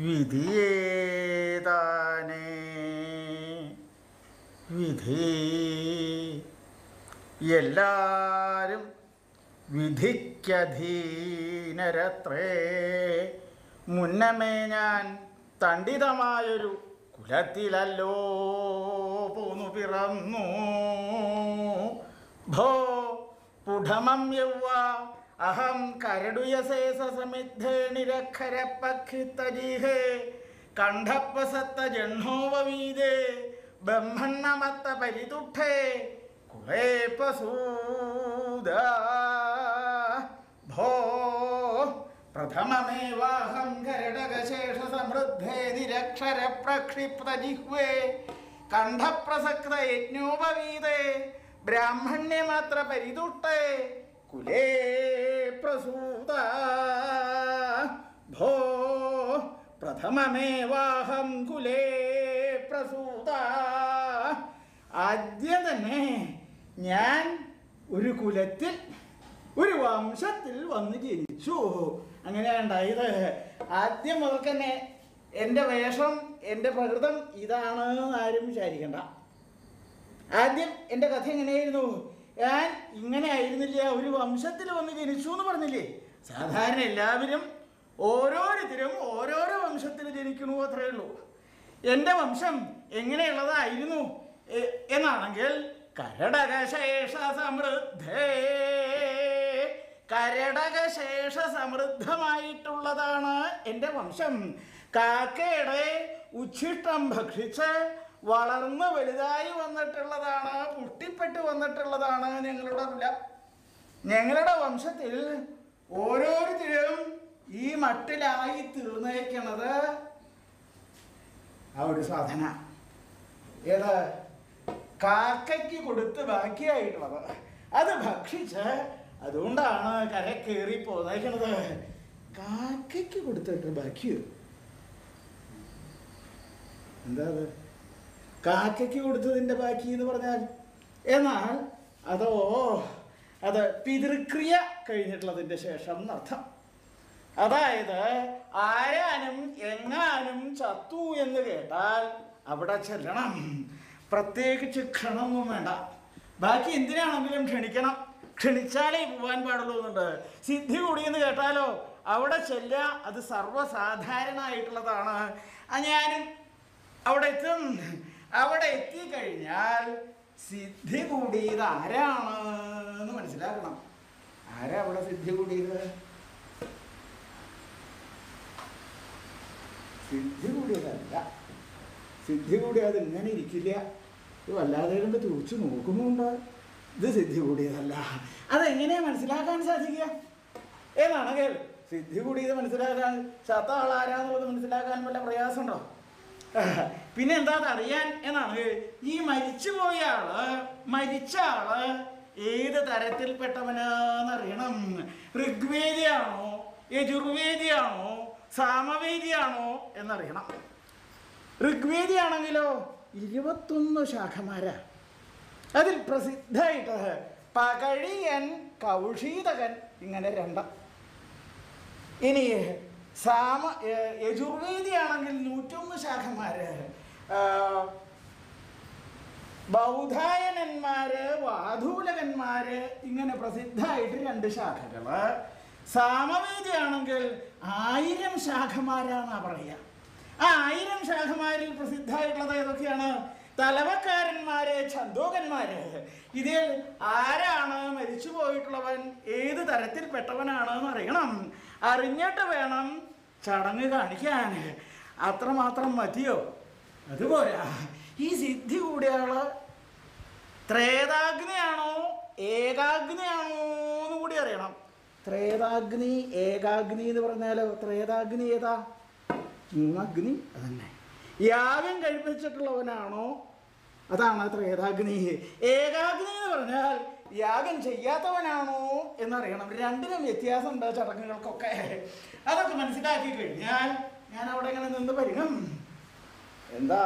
വിധിയേതാനേ വിധി എല്ലാരും വിധിക്കധീനരത്രേ മുന്നമേ ഞാൻ തണ്ടിതമായൊരു കുലത്തിലല്ലോ പോന്നു പിറന്നു ഭോ പുഢമം യൗവ അഹം കരടുയശേഷ സമിദ്ധേണിരക്ഷര പക്ഷിത്തരീഹേ കണ്ഠപ്പസത്ത ജഹ്നോപവീതേ ബ്രഹ്മണ്ണമത്ത പരിതുഠേ കുളേ പസൂദ ഭോ പ്രഥമമേവാഹം കരടകശേഷ സമൃദ്ധേ നിരക്ഷര പ്രക്ഷിപ്തജിഹ്വേ കണ്ഠപ്രസക്ത യജ്ഞോപവീതേ ബ്രാഹ്മണ്യമാത്ര പരിതുഷ്ടേ കുലേ പ്രസൂത ഭോ പ്രഥമമേവാഹം കുലേ പ്രസൂത ആദ്യം തന്നെ ഞാൻ ഒരു കുലത്തിൽ ഒരു വംശത്തിൽ വന്ന് ജനിച്ചു അങ്ങനെയാണ് ഉണ്ടായത് ആദ്യം മുതൽ തന്നെ എൻ്റെ വേഷം എൻ്റെ പ്രകൃതം ഇതാണ് ആരും വിചാരിക്കണ്ട ആദ്യം എൻ്റെ കഥ എങ്ങനെയായിരുന്നു ഞാൻ ഇങ്ങനെ ആയിരുന്നില്ല ഒരു വംശത്തിൽ വന്ന് ജനിച്ചു എന്ന് പറഞ്ഞില്ലേ സാധാരണ എല്ലാവരും ഓരോരുത്തരും ഓരോരോ വംശത്തിൽ ജനിക്കണു അത്രയേ ഉള്ളൂ എൻ്റെ വംശം എങ്ങനെയുള്ളതായിരുന്നു എ- എന്നാണെങ്കിൽ കരടകശേഷ സമൃദ്ധേ കരടകശേഷ സമൃദ്ധമായിട്ടുള്ളതാണ് എൻ്റെ വംശം കാക്കയുടെ ഉച്ഛിഷ്ടം ഭക്ഷിച്ച് വളർന്ന് വലുതായി വന്നിട്ടുള്ളതാണ് പുഷ്ടിപ്പെട്ട് വന്നിട്ടുള്ളതാണ് ഞങ്ങളുടെ കുല ഞങ്ങളുടെ വംശത്തിൽ ഓരോരുത്തരും ഈ മട്ടിലായി തീർന്നേക്കണത് ആ ഒരു സാധന ഏത് കാക്കയ്ക്ക് കൊടുത്ത് ബാക്കിയായിട്ടുള്ളത് അത് ഭക്ഷിച്ച് അതുകൊണ്ടാണ് കര കയറി പോന്നേക്കണത് കാക്കയ്ക്ക് കൊടുത്തിട്ട് ബാക്കിയോ എന്താ അത് കാക്കയ്ക്ക് കൊടുത്തതിൻ്റെ ബാക്കി എന്ന് പറഞ്ഞാൽ എന്നാൽ അതോ അത് പിതൃക്രിയ കഴിഞ്ഞിട്ടുള്ളതിൻ്റെ ശേഷം എന്നർത്ഥം അതായത് ആരാനും എങ്ങാനും ചത്തു എന്ന് കേട്ടാൽ അവിടെ ചെല്ലണം പ്രത്യേകിച്ച് ക്ഷണമൊന്നും വേണ്ട ബാക്കി എന്തിനാണെങ്കിലും ക്ഷണിക്കണം ക്ഷണിച്ചാലേ പോകാൻ പാടുള്ളൂ എന്നുണ്ട് സിദ്ധി കൂടിയെന്ന് കേട്ടാലോ അവിടെ ചെല്ലുക അത് സർവ്വസാധാരണമായിട്ടുള്ളതാണ് ആ ഞാനും അവിടെ എത്തും അവിടെ എത്തിക്കഴിഞ്ഞാൽ സിദ്ധി കൂടിയത് ആരാണ് എന്ന് മനസ്സിലാക്കണം ആരാ അവിടെ സിദ്ധി കൂടിയത് സിദ്ധി കൂടിയതല്ല സിദ്ധി കൂടിയത് ഇങ്ങനെ ഇരിക്കില്ല ഇത് വല്ലാതെ കൊണ്ട് തുറച്ചു നോക്കുന്നുണ്ട് ഇത് സിദ്ധി കൂടിയതല്ല അതെങ്ങനെയാ മനസ്സിലാക്കാൻ സാധിക്കുക ഏതാണെങ്കിൽ സിദ്ധി കൂടിയത് മനസ്സിലാക്കാൻ ചത്ത ആളാരാന്നുള്ളത് മനസ്സിലാക്കാൻ വല്ല പ്രയാസമുണ്ടോ പിന്നെ എന്താ അറിയാൻ എന്നാണ് ഈ മരിച്ചുപോയ ആള് മരിച്ച ആള് ഏത് തരത്തിൽപ്പെട്ടവനെന്നറിയണം ഋഗ്വേദിയാണോ യജുർവേദിയാണോ സാമവേദിയാണോ എന്നറിയണം ഋഗ്വേദിയാണെങ്കിലോ ഇരുപത്തൊന്ന് ശാഖമാരാ അതിൽ പ്രസിദ്ധമായിട്ട് പകഴിയൻ കൗഷീതകൻ ഇങ്ങനെ രണ്ട ഇനി സാമ ഏ- യജുർവേദിയാണെങ്കിൽ നൂറ്റൊന്ന് ശാഖമാര് ആ, ബൗധായനന്മാര് വാധൂലകന്മാര് ഇങ്ങനെ പ്രസിദ്ധമായിട്ട് രണ്ട് ശാഖകള് സാമവേദിയാണെങ്കിൽ ആയിരം ശാഖമാരാന്നാ പറയുക ആ ആയിരം ശാഖമാരിൽ പ്രസിദ്ധമായിട്ടുള്ളത് ഏതൊക്കെയാണ് തലവക്കാരന്മാര് ഛന്തോകന്മാര് ഇതിൽ ആരാണ് മരിച്ചു പോയിട്ടുള്ളവൻ ഏത് തരത്തിൽപ്പെട്ടവനാണ് എന്ന് അറിയണം അറിഞ്ഞിട്ട് വേണം ചടങ്ങ് കാണിക്കാൻ അത്രമാത്രം മതിയോ അതുപോരാ ഈ സിദ്ധി കൂടിയ ആള് ത്രേതാഗ്നിയാണോ ഏകാഗ്നിയാണോ എന്ന് കൂടി അറിയണം ത്രേതാഗ്നി ഏകാഗ്നി എന്ന് പറഞ്ഞാലോ ത്രേതാഗ്നി ഏതാ മൂന്നഗ്നി അതന്നെ യാഗം കഴിപ്പിച്ചിട്ടുള്ളവനാണോ അതാണ് ത്രേതാഗ്നി ഏകാഗ്നി എന്ന് പറഞ്ഞാൽ യാഗം ചെയ്യാത്തവനാണോ എന്നറിയണം രണ്ടിനും വ്യത്യാസമുണ്ട് ചടങ്ങുകൾക്കൊക്കെ അതൊക്കെ മനസ്സിലാക്കി കഴിഞ്ഞാൽ ഞാൻ അവിടെ ഇങ്ങനെ നിന്ന് പരിഗം എന്താ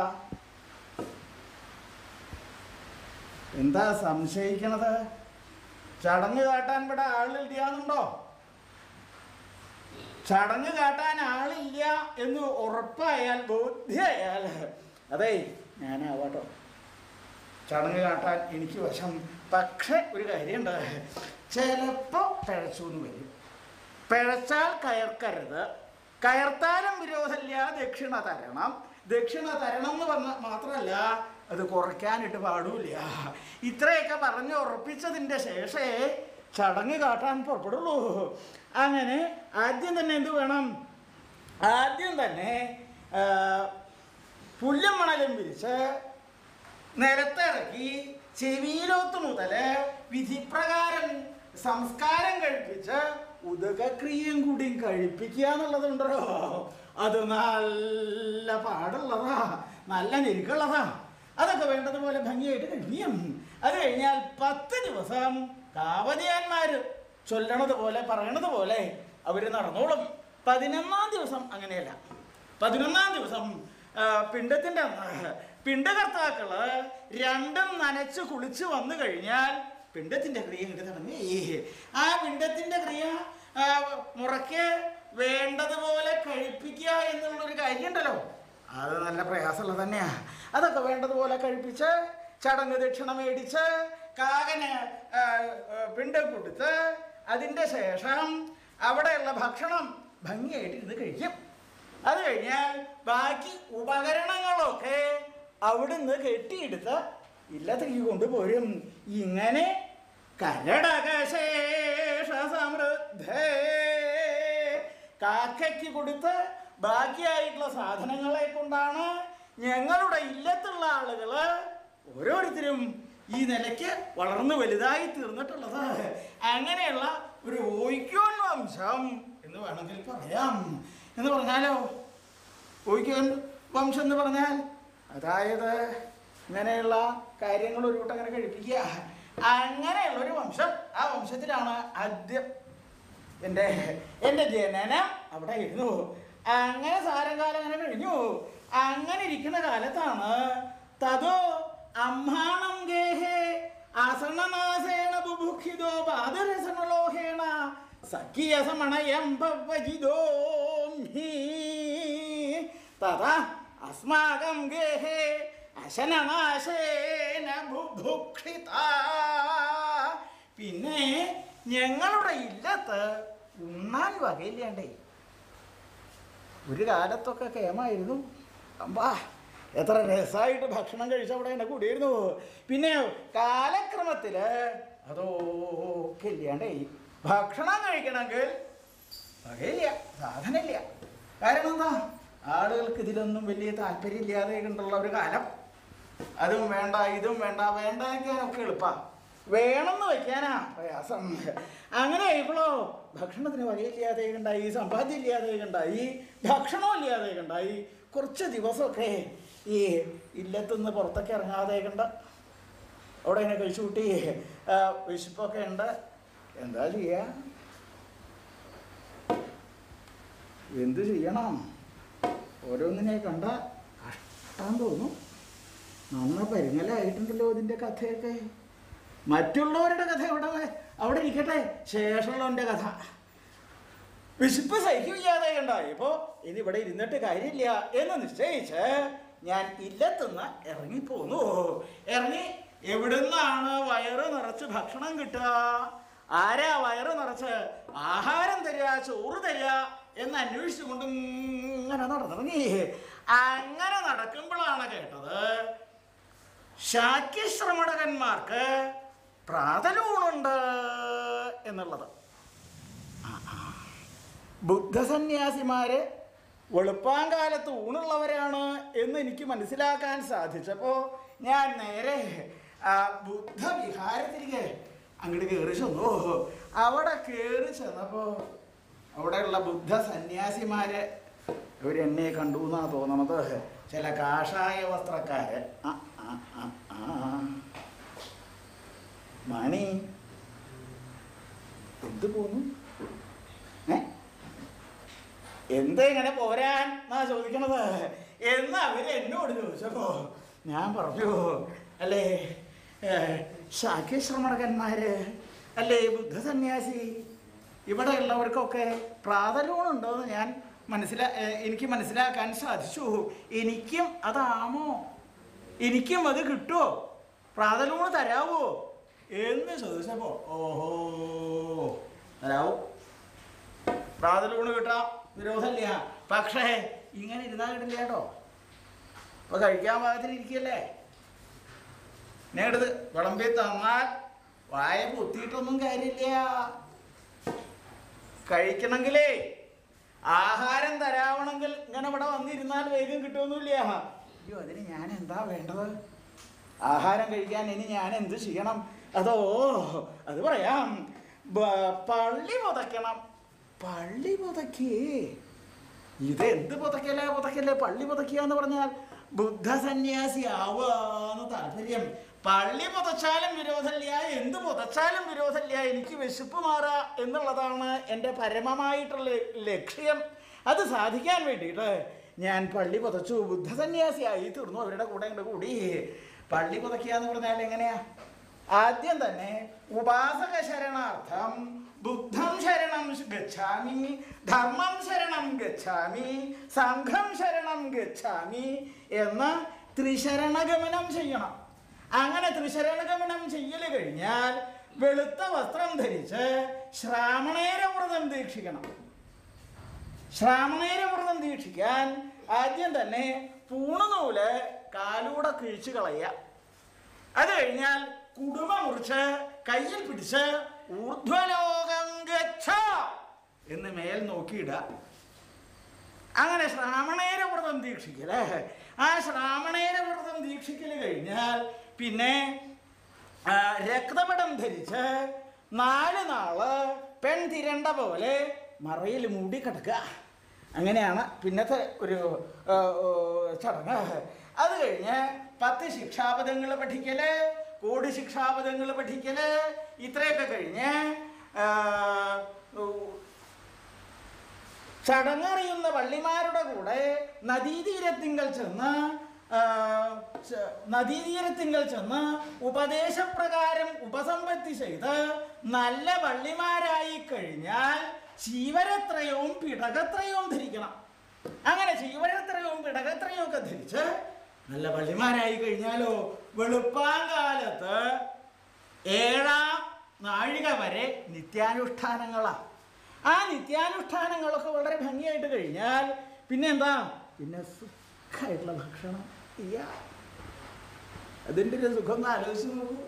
എന്താ സംശയിക്കണത് ചടങ്ങ് കാട്ടാൻ ഇവിടെ ആളില്ലാന്നുണ്ടോ ചടങ്ങ് കാട്ടാൻ ആളില്ല എന്ന് ഉറപ്പായാൽ ബോധ്യമായാൽ അതെ ഞാനാവാട്ടോ ചടങ്ങ് കാട്ടാൻ എനിക്ക് വശം പക്ഷെ ഒരു കാര്യമുണ്ട് ചിലപ്പോൾ പിഴച്ചു എന്ന് വരും പിഴച്ചാൽ കയർക്കരുത് കയർത്താലും വിരോധമില്ല ദക്ഷിണ തരണം ദക്ഷിണ തരണം എന്ന് പറഞ്ഞ മാത്രമല്ല അത് കുറയ്ക്കാനിട്ട് പാടില്ല ഇത്രയൊക്കെ പറഞ്ഞ് ഉറപ്പിച്ചതിൻ്റെ ശേഷമേ ചടങ്ങ് കാട്ടാൻ പുറപ്പെടുള്ളൂ അങ്ങനെ ആദ്യം തന്നെ എന്ത് വേണം ആദ്യം തന്നെ ആ, പുല്ലും മണലും വിരിച്ച് നിലത്തിറക്കി ചെവിയിലോത്ത് മുതൽ വിധിപ്രകാരം സംസ്കാരം കഴിപ്പിച്ച് ഉദകക്രിയയും കൂടിയും കഴിപ്പിക്കുക എന്നുള്ളതുണ്ടല്ലോ അത് നല്ല പാടുള്ളതാ നല്ല ഞെരുക്കുള്ളതാ അതൊക്കെ വേണ്ടതുപോലെ ഭംഗിയായിട്ട് കഴിയും അത് കഴിഞ്ഞാൽ പത്ത് ദിവസം കാവതിയാന്മാര് ചൊല്ലണത് പോലെ പറയണത് പോലെ അവർ നടന്നോളും പതിനൊന്നാം ദിവസം അങ്ങനെയല്ല പതിനൊന്നാം ദിവസം ആ, പിണ്ടത്തിന്റെ അന്ന് പിണ്ടകർത്താക്കള് രണ്ടും നനച്ച് കുളിച്ച് വന്നു കഴിഞ്ഞാൽ പിണ്ടത്തിന്റെ ക്രിയ ഇങ്ങോട്ട് തുടങ്ങി ആ പിണ്ടത്തിന്റെ ക്രിയ ആ, മുറയ്ക്ക് വേണ്ടതുപോലെ കഴിപ്പിക്കുക എന്നുള്ളൊരു കാര്യമുണ്ടല്ലോ അത് നല്ല പ്രയാസമുള്ളത് തന്നെയാ അതൊക്കെ വേണ്ടതുപോലെ കഴിപ്പിച്ച് ചടങ്ങ് ദക്ഷിണ മേടിച്ച് കാകന് ആ, ആ, പിണ്ടം കൊടുത്ത് അതിൻ്റെ ശേഷം അവിടെയുള്ള ഭക്ഷണം ഭംഗിയായിട്ട് ഇരുന്ന് കഴിക്കും അത് കഴിഞ്ഞാൽ ബാക്കി ഉപകരണങ്ങളൊക്കെ അവിടുന്ന് കെട്ടിയെടുത്ത് ഇല്ലത്തേക്ക് കൊണ്ടുപോരും ഇങ്ങനെ കരടകശേഷ സമൃദ്ധേ കാക്കയ്ക്ക് കൊടുത്ത് ബാക്കിയായിട്ടുള്ള സാധനങ്ങളെ കൊണ്ടാണ് ഞങ്ങളുടെ ഇല്ലത്തുള്ള ആളുകള് ഓരോരുത്തരും ഈ നിലയ്ക്ക് വളർന്നു വലുതായി തീർന്നിട്ടുള്ളത് അങ്ങനെയുള്ള ഒരു ഓയ്ക്കോൺ വംശം എന്ന് വേണമെങ്കിൽ പറയാം എന്ന് പറഞ്ഞാലോ ഓയ്ക്കോൻ വംശം എന്ന് പറഞ്ഞാൽ അതായത് ഇങ്ങനെയുള്ള കാര്യങ്ങൾ ഒരു കൂട്ടം അങ്ങനെ കഴിപ്പിക്കുക അങ്ങനെയുള്ള ഒരു വംശം ആ വംശത്തിലാണ് ആദ്യം എൻ്റെ എൻ്റെ ജനനം അവിടെ ഇരുന്നു അങ്ങനെ സാരം കാലം അങ്ങനെ കഴിഞ്ഞു അങ്ങനെ ഇരിക്കുന്ന കാലത്താണ് തതോ അമ്മാണം ഗേഹേ ആസണനാസേന ബുഭുഖിതോ പാദരസനലോഹേണ സഖിയസമണയം ഭവജിതോ തഥാ അസ്മാകം ഗേഹേ അശനനാശേന ബുഭുക്ഷിത പിന്നെ ഞങ്ങളുടെ ഇല്ലത്ത് ഉണ്ണാൻ വകയില്ലാണ്ടേ ഒരു കാലത്തൊക്കെ കേമായിരുന്നു അമ്പാ എത്ര രസമായിട്ട് ഭക്ഷണം കഴിച്ച അവിടെ എന്നെ കൂടിയിരുന്നു പിന്നെ കാലക്രമത്തിൽ അതൊക്കെ ഇല്ലാണ്ടേ ഭക്ഷണം കഴിക്കണമെങ്കിൽ വകയില്ല സാധനമില്ല കാരണം എന്താ ആളുകൾക്ക് ഇതിലൊന്നും വലിയ താല്പര്യമില്ലാതെ കണ്ടുള്ള ഒരു കാലം അതും വേണ്ട ഇതും വേണ്ട വേണ്ട വയ്ക്കാനൊക്കെ എളുപ്പമാണ് വേണമെന്ന് വയ്ക്കാനാ പ്രയാസം അങ്ങനെ ആയപ്പോഴോ ഭക്ഷണത്തിന് വകയില്ലാതെ ഉണ്ടായി സമ്പാദ്യം ഇല്ലാതെ ഉണ്ടായി ഭക്ഷണം ഇല്ലാതെ ഉണ്ടായി കുറച്ച് ദിവസമൊക്കെ ഈ ഇല്ലത്തുനിന്ന് പുറത്തൊക്കെ ഇറങ്ങാതെ കണ്ട അവിടെ ഇങ്ങനെ കഴിച്ചു കൂട്ടി ആ, വിശപ്പൊക്കെ ഉണ്ട് എന്താ ചെയ്യാ എന്ത് ചെയ്യണം ഓരോന്നിനെ കണ്ട കഷ്ടം തോന്നും നന്ന പരിങ്ങലായിട്ടുണ്ടല്ലോ ഇതിൻ്റെ കഥയൊക്കെ മറ്റുള്ളവരുടെ കഥ അവിടെ അവിടെ ഇരിക്കട്ടെ ശേഷമുള്ളവൻ്റെ കഥ വിശപ്പ് സഹിക്കില്ലാതെ ഉണ്ടായി ഇപ്പോൾ ഇനി ഇവിടെ ഇരുന്നിട്ട് കാര്യമില്ല എന്ന് നിശ്ചയിച്ച് ഞാൻ ഇല്ലത്തുനിന്ന് ഇറങ്ങിപ്പോന്നു ഇറങ്ങി എവിടുന്നാണ് വയറ് നിറച്ച് ഭക്ഷണം കിട്ടുക ആരാ വയറ് നിറച്ച് ആഹാരം തരിക ചോറ് തരിക എന്ന് അന്വേഷിച്ചുകൊണ്ട് ഇങ്ങനെ നടന്നിറങ്ങി അങ്ങനെ നടക്കുമ്പോഴാണ് കേട്ടത് ശാക്യശ്രമണകന്മാർക്ക് പ്രാതലൂണുണ്ട് എന്നുള്ളത് ആ, ആ. ബുദ്ധസന്യാസിമാര് വെളുപ്പാങ്കാലത്ത് ഊണുള്ളവരാണ് എന്ന് എനിക്ക് മനസ്സിലാക്കാൻ സാധിച്ചപ്പോൾ ഞാൻ നേരെ ആ ബുദ്ധവിഹാരത്തിലേക്ക് അങ്ങോട്ട് കയറി ചെന്നു അവിടെ കയറി ചെന്നപ്പോൾ അവിടെയുള്ള ബുദ്ധ സന്യാസിമാര് അവരെന്നെ കണ്ടു എന്നാ തോന്നണത് ചില കാഷായ വസ്ത്രക്കാര് ആ ആ ആ ആ മണി എന്ത് പോന്നു ഏ എന്താ ഇങ്ങനെ പോരാൻ എന്നാ ചോദിക്കണത് എന്ന് അവര് എന്നോട് ചോദിച്ചപ്പോ ഞാൻ പറഞ്ഞു അല്ലേ ഏ, ശാക്യശ്രമണകന്മാര് അല്ലേ ബുദ്ധ സന്യാസി ഇവിടെ ഉള്ളവർക്കൊക്കെ പ്രാതലൂണുണ്ടോ എന്ന് ഞാൻ മനസ്സിലാ ഏ, എനിക്ക് മനസ്സിലാക്കാൻ സാധിച്ചു എനിക്കും അതാമോ എനിക്കും അത് കിട്ടുമോ പ്രാതലൂണ് തരാവോ എന്ന് ചോദിച്ചപ്പോ ഓഹോ തരാവോ പ്രാതലൂണ് കിട്ടാം വിരോധമില്ല പക്ഷേ ഇങ്ങനെ ഇരുന്നാൽ കിട്ടില്ല കേട്ടോ ഇപ്പൊ കഴിക്കാൻ പാകത്തിന് ഇരിക്കല്ലേ നേടത് വിളമ്പി തന്നാൽ വായ പൊത്തിയിട്ടൊന്നും കാര്യമില്ല കഴിക്കണമെങ്കിലേ ആഹാരം തരാവണമെങ്കിൽ ഇങ്ങനെ ഇവിടെ വന്നിരുന്നാൽ വേഗം കിട്ടുമൊന്നുമില്ല അയ്യോ അതിന് ഞാൻ എന്താ വേണ്ടത് ആഹാരം കഴിക്കാൻ ഇനി ഞാൻ എന്ത് ചെയ്യണം അതോ അത് പറയാം ബ- പള്ളി പുതയ്ക്കണം പള്ളി പുതയ്ക്കേ ഇത് എന്ത് പുതയ്ക്കല പുതയ്ക്കല് പള്ളി പുതയ്ക്കുക എന്ന് പറഞ്ഞാൽ ബുദ്ധ സന്യാസി ആവാന്ന് താല്പര്യം പള്ളി പുതച്ചാലും വിരോധമില്ല എന്ത് പുതച്ചാലും വിരോധമില്ല എനിക്ക് വിശപ്പ് മാറുക എന്നുള്ളതാണ് എൻ്റെ പരമമായിട്ടുള്ള ലക്ഷ്യം അത് സാധിക്കാൻ വേണ്ടിയിട്ട് ഞാൻ പള്ളി പുതച്ചു ബുദ്ധ സന്യാസിയായി തീർന്നു അവരുടെ കൂടെ ഇങ്ങോട്ട് കൂടി പള്ളി പുതയ്ക്കുക എന്ന് പറഞ്ഞാൽ എങ്ങനെയാ ആദ്യം തന്നെ ഉപാസക ശരണാർത്ഥം ബുദ്ധം ശരണം ഗച്ഛാമി ധർമ്മം ശരണം ഗച്ഛാമി സംഘം ശരണം ഗച്ഛാമി എന്ന് ത്രിശരണഗമനം ചെയ്യണം അങ്ങനെ ത്രിശരണഗമനം ചെയ്യൽ കഴിഞ്ഞാൽ വെളുത്ത വസ്ത്രം ധരിച്ച് ശ്രാമണേര വ്രതം ദീക്ഷിക്കണം ശ്രാമണേര വ്രതം ദീക്ഷിക്കാൻ ആദ്യം തന്നെ പൂണുനൂല് കാലൂടെ കിഴിച്ചു കളയുക അത് കഴിഞ്ഞാൽ കുടുംബ മുറിച്ച് കയ്യിൽ പിടിച്ച് ഊർധ്വലോകം ഗച്ഛ എന്ന് മേൽ നോക്കിയിടുക അങ്ങനെ ശ്രാമണേര വ്രതം ദീക്ഷിക്കല് ആ ശ്രാമണേര വ്രതം ദീക്ഷിക്കല് കഴിഞ്ഞാൽ പിന്നെ ആ, രക്തപടം ധരിച്ച് നാല് നാള് പെൺ തിരണ്ട പോലെ മറയിൽ മൂടി കിടക്കുക അങ്ങനെയാണ് പിന്നത്തെ ഒരു ആ, ഓ, ചടങ്ങ് അത് കഴിഞ്ഞ് പത്ത് ശിക്ഷാപദങ്ങൾ പഠിക്കല് കോടി ശിക്ഷാപദങ്ങൾ പഠിക്കല് ഇത്രയൊക്കെ കഴിഞ്ഞ് ആ, ഓ, ചടങ്ങറിയുന്ന വള്ളിമാരുടെ കൂടെ നദീതീരത്തിങ്കൽ ചെന്ന് ആ, ച- നദീതീരത്തിങ്കൽ ചെന്ന് ഉപദേശപ്രകാരം ഉപസമ്പത്തി ചെയ്ത് നല്ല വള്ളിമാരായി കഴിഞ്ഞാൽ ശീവരത്രയവും പിടകത്രയവും ധരിക്കണം അങ്ങനെ ശീവരത്രയവും പിടകത്രയവും ഒക്കെ ധരിച്ച് നല്ല വള്ളിമാരായി കഴിഞ്ഞാലോ വെളുപ്പാങ്കാലത്ത് ഏഴാം നാഴിക വരെ നിത്യാനുഷ്ഠാനങ്ങളാണ് ആ നിത്യാനുഷ്ഠാനങ്ങളൊക്കെ വളരെ ഭംഗിയായിട്ട് കഴിഞ്ഞാൽ പിന്നെ എന്താ പിന്നെ സുഖമായിട്ടുള്ള ഭക്ഷണം ഇയ്യ. അതിൻ്റെ ഒരു സുഖം ഒന്ന് ആലോചിച്ച് നോക്കൂ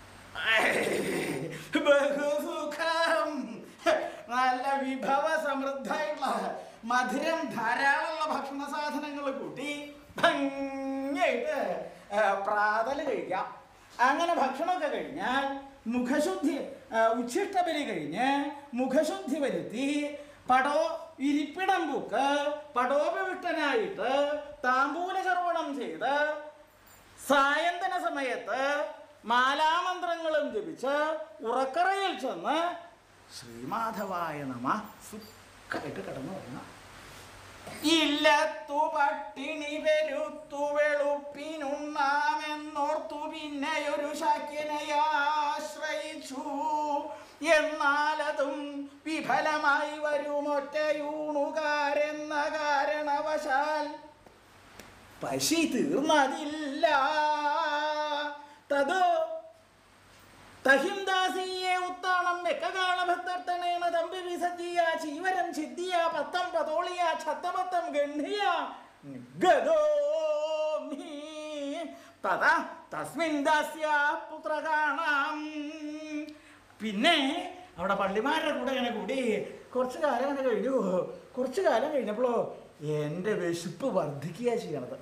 ബഹുസുഖം നല്ല വിഭവ സമൃദ്ധമായിട്ടുള്ള മധുരം ധാരാളമുള്ള ഭക്ഷണ സാധനങ്ങൾ കൂട്ടി ഭംഗിയായിട്ട് ആ, പ്രാതൽ കഴിക്കാം അങ്ങനെ ഭക്ഷണമൊക്കെ കഴിഞ്ഞാൽ മുഖശുദ്ധി ആ, ഉച്ഛിഷ്ടബലി കഴിഞ്ഞ് മുഖശുദ്ധി വരുത്തി പടോ ഇരിപ്പിടം പൂക്ക് പടോപവിഷ്ടനായിട്ട് താമ്പൂല ചർവണം ചെയ്ത് സായന്തന സമയത്ത് മാലാമന്ത്രങ്ങളും ജപിച്ച് ഉറക്കറയിൽ ചെന്ന് ശ്രീമാധവായ നമ സുഖമായിട്ട് കിടന്നു പറഞ്ഞ ഇല്ലത്തു പട്ടിണി പെരുത്തു വെളുപ്പിനുണ്ണാമെന്നോർത്തു പിന്നെയൊരു ശക്യനെ ആശ്രയിച്ചു എന്നാലതും വിഫലമായി വരുമൊറ്റയൂണുകാരെന്ന കാരണവശാൽ പശി തീർന്നതില്ല തത് തഹിംദാസിയെ ഉത്താണം വെക്കകാള ഭക്തർത്തനേന തമ്പി വിസജ്ജിയ ചീവരം ചിദ്ധിയ പത്തം പതോളിയ ഛത്തപത്തം ഗണ്ഡിയ ഗതോമി തഥാ തസ്മിൻ ദാസ്യ പുത്രകാണാം പിന്നെ അവിടെ പള്ളിമാരുടെ കൂടെ ഇങ്ങനെ കൂടി കുറച്ച് കാലം അങ്ങനെ കഴിഞ്ഞു കുറച്ച് കാലം കഴിഞ്ഞപ്പോഴോ എൻ്റെ വിശപ്പ് വർദ്ധിക്കുക ചെയ്യണത്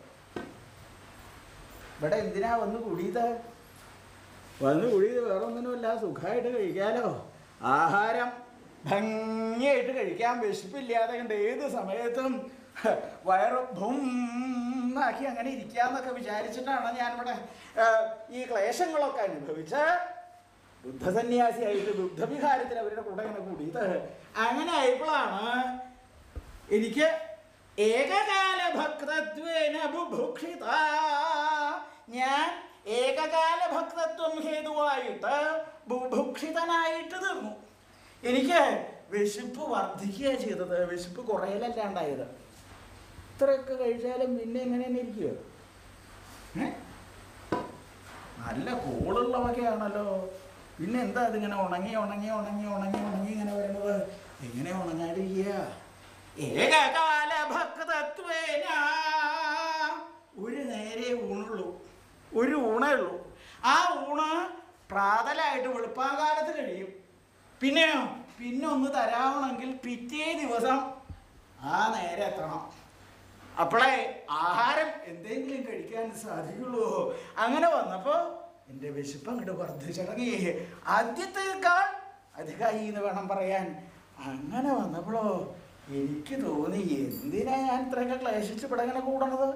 ഇവിടെ എന്തിനാ വന്ന് കൂടിയത് വന്ന് കൂടിയത് വേറെ ഒന്നിനുമല്ല സുഖമായിട്ട് കഴിക്കാലോ ആഹാരം ഭംഗിയായിട്ട് കഴിക്കാൻ വിശപ്പില്ലാതെ കണ്ട് ഏത് സമയത്തും വയറ് ഭുന്നാക്കി അങ്ങനെ ഇരിക്കാന്നൊക്കെ വിചാരിച്ചിട്ടാണ് ഞാനിവിടെ ആ, ഈ ക്ലേശങ്ങളൊക്കെ അനുഭവിച്ച് ബുദ്ധസന്യാസിയായിട്ട് ബുദ്ധവിഹാരത്തിൽ അവരുടെ കൂടെ ഇങ്ങനെ കൂടിയത് അങ്ങനെ ആയപ്പോഴാണ് എനിക്ക് ഏകകാല ഭക്തത്വേന ബുഭുക്ഷിത ഞാൻ ഏകകാല ഭക്തത്വം ഹേതുവായിട്ട് ബുഭുക്ഷിതനായിട്ട് തീർന്നു എനിക്ക് വിശപ്പ് വർദ്ധിക്കുക ചെയ്തത് വിശപ്പ് കുറയലല്ല ഉണ്ടായത് ഇത്രയൊക്കെ കഴിച്ചാലും പിന്നെ എങ്ങനെ തന്നെ ഇരിക്കുക ഏ നല്ല കോളുള്ള വകയാണല്ലോ പിന്നെ എന്താ അതിങ്ങനെ ഉണങ്ങി ഉണങ്ങി ഉണങ്ങി ഉണങ്ങി ഉണങ്ങി ഇങ്ങനെ വരുന്നത് എങ്ങനെ ഉണങ്ങാതിരിക്കുക ഏകകാല ഭക്തത്വേന ഒരു നേരെ ഊണുള്ളൂ ഒരു ഊണേ ഉള്ളൂ ആ ഊണ് പ്രാതലായിട്ട് വെളുപ്പാകാലത്ത് കഴിയും പിന്നെയോ പിന്നെ ഒന്ന് തരാവണമെങ്കിൽ പിറ്റേ ദിവസം ആ നേരെ എത്തണം അപ്പോഴേ ആഹാരം എന്തെങ്കിലും കഴിക്കാൻ സാധിക്കുള്ളൂ അങ്ങനെ വന്നപ്പോൾ എൻ്റെ വിശപ്പ് അങ്ങോട്ട് വർദ്ധിച്ചിറങ്ങി ആദ്യത്തേക്കാൾ അധികമായി എന്ന് വേണം പറയാൻ അങ്ങനെ വന്നപ്പോഴോ എനിക്ക് തോന്നി എന്തിനാ ഞാൻ ഇത്രയൊക്കെ ക്ലേശിച്ച് ഇവിടെ ഇങ്ങനെ കൂടണത്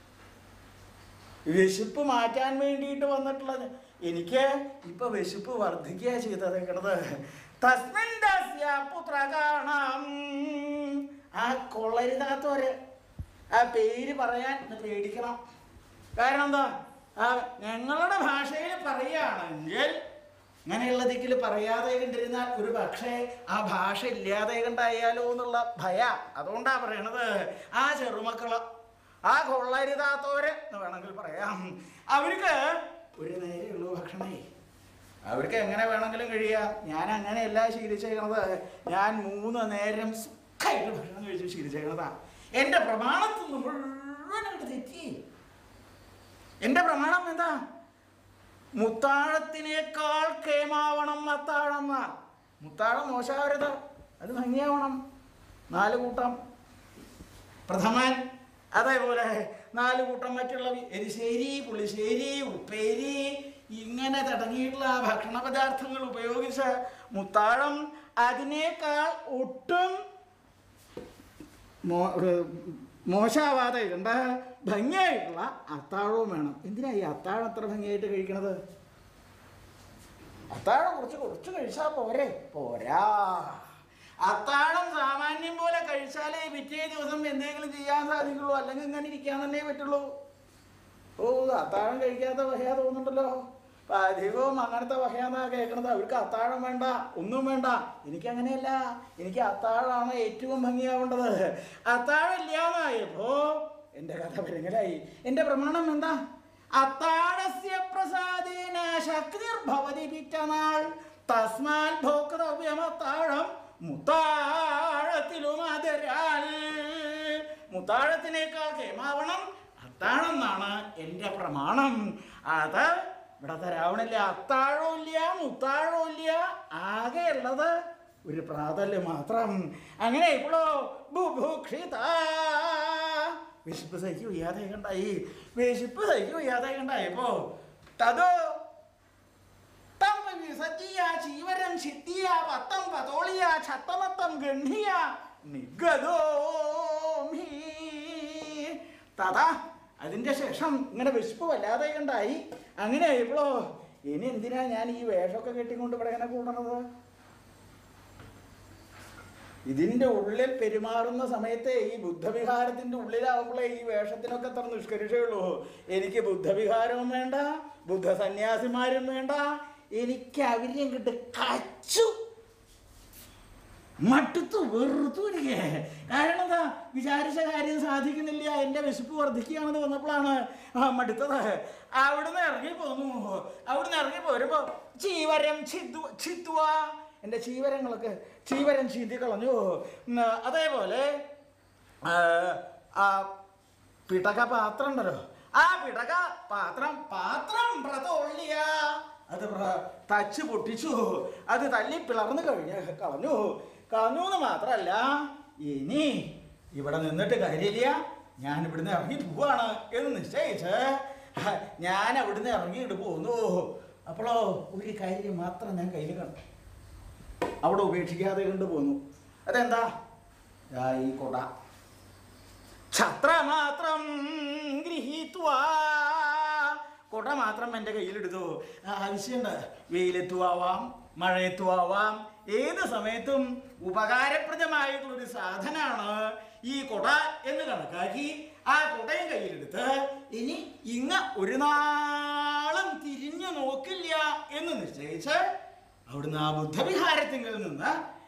വിശപ്പ് മാറ്റാൻ വേണ്ടിയിട്ട് വന്നിട്ടുള്ളത് എനിക്ക് ഇപ്പൊ വിശപ്പ് വർദ്ധിക്കുക ചെയ്തേക്കണത് തസ്മിൻ ദസ്യ പുത്രകാണം ആ കൊള്ളരുതാത്തവര് ആ പേര് പറയാൻ ഒന്ന് പേടിക്കണം കാരണം എന്താ ആ ഞങ്ങളുടെ ഭാഷയിൽ പറയുകയാണെങ്കിൽ ഇങ്ങനെയുള്ള ദിക്കിൽ പറയാതെ കണ്ടിരുന്നാൽ ഒരു പക്ഷേ ആ ഭാഷ ഇല്ലാതെ കണ്ടായാലോ എന്നുള്ള ഭയ അതുകൊണ്ടാ പറയണത് ആ ചെറുമക്കള് ആ കൊള്ളരുതാത്തവര് എന്ന് വേണമെങ്കിൽ പറയാം അവർക്ക് ഒരു നേരെയുള്ളൂ ഭക്ഷണേ അവർക്ക് എങ്ങനെ വേണമെങ്കിലും കഴിയാം ഞാൻ അങ്ങനെയല്ല ശീലിച്ചേക്കണത് ഞാൻ മൂന്ന് നേരം സുഖമായിട്ട് ഭക്ഷണം കഴിച്ച് ശീലിച്ചേക്കണതാ എൻ്റെ പ്രമാണത്തിൽ നിന്ന് മുഴുവനായിട്ട് തെറ്റി എൻ്റെ പ്രമാണം എന്താ മുത്താഴത്തിനേക്കാൾ കേമാവണം അത്താഴം എന്നാ മുത്താഴം മോശമാവരുത് അത് ഭംഗിയാവണം നാല് കൂട്ടം പ്രഥമൻ അതേപോലെ നാല് കൂട്ടം മറ്റുള്ള വി- എരിശ്ശേരി പുളിശ്ശേരി ഉപ്പേരി ഇങ്ങനെ തുടങ്ങിയിട്ടുള്ള ആ ഭക്ഷണ പദാർത്ഥങ്ങൾ ഉപയോഗിച്ച് മുത്താഴം അതിനേക്കാൾ ഒട്ടും മോ ഒരു മോശമാവാതെ കണ്ട ഭംഗിയായിട്ടുള്ള അത്താഴവും വേണം എന്തിനാ ഈ അത്താഴം അത്ര ഭംഗിയായിട്ട് കഴിക്കണത് അത്താഴം കുറച്ച് കുറച്ച് കഴിച്ചാൽ പോരെ പോരാ അത്താഴം സാമാന്യം പോലെ കഴിച്ചാലേ പിറ്റേ ദിവസം എന്തെങ്കിലും ചെയ്യാൻ സാധിക്കുള്ളൂ അല്ലെങ്കിൽ ഇങ്ങനെ ഇരിക്കാൻ തന്നെ പറ്റുള്ളൂ ഓ അത്താഴം കഴിക്കാത്ത വഹയാ തോന്നുന്നുണ്ടല്ലോ അപ്പൊ അധികവും അങ്ങനത്തെ വഹയാന്നാ കേൾക്കണത് അവർക്ക് അത്താഴം വേണ്ട ഒന്നും വേണ്ട എനിക്ക് അങ്ങനെയല്ല എനിക്ക് അത്താഴമാണ് ഏറ്റവും ഭംഗിയാവേണ്ടത് അത്താഴം ഇല്ലാന്നായപ്പോ എൻ്റെ കഥ ഭയങ്കരായി എൻ്റെ പ്രമാണം എന്താ അത്താഴസ്യ പ്രസാദേന ശക്തിർഭവതി പിറ്റനാൾ തസ്മാൽ ഭോക്തവ്യം അത്താഴം മുത്താഴത്തിലും അതിരാൽ മുത്താഴത്തിനേക്കാൾ കേമാവണം അത്താഴം എന്നാണ് എൻ്റെ പ്രമാണം അത് ഇവിടെ തരാവണില്ല അത്താഴവും ഇല്ല മുത്താഴവും ഇല്ല ആകെ ഉള്ളത് ഒരു പ്രാതല് മാത്രം അങ്ങനെ ഇപ്പോഴോ ബുഭുക്ഷിത വിശപ്പ് സഹിക്ക് വയ്യാതെ കണ്ടായി വിശപ്പ് സഹിക്ക് വയ്യാതെ കണ്ടായപ്പോ തതോ തം വിസജ്ജിയ ചീവരം ചിത്തിയ പത്തം പതോളിയ ഛത്തമത്തം ഗണ്ണിയ നിഗതോമി തഥാ അതിൻ്റെ ശേഷം ഇങ്ങനെ വിശപ്പ് വല്ലാതെ കണ്ടായി അങ്ങനെ ആയപ്പോഴോ ഇനി എന്തിനാ ഞാൻ ഈ വേഷമൊക്കെ കെട്ടിക്കൊണ്ട് ഇവിടെ ഇങ്ങനെ കൂടണത് ഇതിൻ്റെ ഉള്ളിൽ പെരുമാറുന്ന സമയത്തെ ഈ ബുദ്ധവിഹാരത്തിൻ്റെ ഉള്ളിലാവുമ്പോഴേ ഈ വേഷത്തിനൊക്കെ അത്ര നിഷ്കരിച്ചുള്ളൂ എനിക്ക് ബുദ്ധവിഹാരവും വേണ്ട ബുദ്ധ സന്യാസിമാരും വേണ്ട എനിക്ക് അവരെയും കിട്ട് കച്ചു മട്ടുത്തു വെറുത്തു എനിക്ക് കാരണം എന്താ വിചാരിച്ച കാര്യം സാധിക്കുന്നില്ല എൻ്റെ വിശപ്പ് വർദ്ധിക്കുകയാണെന്ന് വന്നപ്പോഴാണ് ആ മടുത്തത് അവിടുന്ന് ഇറങ്ങി പോന്നു അവിടുന്ന് ഇറങ്ങി പോരുമ്പോ ചീവരം ചിത്തു ചിത്വ എൻ്റെ ചീവരങ്ങളൊക്കെ ചീവരം ചീന്തി കളഞ്ഞു ഉം, അതേപോലെ ആ, ആ പിടക പാത്രം ഉണ്ടല്ലോ ആ പിടക പാത്രം പാത്രം പ്രതൊള്ളിയ അത് പ്ര- തച്ച് പൊട്ടിച്ചു അത് തല്ലി പിളർന്നു കഴിഞ്ഞ് കളഞ്ഞു കളഞ്ഞു എന്ന് മാത്രമല്ല ഇനി ഇവിടെ നിന്നിട്ട് കാര്യമില്ല ഞാൻ ഇവിടുന്ന് ഇറങ്ങി പോവാണ് എന്ന് നിശ്ചയിച്ച് ഞാൻ അവിടുന്ന് ഇറങ്ങിയിട്ട് പോന്നു അപ്പോഴോ ഒരു കാര്യം മാത്രം ഞാൻ കയ്യിൽ കണ്ടു അവിടെ ഉപേക്ഷിക്കാതെ കൊണ്ട് പോന്നു അതെന്താ ദാ ഈ കൊട ഛത്രമാത്രം ഗൃഹീത്വാ കൊട മാത്രം എൻ്റെ കയ്യിലെടുത്തു ആവശ്യമുണ്ട് വെയിലെത്തുവാവാം മഴയത്തുവാവാം ഏത് സമയത്തും ഉപകാരപ്രദമായിട്ടുള്ളൊരു സാധനമാണ് ഈ കൊട എന്ന് കണക്കാക്കി ആ കൊടയും കയ്യിലെടുത്ത് ഇനി ഇങ്ങ ഒരു നാളും തിരിഞ്ഞു നോക്കില്ല എന്ന് നിശ്ചയിച്ച് അവിടുന്ന് ആ ബുദ്ധവിഹാരത്തിങ്കിൽ നിന്ന്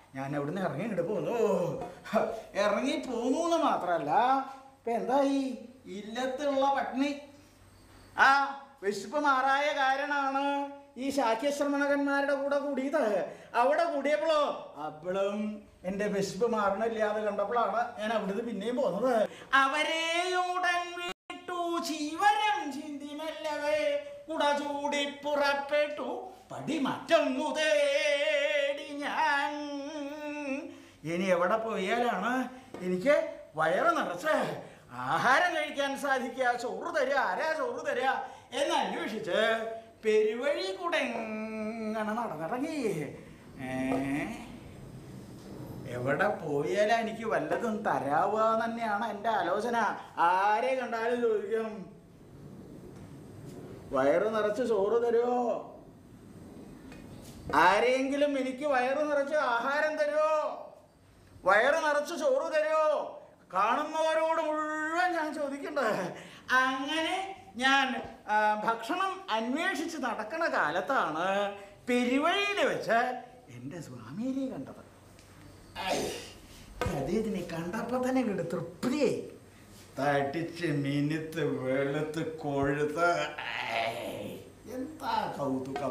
ഞാൻ അവിടുന്ന് ഇറങ്ങി ഇങ്ങോട്ട് പോന്നു ഹ, ഇറങ്ങി പോന്നു എന്ന് മാത്രമല്ല ഇപ്പൊ എന്തായി ഇല്ലത്തുള്ള പട്ടിണി ആ വിശപ്പ് മാറായ കാരണമാണ് ഈ ശാക്യശ്രമണകന്മാരുടെ കൂടെ കൂടിയത് അവിടെ കൂടിയപ്പോഴോ അപ്പോഴും എൻ്റെ വിശപ്പ് മാറണില്ലാതെ കണ്ടപ്പോഴാണ് ഞാൻ അവിടുന്ന് പിന്നെയും പോകുന്നത് അവരെയും ഉടൻ വിട്ടു ചീവരം ചിന്തി മെല്ലവേ കുട ചൂടി പുറപ്പെട്ടു പടി മറ്റൊന്നു തേടി ഞാൻ ഇനി എവിടെ പോയാലാണ് എനിക്ക് വയറ് നിറച്ച് ആഹാരം കഴിക്കാൻ സാധിക്കുക ചോറ് തരിക ആരാ ചോറ് തരിക എന്ന് അന്വേഷിച്ച് പെരുവഴി കൂടെ ഇങ്ങനെ നടന്നിറങ്ങി ഏ എവിടെ പോയാലാ എനിക്ക് വല്ലതും തരാവുക തന്നെയാണ് എൻ്റെ ആലോചന ആരെ കണ്ടാലും ചോദിക്കും വയറ് നിറച്ച് ചോറ് തരുമോ ആരെങ്കിലും എനിക്ക് വയറ് നിറച്ച് ആഹാരം തരുമോ വയറ് നിറച്ച് ചോറ് തരുമോ കാണുന്നവരോട് മുഴുവൻ ഞാൻ ചോദിക്കണ്ടേ അങ്ങനെ ഞാൻ ആ, ഭക്ഷണം അന്വേഷിച്ച് നടക്കണ കാലത്താണ് പെരുവഴിയിൽ വെച്ച് എൻ്റെ സ്വാമിയെ കണ്ടത് ഐ, അദ്ദേഹത്തിനെ കണ്ടപ്പോൾ തന്നെ ഇങ്ങോട്ട് തൃപ്തിയായി തടിച്ച് മിനുത്ത് വെളുത്ത് കൊഴുത്ത് ഐ, എന്താ കൗതുകം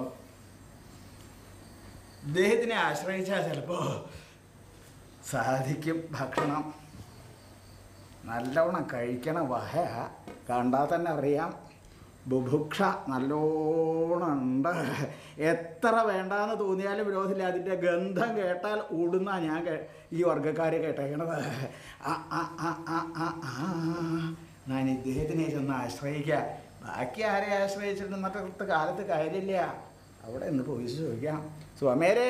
ഇദ്ദേഹത്തിനെ ആശ്രയിച്ചാൽ ചിലപ്പോ സാധിക്കും ഭക്ഷണം നല്ലവണ്ണം കഴിക്കണ വഹ കണ്ടാൽ തന്നെ അറിയാം ബുഭുക്ഷ നല്ലോണം ഉണ്ട് എത്ര വേണ്ടാന്ന് തോന്നിയാലും വിരോധമില്ല അതിൻ്റെ ഗന്ധം കേട്ടാൽ ഓടുന്ന ഞാൻ കേ- ഈ വർഗ്ഗക്കാർ കേട്ടേക്കണത് ആ ആ ആ ആ ആ ആ ഞാൻ ഇദ്ദേഹത്തിനെ ചെന്ന് ആശ്രയിക്കുക ബാക്കി ആരെ ആശ്രയിച്ചിട്ട് ഇന്നത്തെ കാലത്ത് കാര്യമില്ല അവിടെ നിന്ന് പോയി ചോദിക്കാം സ്വാമിയാരേ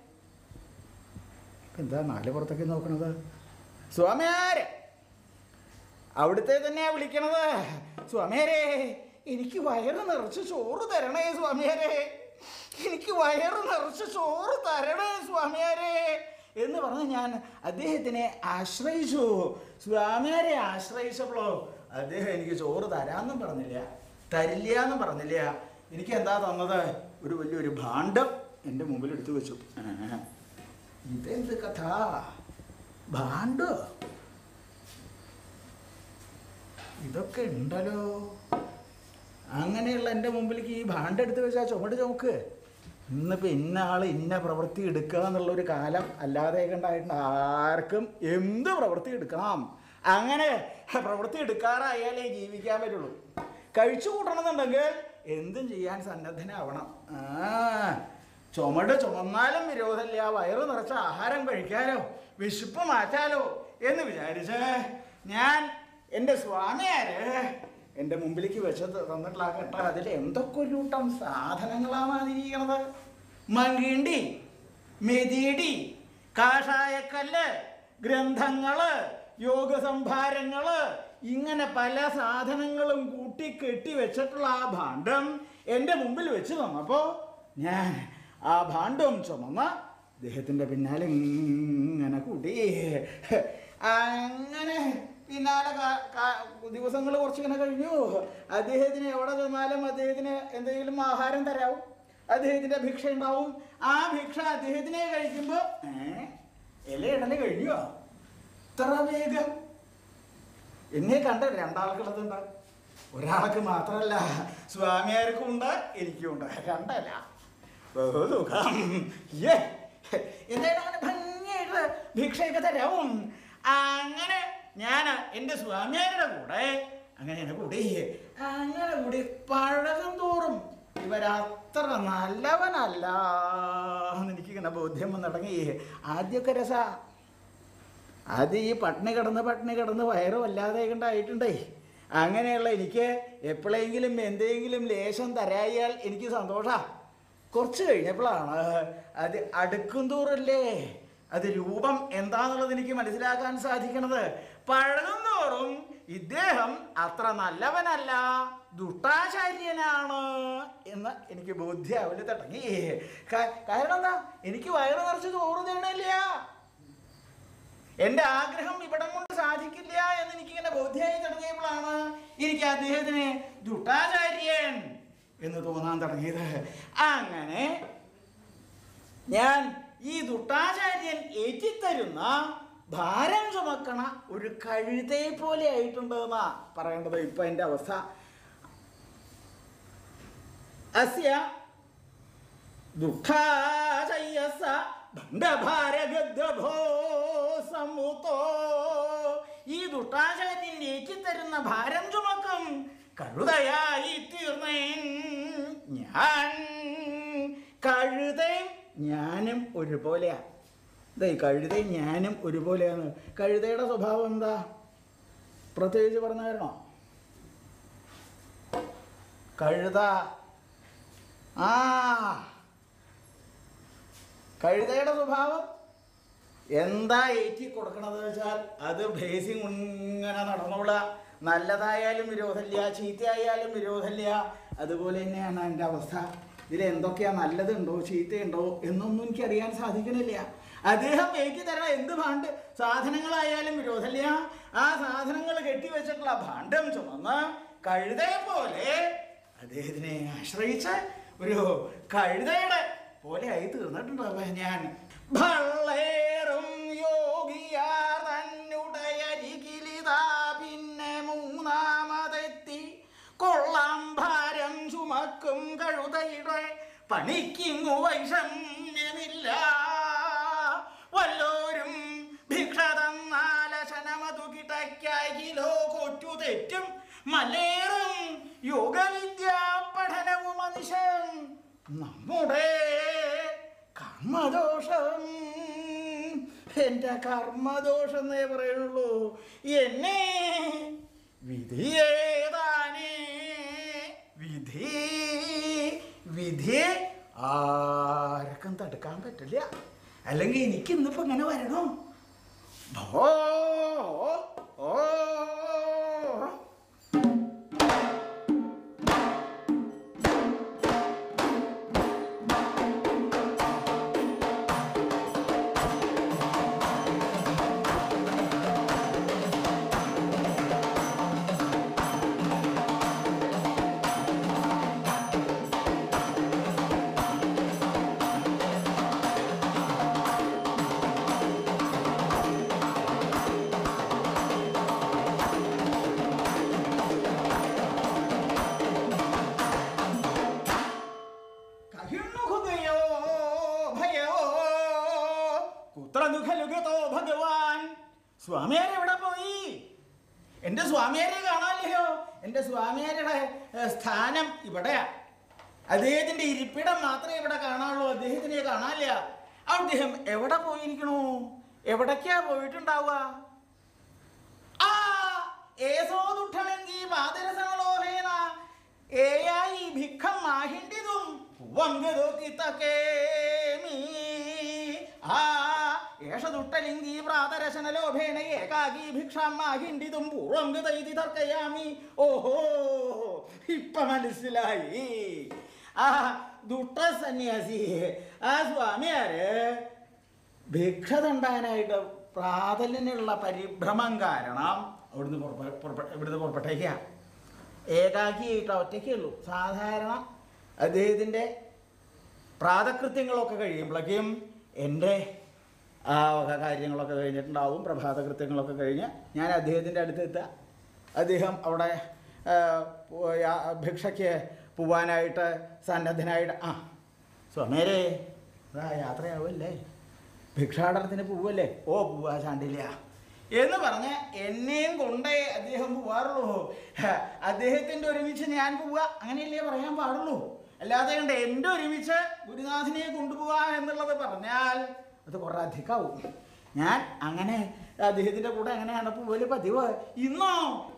എന്താ നാല് പുറത്തൊക്കെ നോക്കണത് സ്വാമിയാരെ അവിടുത്തെ തന്നെയാ വിളിക്കണത് സ്വാമിയാരേ എനിക്ക് വയറ് നിറച്ച് ചോറ് തരണേ സ്വാമിയാരേ എനിക്ക് വയറ് നിറച്ച് ചോറ് തരണേ സ്വാമിയാരേ എന്ന് പറഞ്ഞ് ഞാൻ അദ്ദേഹത്തിനെ ആശ്രയിച്ചു സ്വാമിയാരെ ആശ്രയിച്ചപ്പോഴോ അദ്ദേഹം എനിക്ക് ചോറ് തരാമെന്നും പറഞ്ഞില്ല തരില്ല എന്നും പറഞ്ഞില്ല എനിക്ക് എന്താ തന്നത് ഒരു വലിയൊരു ഭാണ്ഡം എൻ്റെ മുമ്പിൽ എടുത്തു വെച്ചു ആ, ഇതെന്ത് കഥ ഭാണ്ഡോ ഇതൊക്കെ ഉണ്ടല്ലോ അങ്ങനെയുള്ള എൻ്റെ മുമ്പിലേക്ക് ഈ ഭാണ്ഡം എടുത്ത് വെച്ചാൽ ചുമട് ചുമക്ക് ഇന്നിപ്പോൾ ഇന്ന ആൾ ഇന്ന പ്രവൃത്തി എടുക്കുക എന്നുള്ളൊരു കാലം അല്ലാതെ കണ്ടായിട്ടുണ്ട് ആർക്കും എന്ത് പ്രവൃത്തി എടുക്കണം അങ്ങനെ പ്രവൃത്തി എടുക്കാറായാലേ ജീവിക്കാൻ പറ്റുള്ളൂ കഴിച്ചു കൂട്ടണമെന്നുണ്ടെങ്കിൽ എന്തും ചെയ്യാൻ സന്നദ്ധനാവണം ആ ചുമട് ചുമന്നാലും വിരോധമില്ല വയറ് നിറച്ച ആഹാരം കഴിക്കാലോ വിശപ്പ് മാറ്റാലോ എന്ന് വിചാരിച്ച് ഞാൻ എൻ്റെ സ്വാമിയാര് എൻ്റെ മുമ്പിലേക്ക് വെച്ച് തന്നിട്ടുള്ള ആ കേട്ട അതിൽ എന്തൊക്കെ ഒരു കൂട്ടം സാധനങ്ങളാണ് അതിരിക്കണത് മങ്കിണ്ടി മെതിടി കാഷായക്കല്ല് ഗ്രന്ഥങ്ങള് യോഗസംഭാരങ്ങള് ഇങ്ങനെ പല സാധനങ്ങളും കൂട്ടി കെട്ടി വെച്ചിട്ടുള്ള ആ ഭാണ്ഡം എൻ്റെ മുമ്പിൽ വെച്ച് തന്നപ്പോൾ ഞാൻ ആ ഭാണ്ഡം ചുമന്ന അദ്ദേഹത്തിൻ്റെ പിന്നാലെ ഇങ്ങനെ കൂട്ടി അങ്ങനെ പിന്നാലെ ദിവസങ്ങൾ കുറച്ചിങ്ങനെ കഴിഞ്ഞു അദ്ദേഹത്തിന് എവിടെ ചെന്നാലും അദ്ദേഹത്തിന് എന്തെങ്കിലും ആഹാരം തരാവും അദ്ദേഹത്തിൻ്റെ ഭിക്ഷ ഉണ്ടാവും ആ ഭിക്ഷ അദ്ദേഹത്തിനെ കഴിക്കുമ്പോൾ ഇലയിടല് കഴിഞ്ഞോ ഇത്ര വേഗം എന്നെ കണ്ട രണ്ടാൾക്കുള്ളതുണ്ട് ഒരാൾക്ക് മാത്രമല്ല സ്വാമിയാർക്കും ഉണ്ട് എനിക്കും ഉണ്ട് രണ്ടല്ല ബഹുദുഃഖം ഏ എന്തായാലും അങ്ങനെ ഭംഗിയായിട്ട് ഭിക്ഷയൊക്കെ തരാവും അങ്ങനെ ഞാൻ എൻ്റെ സ്വാമിയാരുടെ കൂടെ അങ്ങനെ കൂടി അങ്ങനെ കൂടി പഴകം തോറും ഇവരത്ര നല്ലവനല്ല എന്ന് എനിക്കിങ്ങനെ ബോധ്യം വന്ന് തുടങ്ങി ആദ്യമൊക്കെ രസ അത് ഈ പട്ടിണി കിടന്ന് പട്ടിണി കിടന്ന് വയറ് വല്ലാതെ കണ്ടായിട്ടുണ്ടേ അങ്ങനെയുള്ള എനിക്ക് എപ്പോഴെങ്കിലും എന്തെങ്കിലും ലേശം തരായാൽ എനിക്ക് സന്തോഷാ കുറച്ച് കഴിഞ്ഞപ്പോഴാണ് അത് അടുക്കും തോറല്ലേ അത് രൂപം എന്താന്നുള്ളത് എനിക്ക് മനസ്സിലാക്കാൻ സാധിക്കണത് പഴകും തോറും ഇദ്ദേഹം അത്ര നല്ലവനല്ല ദുഷ്ടാചാര്യനാണ് എന്ന് എനിക്ക് ബോധ്യാവില്ല തുടങ്ങി കാ- കാരണം എന്താ എനിക്ക് വയറ് നിറച്ച് ചോറ് തരണില്ല എന്റെ ആഗ്രഹം ഇവിടം കൊണ്ട് സാധിക്കില്ല എന്ന് എനിക്കിങ്ങനെ ബോധ്യമായി തുടങ്ങിയപ്പോഴാണ് എനിക്ക് അദ്ദേഹത്തിന് ദുട്ടാചാര്യൻ എന്ന് തോന്നാൻ തുടങ്ങിയത് അങ്ങനെ ഞാൻ ഈ ദുട്ടാചാര്യൻ ഏറ്റിത്തരുന്ന ഭാരം ചുമക്കണ ഒരു കഴുതയെ പോലെ ആയിട്ടുണ്ടെന്നാ പറയേണ്ടത് ഇപ്പൊ എൻ്റെ അവസ്ഥ അസ്യ ദുഃഖാചയ്യസ ഭണ്ഡഭാരഗദ്ഭോ സമുതോ ഈ ദുഷ്ടാചാര്യൻ ഏറ്റിത്തരുന്ന ഭാരം ചുമക്കും കഴുതയായി തീർന്നേൻ ഞാൻ കഴുതയും ഞാനും ഒരുപോലെയാ ഇതേ കഴുതയും ഞാനും ഒരുപോലെയാണ് കഴുതയുടെ സ്വഭാവം എന്താ പ്രത്യേകിച്ച് പറഞ്ഞു തരണോ കഴുത ആ കഴുതയുടെ സ്വഭാവം എന്താ ഏറ്റി കൊടുക്കണത് വെച്ചാൽ അത് ബേസിങ് ഇങ്ങനെ നടന്നോളാം നല്ലതായാലും വിരോധമില്ല ചീത്തയായാലും വിരോധമില്ല അതുപോലെ തന്നെയാണ് എൻ്റെ അവസ്ഥ ഇതിൽ എന്തൊക്കെയാ നല്ലതുണ്ടോ ചീത്തയുണ്ടോ എന്നൊന്നും എനിക്ക് അറിയാൻ സാധിക്കണില്ല അദ്ദേഹം ഏറ്റി തരണ എന്ത് ഭാണ്ഡ് സാധനങ്ങളായാലും വിരോധമില്ല ആ സാധനങ്ങൾ കെട്ടിവെച്ചിട്ടുള്ള ഭാണ്ഡം ചുമന്ന് കഴുതയെ പോലെ അദ്ദേഹത്തിനെ ആശ്രയിച്ച് ഒരു കഴുതയുടെ പോലെ ആയി തീർന്നിട്ടുണ്ട് ഞാൻ ഭള്ളേറും യോഗിയാർ തന്നുടയരികിലിതാ പിന്നെ മൂന്നാമതെത്തി കൊള്ളാം ഭാരം ചുമക്കും കഴുതയുടെ പണിക്കിങ്ങു വൈഷമ്യമില്ല വല്ലോരും ഭിക്ഷ തന്നാലശനമതു കിടക്കായിലോ കൊറ്റു തെറ്റും മലേറും യോഗവിദ്യാ പഠനവും മനുഷ്യൻ നമ്മുടെ കർമ്മദോഷം എൻ്റെ കർമ്മദോഷം എന്നേ പറയുള്ളൂ എന്നെ വിധിയേതാനേ വിധി വിധിയെ ആർക്കും തടുക്കാൻ പറ്റില്ല അല്ലെങ്കിൽ എനിക്ക് ഇന്നിപ്പോ ഇങ്ങനെ വരണം ഓ ഓ കഹിണ്ണുഹൃദയോ ഭയോ കുത്രനു ഖലു ഗതോ ഭഗവാൻ സ്വാമിയാർ എവിടെ പോയി എൻ്റെ സ്വാമിയാരെ കാണാനില്ലയോ എൻ്റെ സ്വാമിയാരുടെ ഏ, സ്ഥാനം ഇവിടെയാ അദ്ദേഹത്തിൻ്റെ ഇരിപ്പിടം മാത്രമേ ഇവിടെ കാണാനുള്ളൂ അദ്ദേഹത്തിനെ കാണാനില്ല അദ്ദേഹം എവിടെ പോയിരിക്കണു എവിടേക്കാ പോയിട്ടുണ്ടാവുക ആ ഏസോദുട്ടളങ്കി പാദരസങ്ങളോഹേന ഏയായി ഭിക്ഖം മാഹിണ്ടിതും വങ്കദോക്കിത്തക്കേമി ആ ഏഷദുട്ടലിംഗി പ്രാതരശനലോഭേന ഏകാകി ഭിക്ഷാം മാഹിണ്ടിതും പൂർവം ഗതൈതി തർക്കയാമി ഓഹോ ഇപ്പൊ മനസ്സിലായി ആ ദുഷ്ട സന്യാസി ആ സ്വാമിയാര് ഭിക്ഷ തണ്ടാനായിട്ട് പ്രാതലിനുള്ള പരിഭ്രമം കാരണം അവിടുന്ന് പുറപ്പെ- പുറപ്പെ- ഇവിടുന്ന് പുറപ്പെട്ടേക്കുക ഏകാക്കിയായിട്ട് ഒറ്റയ്ക്കേ ഉള്ളൂ സാധാരണ അദ്ദേഹത്തിൻ്റെ പ്രാതകൃത്യങ്ങളൊക്കെ കഴിയുമ്പോഴേക്കും എൻ്റെ ആ വക കാര്യങ്ങളൊക്കെ കഴിഞ്ഞിട്ടുണ്ടാവും പ്രഭാതകൃത്യങ്ങളൊക്കെ കഴിഞ്ഞ് ഞാൻ അദ്ദേഹത്തിൻ്റെ അടുത്ത് എത്തുക അദ്ദേഹം അവിടെ ആ, പോ- യാ- ഭിക്ഷയ്ക്ക് പോവാനായിട്ട് സന്നദ്ധനായിട്ട് ആ സ്വാമേരേ അതാ യാത്രയാവുമല്ലേ ഭിക്ഷാടനത്തിന് പോവല്ലേ ഓ പോവാ ചാണ്ടില്ല എന്ന് പറഞ്ഞ് എന്നെയും കൊണ്ടേ അദ്ദേഹം പോവാറുള്ളൂ ഹ, അദ്ദേഹത്തിൻ്റെ ഒരുമിച്ച് ഞാൻ പോവുക അങ്ങനെയല്ലേ പറയാൻ പാടുള്ളൂ അല്ലാതെ കണ്ട് എൻ്റെ ഒരുമിച്ച് ഗുരുനാഥനെ കൊണ്ടുപോവുക എന്നുള്ളത് പറഞ്ഞാൽ അത് കുറേ അധികമാവും ഞാൻ അങ്ങനെ അദ്ദേഹത്തിൻ്റെ കൂടെ അങ്ങനെയാണ് പോവല് പതിവ് ഇന്നോ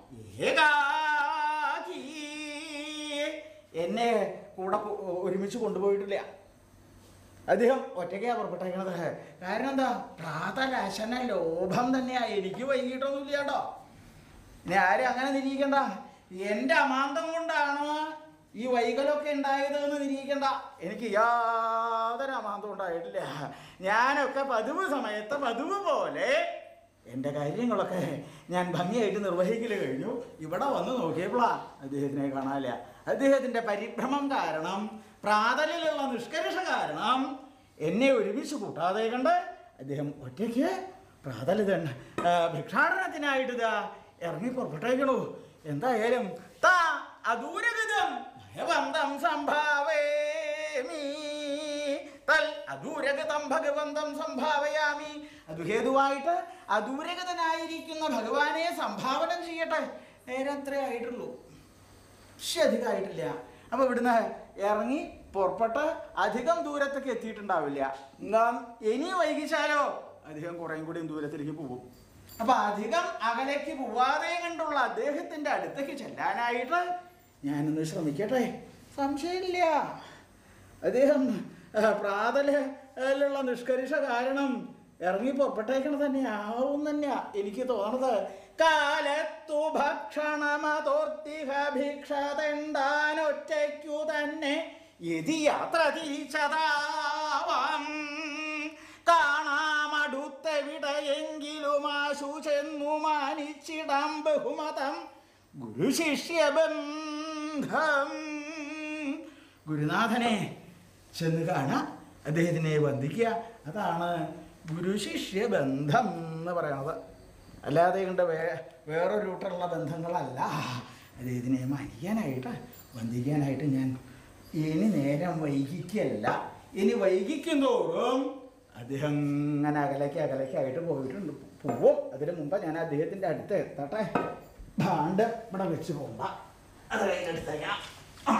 ഏകാകി എന്നെ കൂടെ പോ- ഒരുമിച്ച് കൊണ്ടുപോയിട്ടില്ല അദ്ദേഹം ഒറ്റയ്ക്കാ പുറപ്പെട്ടേക്കണത് കാരണം എന്താ പ്രാതലശന ലോഭം തന്നെയാ എനിക്ക് വൈകിട്ടൊന്നുമില്ല കേട്ടോ ഇനി ആരും അങ്ങനെ നിരീക്കണ്ട എൻ്റെ അമാന്തം കൊണ്ടാണ് ഈ വൈകലൊക്കെ ഉണ്ടായത് എന്ന് നിരീക്കണ്ട എനിക്ക് യാതൊരു അമാന്തം ഉണ്ടായിട്ടില്ല ഞാനൊക്കെ പതിവ് സമയത്ത് പതിവ് പോലെ എൻ്റെ കാര്യങ്ങളൊക്കെ ഞാൻ ഭംഗിയായിട്ട് നിർവഹിക്കൽ കഴിഞ്ഞു ഇവിടെ വന്ന് നോക്കിയപ്പോഴാ അദ്ദേഹത്തിനെ കാണാനില്ല അദ്ദേഹത്തിൻ്റെ പരിഭ്രമം കാരണം പ്രാതലിലുള്ള നിഷ്കർഷ കാരണം എന്നെ ഒരുമിച്ച് കൂട്ടാതെ കണ്ട് അദ്ദേഹം ഒറ്റയ്ക്ക് പ്രാതലിതൻ ഭിക്ഷാടനത്തിനായിട്ട് ഇതാ ഇറങ്ങി പുറപ്പെട്ടേക്കണു എന്തായാലും താ അദൂരഗതം ഭഗവന്തം സംഭാവേമി തൽ അദൂരഗതം ഭഗവന്തം സംഭാവയാമി അത് ഹേതുവായിട്ട് അദൂരഗതനായിരിക്കുന്ന ഭഗവാനെ സംഭാവനം ചെയ്യട്ടെ നേരെ അത്രേ ആയിട്ടുള്ളൂ പക്ഷെ അധികമായിട്ടില്ല അപ്പൊ ഇവിടുന്ന് ഇറങ്ങി പുറപ്പെട്ട് അധികം ദൂരത്തേക്ക് എത്തിയിട്ടുണ്ടാവില്ല നാം ഇനി വൈകിച്ചാലോ അധികം കുറേയും കൂടി ദൂരത്തിലേക്ക് പോകും അപ്പൊ അധികം അകലേക്ക് പോവാതെ കണ്ടുള്ള അദ്ദേഹത്തിന്റെ അടുത്തേക്ക് ചെല്ലാനായിട്ട് ഞാനൊന്ന് ശ്രമിക്കട്ടെ സംശയമില്ല അദ്ദേഹം ആ, പ്രാതലിലുള്ള നിഷ്കർഷ കാരണം ഇറങ്ങി പുറപ്പെട്ടേക്കണ തന്നെ ആവും തന്നെയാ എനിക്ക് തോന്നണത് കാലത്തു ഭക്ഷണമതോർത്തിഹ ഭിക്ഷ തെണ്ടാനൊറ്റയ്ക്കു തന്നെ യതി യാത്ര തിരിച്ചതാവാം കാണാമടുത്തെവിടെയെങ്കിലും ആശു ചെന്നു മാനിച്ചിടാം ബഹുമതം ഗുരുശിഷ്യബന്ധം ഗുരുനാഥനെ ചെന്ന് കാണാം അദ്ദേഹത്തിനെ വന്ദിക്കുക അതാണ് ഗുരുശിഷ്യ ബന്ധം എന്ന് പറയണത് അല്ലാതെ കണ്ട് വേ വേറൊരു റൂട്ടിലുള്ള ബന്ധങ്ങളല്ല അദ്ദേഹത്തിനെ മാനിക്കാനായിട്ട് വന്ദിക്കാനായിട്ട് ഞാൻ ഇനി നേരം വൈകിക്കല്ല ഇനി വൈകിക്കും തോറും അദ്ദേഹം ഇങ്ങനെ അകലേക്ക് അകലേക്കായിട്ട് പോയിട്ടുണ്ട് പോവും അതിന് മുമ്പ് ഞാൻ അദ്ദേഹത്തിൻ്റെ അടുത്ത് എത്തട്ടെ ഭാണ്ട് ഇവിടെ വെച്ച് പോകണ്ട അത് കഴിഞ്ഞെടുത്തേക്കാം ആ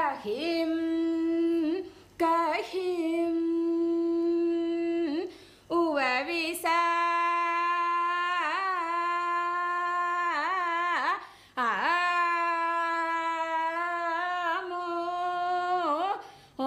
കഹിം കഹിം ഉവവിസ ആമോ ഓ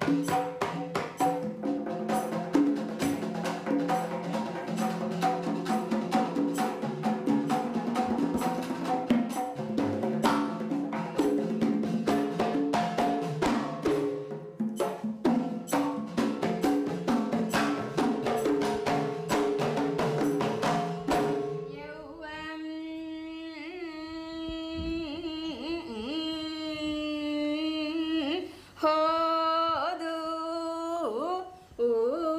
യൗവം ഹോദു ഊ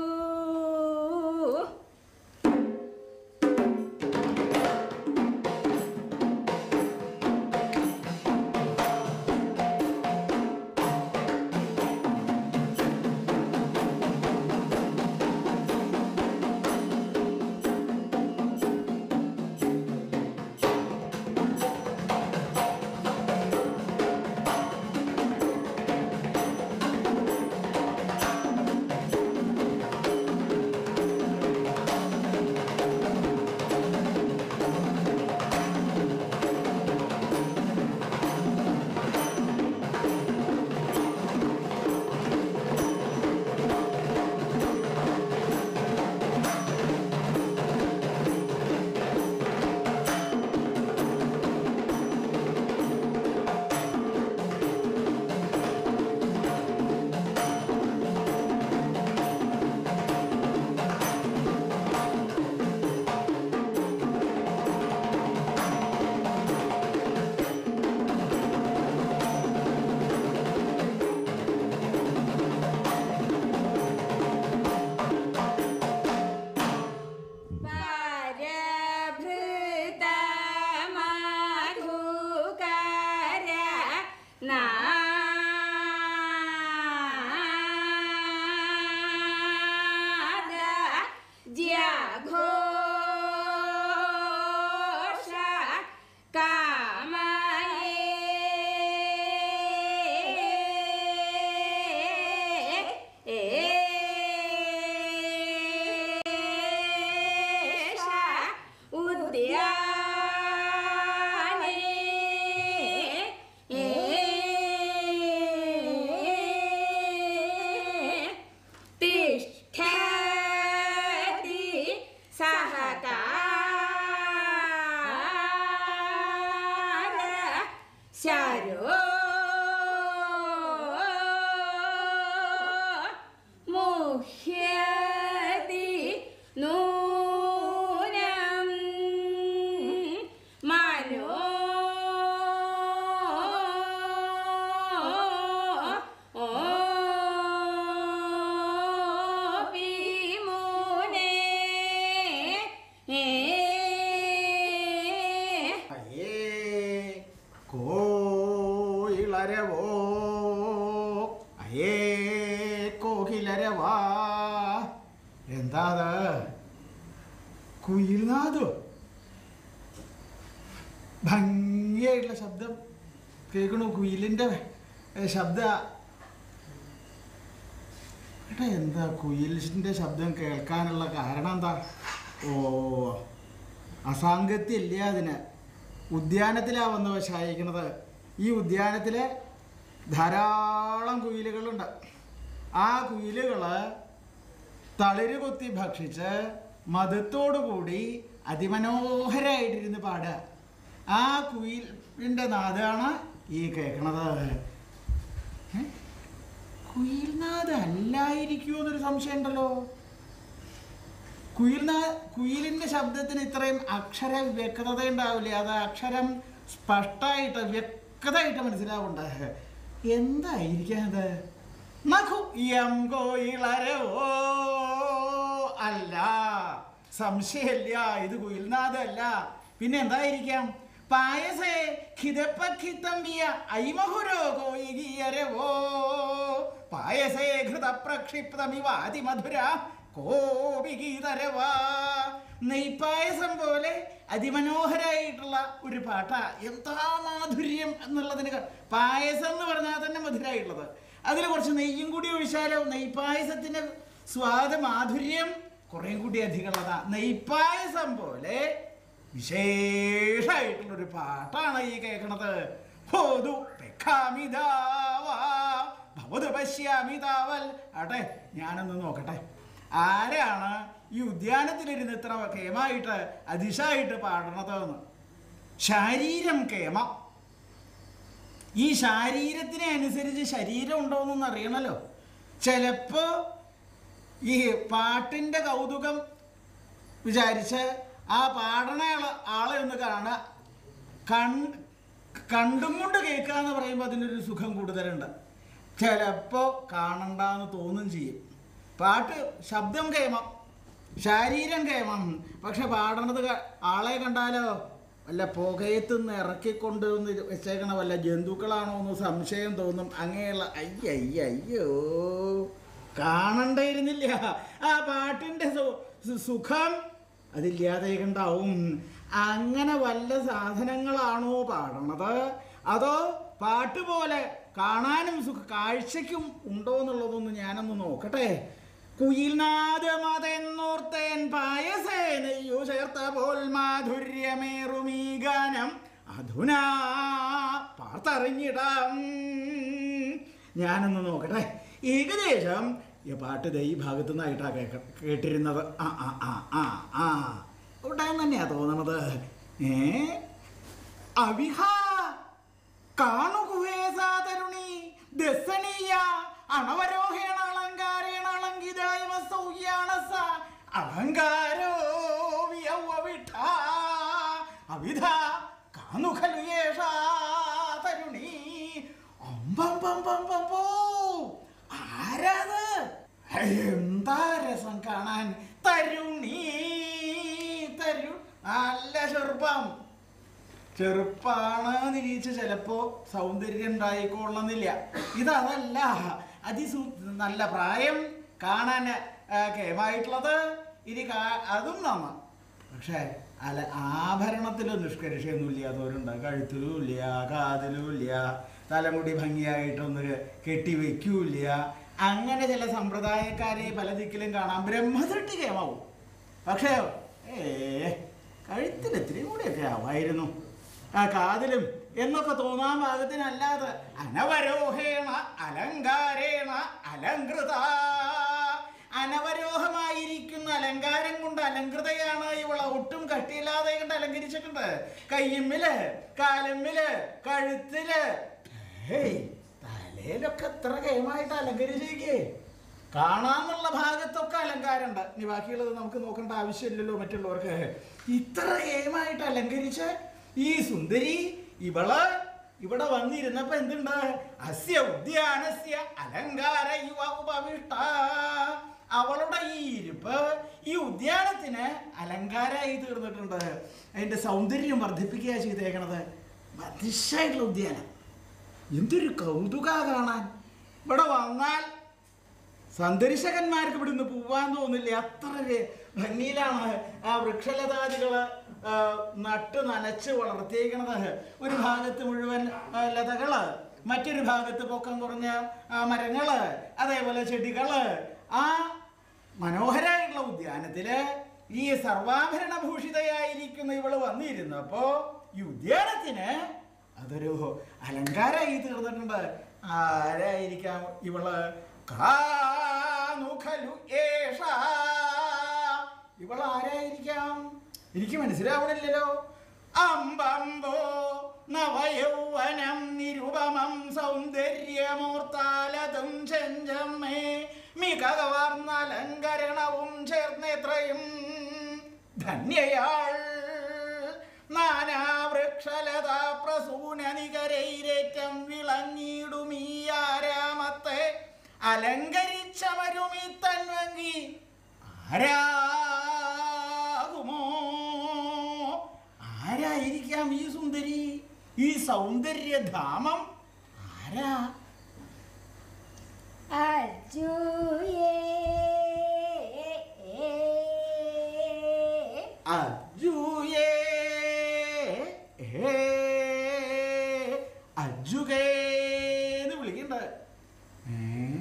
പരഭൃതമധുകര നാദ ജഘോഷ കാമയേഷ ഉദ്യാനേ തിഷ്ഠതി സഹകാര ശരോ മുഹ്യതി നൂനം മനോ അയ്യേ കോയിളരവോ അയ്യേ കോകിലരവാ എന്താ കുയിൽനാഥോ ഭംഗിയായിട്ടുള്ള ശബ്ദം കേൾക്കണു കുയിലിൻ്റെ ശബ്ദ ഏട്ടാ എന്താ കുയിലിൻ്റെ ശബ്ദം കേൾക്കാനുള്ള കാരണം എന്താ ഓ അസാങ്കത്യമില്ല അതിന് ഉദ്യാനത്തിലാണ് വന്ന് വശായിരിക്കണത് ഈ ഉദ്യാനത്തിൽ ധാരാളം കുയിലുകളുണ്ട് ആ കുയിലുകൾ തളിര് കൊത്തി ഭക്ഷിച്ച് മതത്തോടു കൂടി അതിമനോഹരമായിട്ടിരുന്ന് പാടുക ആ കുയിലിൻ്റെ നാദാണ് ഈ കേൾക്കണത് ഏ? കുയിൽനാഥ് അല്ലായിരിക്കുമോ എന്നൊരു സംശയം ഉണ്ടല്ലോ കുയിൽനാ കുയിലിൻ്റെ ശബ്ദത്തിന് ഇത്രയും അക്ഷര വ്യക്തത ഉണ്ടാവില്ലേ അത് അക്ഷരം സ്പഷ്ടമായിട്ട് വ്യക്തമായിട്ട് മനസ്സിലാവുണ്ട് എന്തായിരിക്കാം അത് നഖു യം കോയിളരവോ അല്ല സംശയമില്ല ഇത് കുയിൽനാഥല്ല പിന്നെ എന്തായിരിക്കാം പായസേ ഖിതപ്പഖിത്തമ്പിയ ഐമഹുരോ കോയികീയരവോ പായസേ ഘൃതപ്രക്ഷിപ്തമിവ അതിമധുര കോപികീതരവാ നെയ്പായസം പോലെ അതിമനോഹരായിട്ടുള്ള ഒരു പാട്ട എന്താ മാധുര്യം എന്നുള്ളതിന് ക- പായസം എന്ന് പറഞ്ഞാൽ തന്നെ മധുരമായിട്ടുള്ളത് അതിൽ കുറച്ച് നെയ്യും കൂടി ഒഴിച്ചാലോ നെയ്പായസത്തിന്റെ സ്വാദ മാധുര്യം കുറേ കൂടി അധികമുള്ളതാ നെയ്പായസം പോലെ വിശേഷമായിട്ടുള്ളൊരു പാട്ടാണ് ഈ കേൾക്കണത് ഹോതു പെഖാമിതാവാ ഭവത് പശ്യാമി താവൽ ആട്ടെ ഞാനൊന്ന് നോക്കട്ടെ ആരാണ് ഈ ഉദ്യാനത്തിലിരുന്ന് ഇത്ര കേമായിട്ട് അതിശായിട്ട് പാടണത് എന്ന് ശാരീരം കേമം ഈ ശാരീരത്തിനെ അനുസരിച്ച് ശരീരം ഉണ്ടോയെന്നൊന്ന് അറിയണമല്ലോ ചിലപ്പോ ഈ പാട്ടിൻ്റെ കൗതുകം വിചാരിച്ച് ആ പാടണ ആള് ആളെ ഒന്ന് കാണുക കൺ കണ്ടും കൊണ്ട് കേൾക്കുക എന്ന് പറയുമ്പോൾ അതിനൊരു സുഖം കൂടുതലുണ്ട് ചിലപ്പോൾ കാണണ്ടെന്ന് തോന്നും ചെയ്യും പാട്ട് ശബ്ദം കേമം ശാരീരം കേമം പക്ഷെ പാടണത് ക- ആളെ കണ്ടാലോ വല്ല പുകയത്ത് നിന്ന് ഇറക്കിക്കൊണ്ട് ഒന്ന് വെച്ചേക്കണ വല്ല ജന്തുക്കളാണോ എന്ന് സംശയം തോന്നും അങ്ങനെയുള്ള അയ്യ അയ്യ അയ്യോ കാണണ്ടായിരുന്നില്ല ആ പാട്ടിൻ്റെ സു- സു- സുഖം അതില്ലാതെ കണ്ടാവും അങ്ങനെ വല്ല സാധനങ്ങളാണോ പാടണത് അതോ പാട്ട് പോലെ കാണാനും സുഖ കാഴ്ചയ്ക്കും ഉണ്ടോ എന്നുള്ളതൊന്ന് ഞാനൊന്ന് നോക്കട്ടെ കുയിൽനാദമതെന്നോർത്തേൻ പായസേനയ്യു ചേർത്ത പോൽ മാധുര്യമേറുമീ ഗാനം അധുനാ പാർത്തറിഞ്ഞിടാം ഞാനൊന്ന് നോക്കട്ടെ ഏകദേശം ഈ പാട്ട് ദേ ഈ ഭാഗത്തു നിന്നായിട്ടാണ് കേൾക്ക കേട്ടിരുന്നത് ആ ആ ആ ആ ആ അവിടെ തന്നെയാ തോന്നണത് ഏ അവിഹ കാണുകുഹേ സാതരുണി ദസനീയ അണവരോഹേണ അലങ്കാരേണ അലങ്കിതായ സൗയാണസ അലങ്കാരോ വിയൗവിട്ട അവിധ കാണു ഖലു യേഷാ തരുണി അമ്പം പം പം പം പോ ആരാത് എന്താ രസം കാണാൻ തരുണി തരു നല്ല ചെറുപ്പം ചെറുപ്പാണ് നിരീച്ച് ചിലപ്പോ സൗന്ദര്യം ഉണ്ടായിക്കൊള്ളുന്നില്ല ഇതതല്ല അതിസു നല്ല പ്രായം കാണാൻ ആ, കേമായിട്ടുള്ളത് ഇനി കാ- അതും നന്ന പക്ഷേ അല്ല ആഭരണത്തിലും നിഷ്കർഷയൊന്നും ഇല്ലാത്തവരുണ്ട് കഴുത്തിലും ഇല്ല കാതിലും ഇല്ല തലമുടി ഭംഗിയായിട്ടൊന്ന് കെട്ടി വെക്കൂല അങ്ങനെ ചില സമ്പ്രദായക്കാരെ പല ദിക്കിലും കാണാം ബ്രഹ്മദൃഷ്ടി കേമാവും പക്ഷേ ഏ കഴുത്തിൽ ഇത്തിരി കൂടെയൊക്കെ ആവായിരുന്നു ആ കാതിലും എന്നൊക്കെ തോന്നാൻ പാകത്തിനല്ലാതെ അനവരോഹേണ അലങ്കാരേണ അലങ്കൃത അനവരോഹമായിരിക്കുന്ന അലങ്കാരം കൊണ്ട് അലങ്കൃതയാണ് ഇവളെ ഒട്ടും കട്ടിയില്ലാതെ കൊണ്ട് അലങ്കരിച്ചിട്ടുണ്ട് കയ്യുമ്മില് കാലുമ്മില് കഴുത്തില് ഹേയ് തലയിലൊക്കെ എത്ര കേമായിട്ട് അലങ്കരിച്ചേക്കേ കാണാന്നുള്ള ഭാഗത്തൊക്കെ അലങ്കാരമുണ്ട് ഇനി ബാക്കിയുള്ളത് നമുക്ക് നോക്കേണ്ട ആവശ്യമില്ലല്ലോ മറ്റുള്ളവർക്ക് ഇത്ര ഗെയിമായിട്ട് അലങ്കരിച്ച് ഈ സുന്ദരി ഇവള് ഇവിടെ വന്നിരുന്നപ്പോ എന്തുണ്ട് അസ്യ ഉദ്യാനസ്യ അലങ്കാര യുവ ഉപവിഷ്ട അവളുടെ ഈ ഇരിപ്പ് ഈ ഉദ്യാനത്തിന് അലങ്കാരമായി തീർന്നിട്ടുണ്ട് അതിന്റെ സൗന്ദര്യം വർദ്ധിപ്പിക്കുക ചെയ്തേക്കണത് അതിശായിട്ടുള്ള ഉദ്യാനം എന്തൊരു കൗതുക കാണാൻ ഇവിടെ വന്നാൽ സന്ദർശകന്മാർക്ക് ഇവിടുന്ന് പോവാൻ തോന്നില്ല അത്ര രെ- ഭംഗിയിലാണ് ആ വൃക്ഷലതാദികള് ആ, നട്ട് നനച്ച് വളർത്തിയേക്കണത് ഒരു ഭാഗത്ത് മുഴുവൻ ആ, ലതകള് മറ്റൊരു ഭാഗത്ത് പൊക്കം കുറഞ്ഞ ആ, മരങ്ങള് അതേപോലെ ചെടികള് ആ മനോഹരമായിട്ടുള്ള ഉദ്യാനത്തില് ഈ സർവാഭരണ ഭൂഷിതയായിരിക്കുന്ന ഇവള് വന്നിരുന്നപ്പോ ഈ ഉദ്യാനത്തിന് അതൊരു അലങ്കാരമായി തീർന്നിട്ടുണ്ട് ആരായിരിക്കാം ഇവള് കാനു ഖലു ഏഷാ. ഇവൾ ആരായിരിക്കാം എനിക്ക് മനസ്സിലാവണില്ലല്ലോ അമ്പമ്പോ നവയൗവനം നിരുപമം സൗന്ദര്യമൂർത്താലതും ചെഞ്ചമ്മേ മികവർന്ന അലങ്കരണവും ചേർന്നെത്രയും ധന്യയാൾ നാനാവൃക്ഷലത പ്രസൂന നികരൈരേറ്റം വിളങ്ങിയിടുമീ ആരാമത്തെ അലങ്കരിച്ചവരുമീ തൻവങ്കി ആരാകുമോ ആരായിരിക്കാം ഈ സുന്ദരി ഈ സൗന്ദര്യധാമം ആരാ അജുയേ അജുയേ ഏ, അജുകേന്ന് വിളിക്കണ്ട ഏ?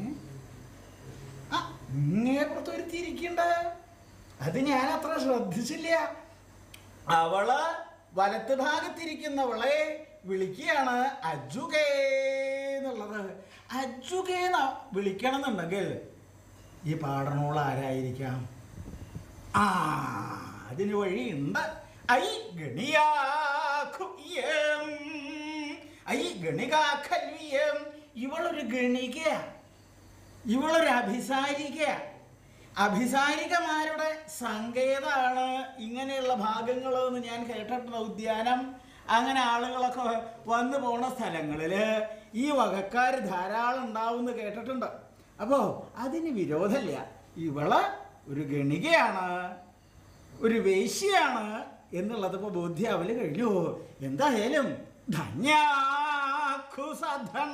ആ, ഇങ്ങേ പുറത്ത് വരുത്തിയിരിക്കണ്ട അത് ഞാൻ അത്ര ശ്രദ്ധിച്ചില്ല അവള് വലത്ത് ഭാഗത്തിരിക്കുന്നവളെ വിളിക്കുകയാണ് അജുകേ എന്നുള്ളത് അജുകേന വിളിക്കണമെന്നുണ്ടെങ്കിൽ ഈ പാടണോൾ ആരായിരിക്കാം ആ അതിന് വഴിയുണ്ട് ഐ ഗണിയാഖുയം ഐ ഗണികാഖല്യം ഇവളൊരു ഗണിക ഇവളൊരു അഭിസാരിക അഭിസാരികമാരുടെ സങ്കേതമാണ് ഇങ്ങനെയുള്ള ഭാഗങ്ങൾ എന്ന് ഞാൻ കേട്ടിട്ടുണ്ട് ഉദ്യാനം അങ്ങനെ ആളുകളൊക്കെ വന്നു പോണ സ്ഥലങ്ങളിൽ ഈ വകക്കാർ ധാരാളം ഉണ്ടാവുമെന്ന് കേട്ടിട്ടുണ്ട് അപ്പോൾ അതിന് വിരോധമില്ല ഇവള് ഒരു ഗണികയാണ് ഒരു വേശ്യയാണ് എന്നുള്ളത് ഇപ്പോൾ ബോധ്യാവല് കഴിഞ്ഞു എന്തായാലും ധന്യാഖു സധന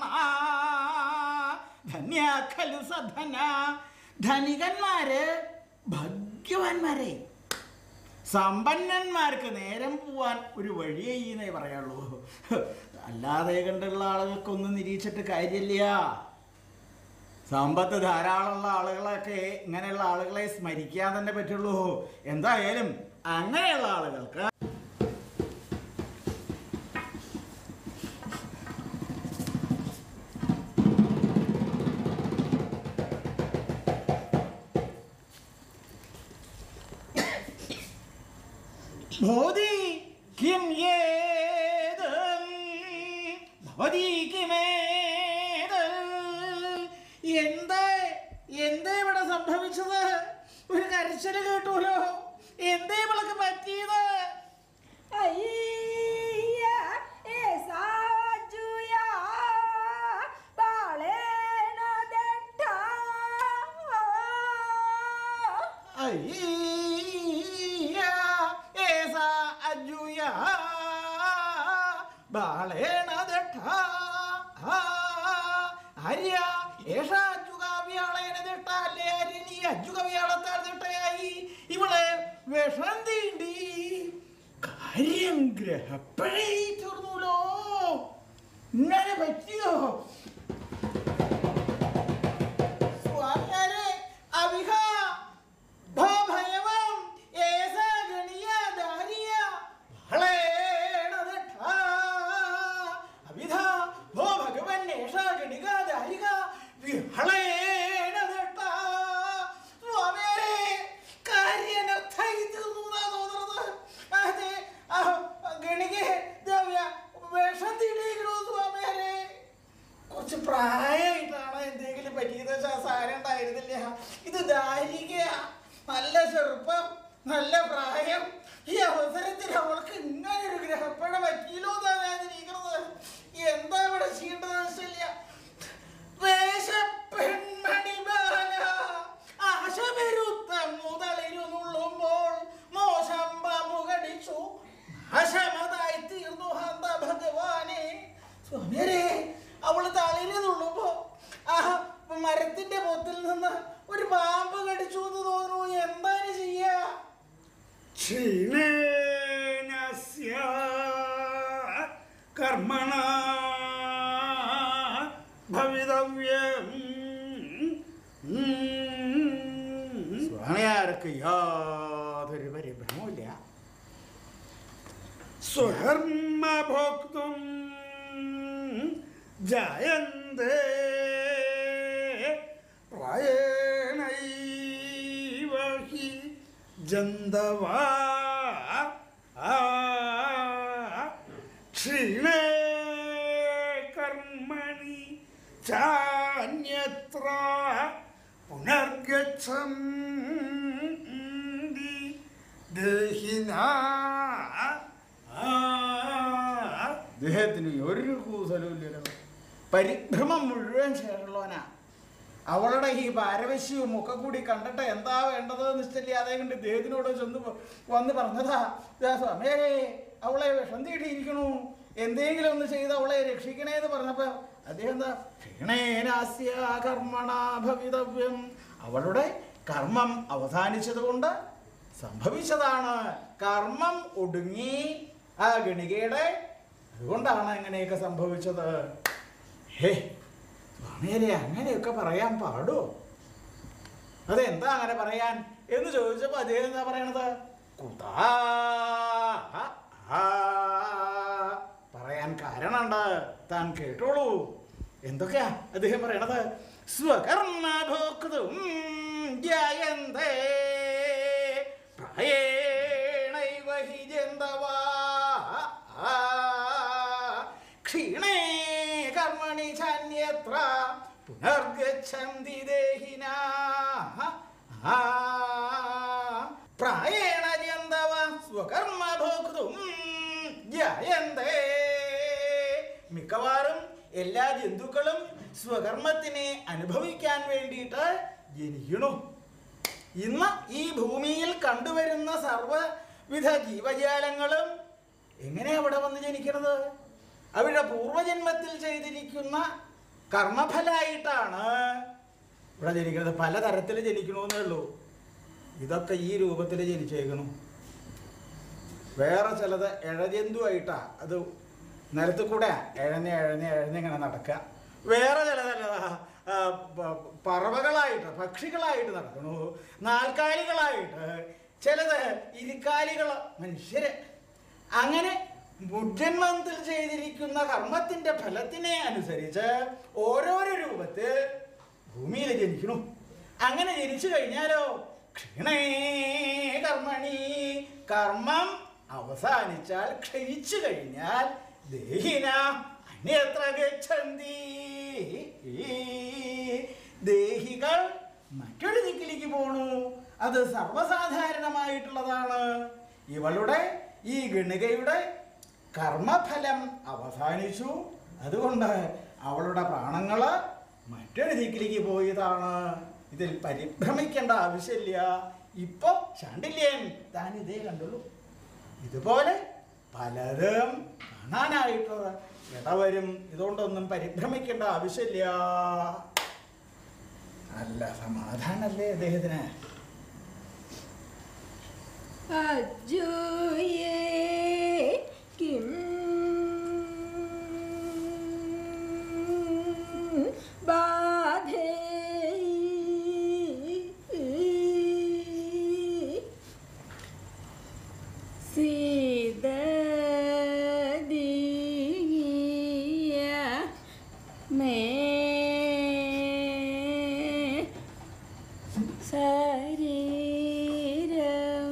ധന്യാഖലു സധന ധനികന്മാര് ഭാഗ്യവാന്മാരെ സമ്പന്നന്മാർക്ക് നേരം പോവാൻ ഒരു വഴിയേ എന്നേ പറയുള്ളൂ അല്ലാതെ കണ്ടുള്ള ആളുകൾക്കൊന്നും നിരീക്ഷിച്ചിട്ട് കാര്യമില്ല സമ്പത്ത് ധാരാളമുള്ള ആളുകളൊക്കെ ഇങ്ങനെയുള്ള ആളുകളെ സ്മരിക്കാൻ തന്നെ പറ്റുള്ളൂ എന്തായാലും അങ്ങനെയുള്ള ആളുകൾക്ക് ഭവതി കിം ഏതം ഭവതി കിമേതൽ എന്താ എന്താ ഇവിടെ സംഭവിച്ചത് ഒരു കരച്ചില് കേട്ടൂലോ എന്താ ഇവൾക്ക് പറ്റിയത് അയ്യ ഏസാജുയ ബാളേന ദട്ട അയ്യ, ഏസാ അജുയ, ബാളേണ ദട്ട. ആ, ആര്യ, ഏഷാ അജുകാവ്യാളേന ദട്ട, അല്ലേ ആര്യ, നീ അജുകവ്യാളത്താൽ ദട്ടയായി ഇവളെ വിഷം തീണ്ടി കാര്യം ഗ്രഹപ്പഴേ തീർന്നൂലോ ഇങ്ങനെ പറ്റിയോ സ്വാമിയാരെ അവിഹ ഭയവം ഏസ ഗണിയ ദാരിയ ഹളേണദഠ അവിധ ഭോ ഭഗവൻ ഏഷ ഗണിക ദാരിക വിഹളേണദഠ സ്വാമിയാരെ കാര്യനർത്ഥായി തീർന്നു എന്നാ തോന്നുന്നത് അതെ ആ ഗണികെ ദ്രവ്യ വിഷം തീണ്ടിയിരിക്കണോ സ്വാമിയാരെ കുറച്ച് പ്രായമായിട്ടാണ് എന്തെങ്കിലും പറ്റിയത് വെച്ചാൽ സാരം ഉണ്ടായിരുന്നില്ല ഇത് ദാരികയാ നല്ല ചെറുപ്പം നല്ല പ്രായം ഈ അവസരത്തിൽ അവൾക്ക് ഇങ്ങനെ ഒരു ഗ്രഹപ്പഴ പറ്റിയില്ലോ എന്നാണ് ഞാൻ ഇരിക്കുന്നത് എന്താ ഇവിടെ ചെയ്യേണ്ടത് വെച്ചില്ല വേഷപ്പെൺമണി ബാല ആശ പെരുത്ത മുതലിരുന്നുള്ളുമ്പോൾ മോശം മുകടിച്ചു അശമതായി തീർന്നു ഹന്ത ഭഗവാനെ സ്വാമിയരെ അവള് തലയിൽ തുള്ളുമ്പോ ആ മരത്തിന്റെ പൊത്തിൽ നിന്ന് ഒരു പാമ്പ് കടിച്ചു എന്ന് തോന്നുന്നു എന്താണ് ചെയ്യാ ക്ഷീണേനസ്യ കർമ്മണ ഭവിതവ്യം സ്വാമിയാർക്ക് യാതൊരു പരിഭ്രമവുമില്ല സ്വകർമ്മ ഭോക്തും ജായന്തേ പ്രായേണൈവ ഹി ജന്തവാ ക്ഷീണേ കർമ്മണി ചാന്യത്ര പുനർഗച്ഛന്തി ദേഹിനാ അദ്ദേഹത്തിന് ഒരു കൂസലുമില്ലല്ലോ പരിഭ്രമം മുഴുവൻ ചേർന്നുള്ളവനാ അവളുടെ ഈ പാരവശ്യവും ഒക്കെ കൂടി കണ്ടിട്ട് എന്താ വേണ്ടത് നിശ്ചയില്ലാതെ കണ്ട് ഇദ്ദേഹത്തിനോട് ചെന്ന് പ- വന്ന് പറഞ്ഞതാ "ദാ സ്വാമിയേ അവളെ വിഷം തീട്ടിയിരിക്കണു എന്തെങ്കിലും ഒന്ന് ചെയ്ത് അവളെ രക്ഷിക്കണേ എന്ന് പറഞ്ഞപ്പോ അദ്ദേഹം എന്താ ക്ഷീണേനാസ്യ കർമ്മണ ഭവിതവ്യം അവളുടെ കർമ്മം അവസാനിച്ചത് കൊണ്ട് സംഭവിച്ചതാണ് കർമ്മം ഒടുങ്ങി ആ ഗണികയുടെ അതുകൊണ്ടാണ് അങ്ങനെയൊക്കെ സംഭവിച്ചത് ഹേ സ്വാമിയരെ അങ്ങനെയൊക്കെ പറയാൻ പാടോ അതെന്താ അങ്ങനെ പറയാൻ എന്ന് ചോദിച്ചപ്പോ അദ്ദേഹം എന്താ പറയണത് കുതാ പറയാൻ കാരണമുണ്ട് താൻ കേട്ടോളൂ എന്തൊക്കെയാ അദ്ദേഹം പറയണത് സ്വകർമ്മഭോക്തും ജയന്തേ പ്രായേണൈവ ഹി ജന്തവാ ക്ഷീണേ കർമ്മണി ചന്യത്ര പുനർഗച്ഛന്തി ദേഹിനാ പ്രായേണ ജന്തവ സ്വകർമ്മഭോക്തും ജയന്തേ മിക്കവാറും എല്ലാ ജന്തുക്കളും സ്വകർമ്മത്തിനെ അനുഭവിക്കാൻ വേണ്ടിയിട്ട് ജനിക്കണു ഇന്ന് ഈ ഭൂമിയിൽ കണ്ടുവരുന്ന സർവ്വവിധ ജീവജാലങ്ങളും എങ്ങനെ അവിടെ വന്ന് ജനിക്കുന്നത് അവരുടെ പൂർവജന്മത്തിൽ ചെയ്തിരിക്കുന്ന കർമ്മഫലമായിട്ടാണ് ഇവിടെ ജനിക്കുന്നത് പലതരത്തിൽ ജനിക്കണമെന്നേ ഉള്ളൂ ഇതൊക്കെ ഈ രൂപത്തിൽ ജനിച്ചേക്കണു വേറെ ചിലത് ഇഴജന്തുവായിട്ടാ അത് നിലത്ത് കൂടെ എഴഞ്ഞ് എഴഞ്ഞ് എഴഞ്ഞ് ഇങ്ങനെ നടക്കുക വേറെ ചിലതല്ലതാ ആ, പ- പറവകളായിട്ട് പക്ഷികളായിട്ട് നടക്കണു നാൽക്കാലികളായിട്ട് ചിലത് ഇരുക്കാലികൾ മനുഷ്യര് അങ്ങനെ മുജ്ജന്മത്തിൽ ചെയ്തിരിക്കുന്ന കർമ്മത്തിന്റെ ഫലത്തിനെ അനുസരിച്ച് ഓരോരോ രൂപത്തിൽ ഭൂമിയിൽ ജനിക്കണു അങ്ങനെ ജനിച്ചു കഴിഞ്ഞാലോ ക്ഷീണേ കർമ്മണി കർമ്മം അവസാനിച്ചാൽ ക്ഷയിച്ചു കഴിഞ്ഞാൽ ദേഹിന അന്യത്ര ഗച്ഛന്തി ദേഹികൾ മറ്റൊരു ദിക്കിലേക്ക് പോണു അത് സർവ്വസാധാരണമായിട്ടുള്ളതാണ് ഇവളുടെ ഈ ഗണികയുടെ കർമ്മഫലം അവസാനിച്ചു അതുകൊണ്ട് അവളുടെ പ്രാണങ്ങള് മറ്റൊരു ദിക്കിലേക്ക് പോയതാണ് ഇതിൽ പരിഭ്രമിക്കേണ്ട ആവശ്യമില്ല ഇപ്പൊ ശാണ്ടില്യൻ താൻ ഇതേ കണ്ടുള്ളൂ ഇതുപോലെ പലതും കാണാനായിട്ട് ഇടവരും ഇതുകൊണ്ടൊന്നും പരിഭ്രമിക്കേണ്ട ആവശ്യമില്ല നല്ല സമാധാനല്ലേ അദ്ദേഹത്തിന് അജുയേ കിം ബാധേ സീതീയ മേ ശരീരം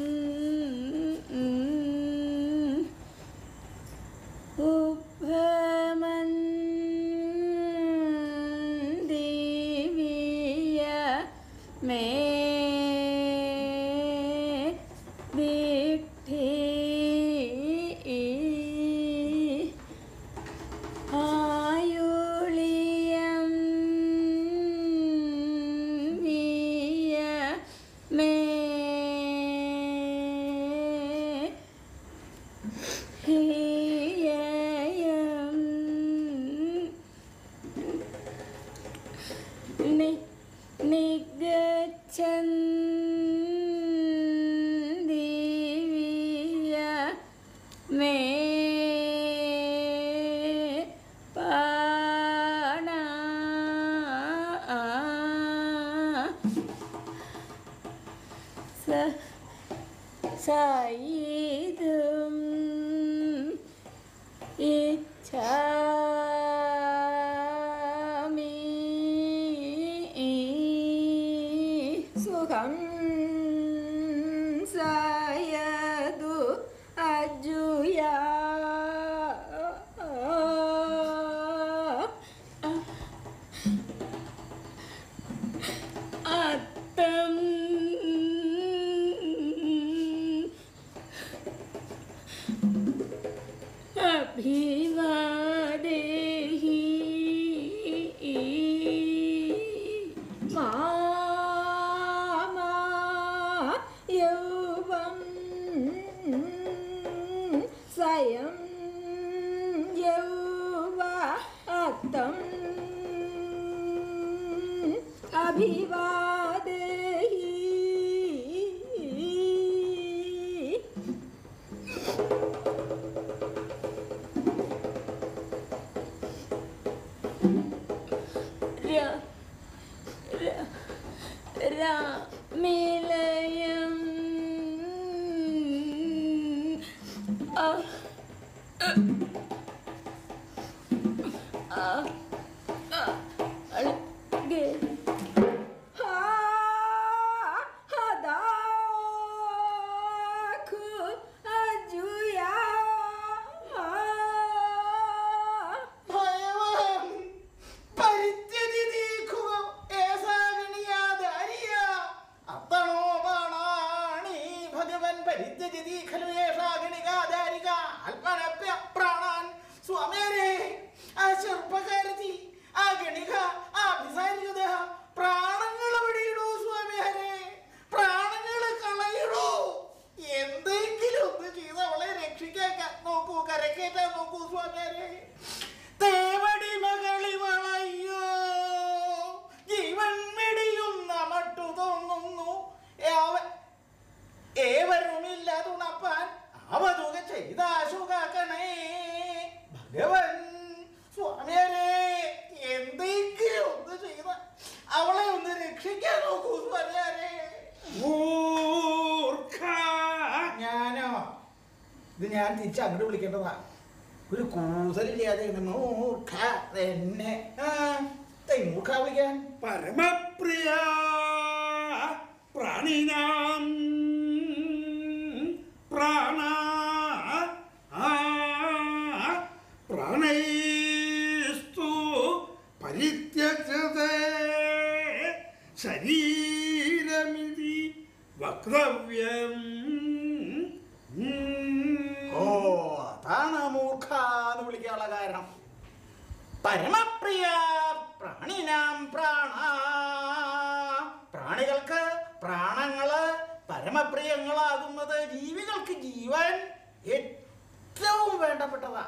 ഉപമന്ദിവിയ മേ ദിഠി ആയുളിയം വിയ മേ ഹിയം നി നിഗച്ഛന്ദിവിയ മേ പാണ സ സയിതും ഇച്ഛാമി സുഖം സയതു അജുയാ അത്തം അഭിവാദേഹി മാമാ യൗവം സ്വയം യൗവ അത്തം അഭിവാദേഹി ര ര രാമിലയം അ അ അ പരിത്യജതി ഖലു യേഷാ ഗണികാധാരിക അല്പനപ്യ പ്രാണാൻ സ്വാമിയാരെ ആ ചെറുപ്പക്കാരത്തി ആ ഗണിക ആ അഭിസാരികത പ്രാണങ്ങൾ എവിടെയിടൂ സ്വാമിയാരെ പ്രാണങ്ങൾ കളയിടൂ എന്തെങ്കിലും ഒന്ന് ചെയ്ത് അവളെ രക്ഷിക്കാൻ ക- നോക്കൂ കരക്കേറ്റാൻ നോക്കൂ സ്വാമിയാരെ തേവടി മകളി വളയ്യോ ജീവൻ മിടിയുന്ന മട്ടു തോന്നുന്നു അവ- ഏവരുമില്ല തുണപ്പാൻ അവതുക ചെയ്താശുകാക്കണേ ഭഗവൻ സ്വാമിയരെ എന്തെങ്കിലും ഒന്ന് ചെയ്ത അവളെ ഒന്ന് രക്ഷിക്കാൻ നോക്കൂ സ്വാമിയാരെ മൂർഖ ഞാനോ ഇത് ഞാൻ തിരിച്ച് അങ്ങോട്ട് വിളിക്കേണ്ടതാ ഒരു കൂസലില്ലാതെ ഇങ്ങനെ മൂർഖ എന്നെ ആ, ദേ മൂർഖ വിളിക്കാൻ പരമപ്രിയ പ്രാണിനാം പ്രാണ ആ, പ്രാണൈസ്തു പരിത്യജതേ ശരീരമിതി വക്തവ്യം ഓ അതാണ് മൂർഖ എന്ന് വിളിക്കാനുള്ള കാരണം പരമപ്രിയ പ്രാണിനാം പ്രാണ പ്രാണികൾക്ക് പ്രാണങ്ങള് പരമപ്രിയങ്ങളാകുന്നത് ജീവികൾക്ക് ജീവൻ ഏറ്റവും വേണ്ടപ്പെട്ടതാ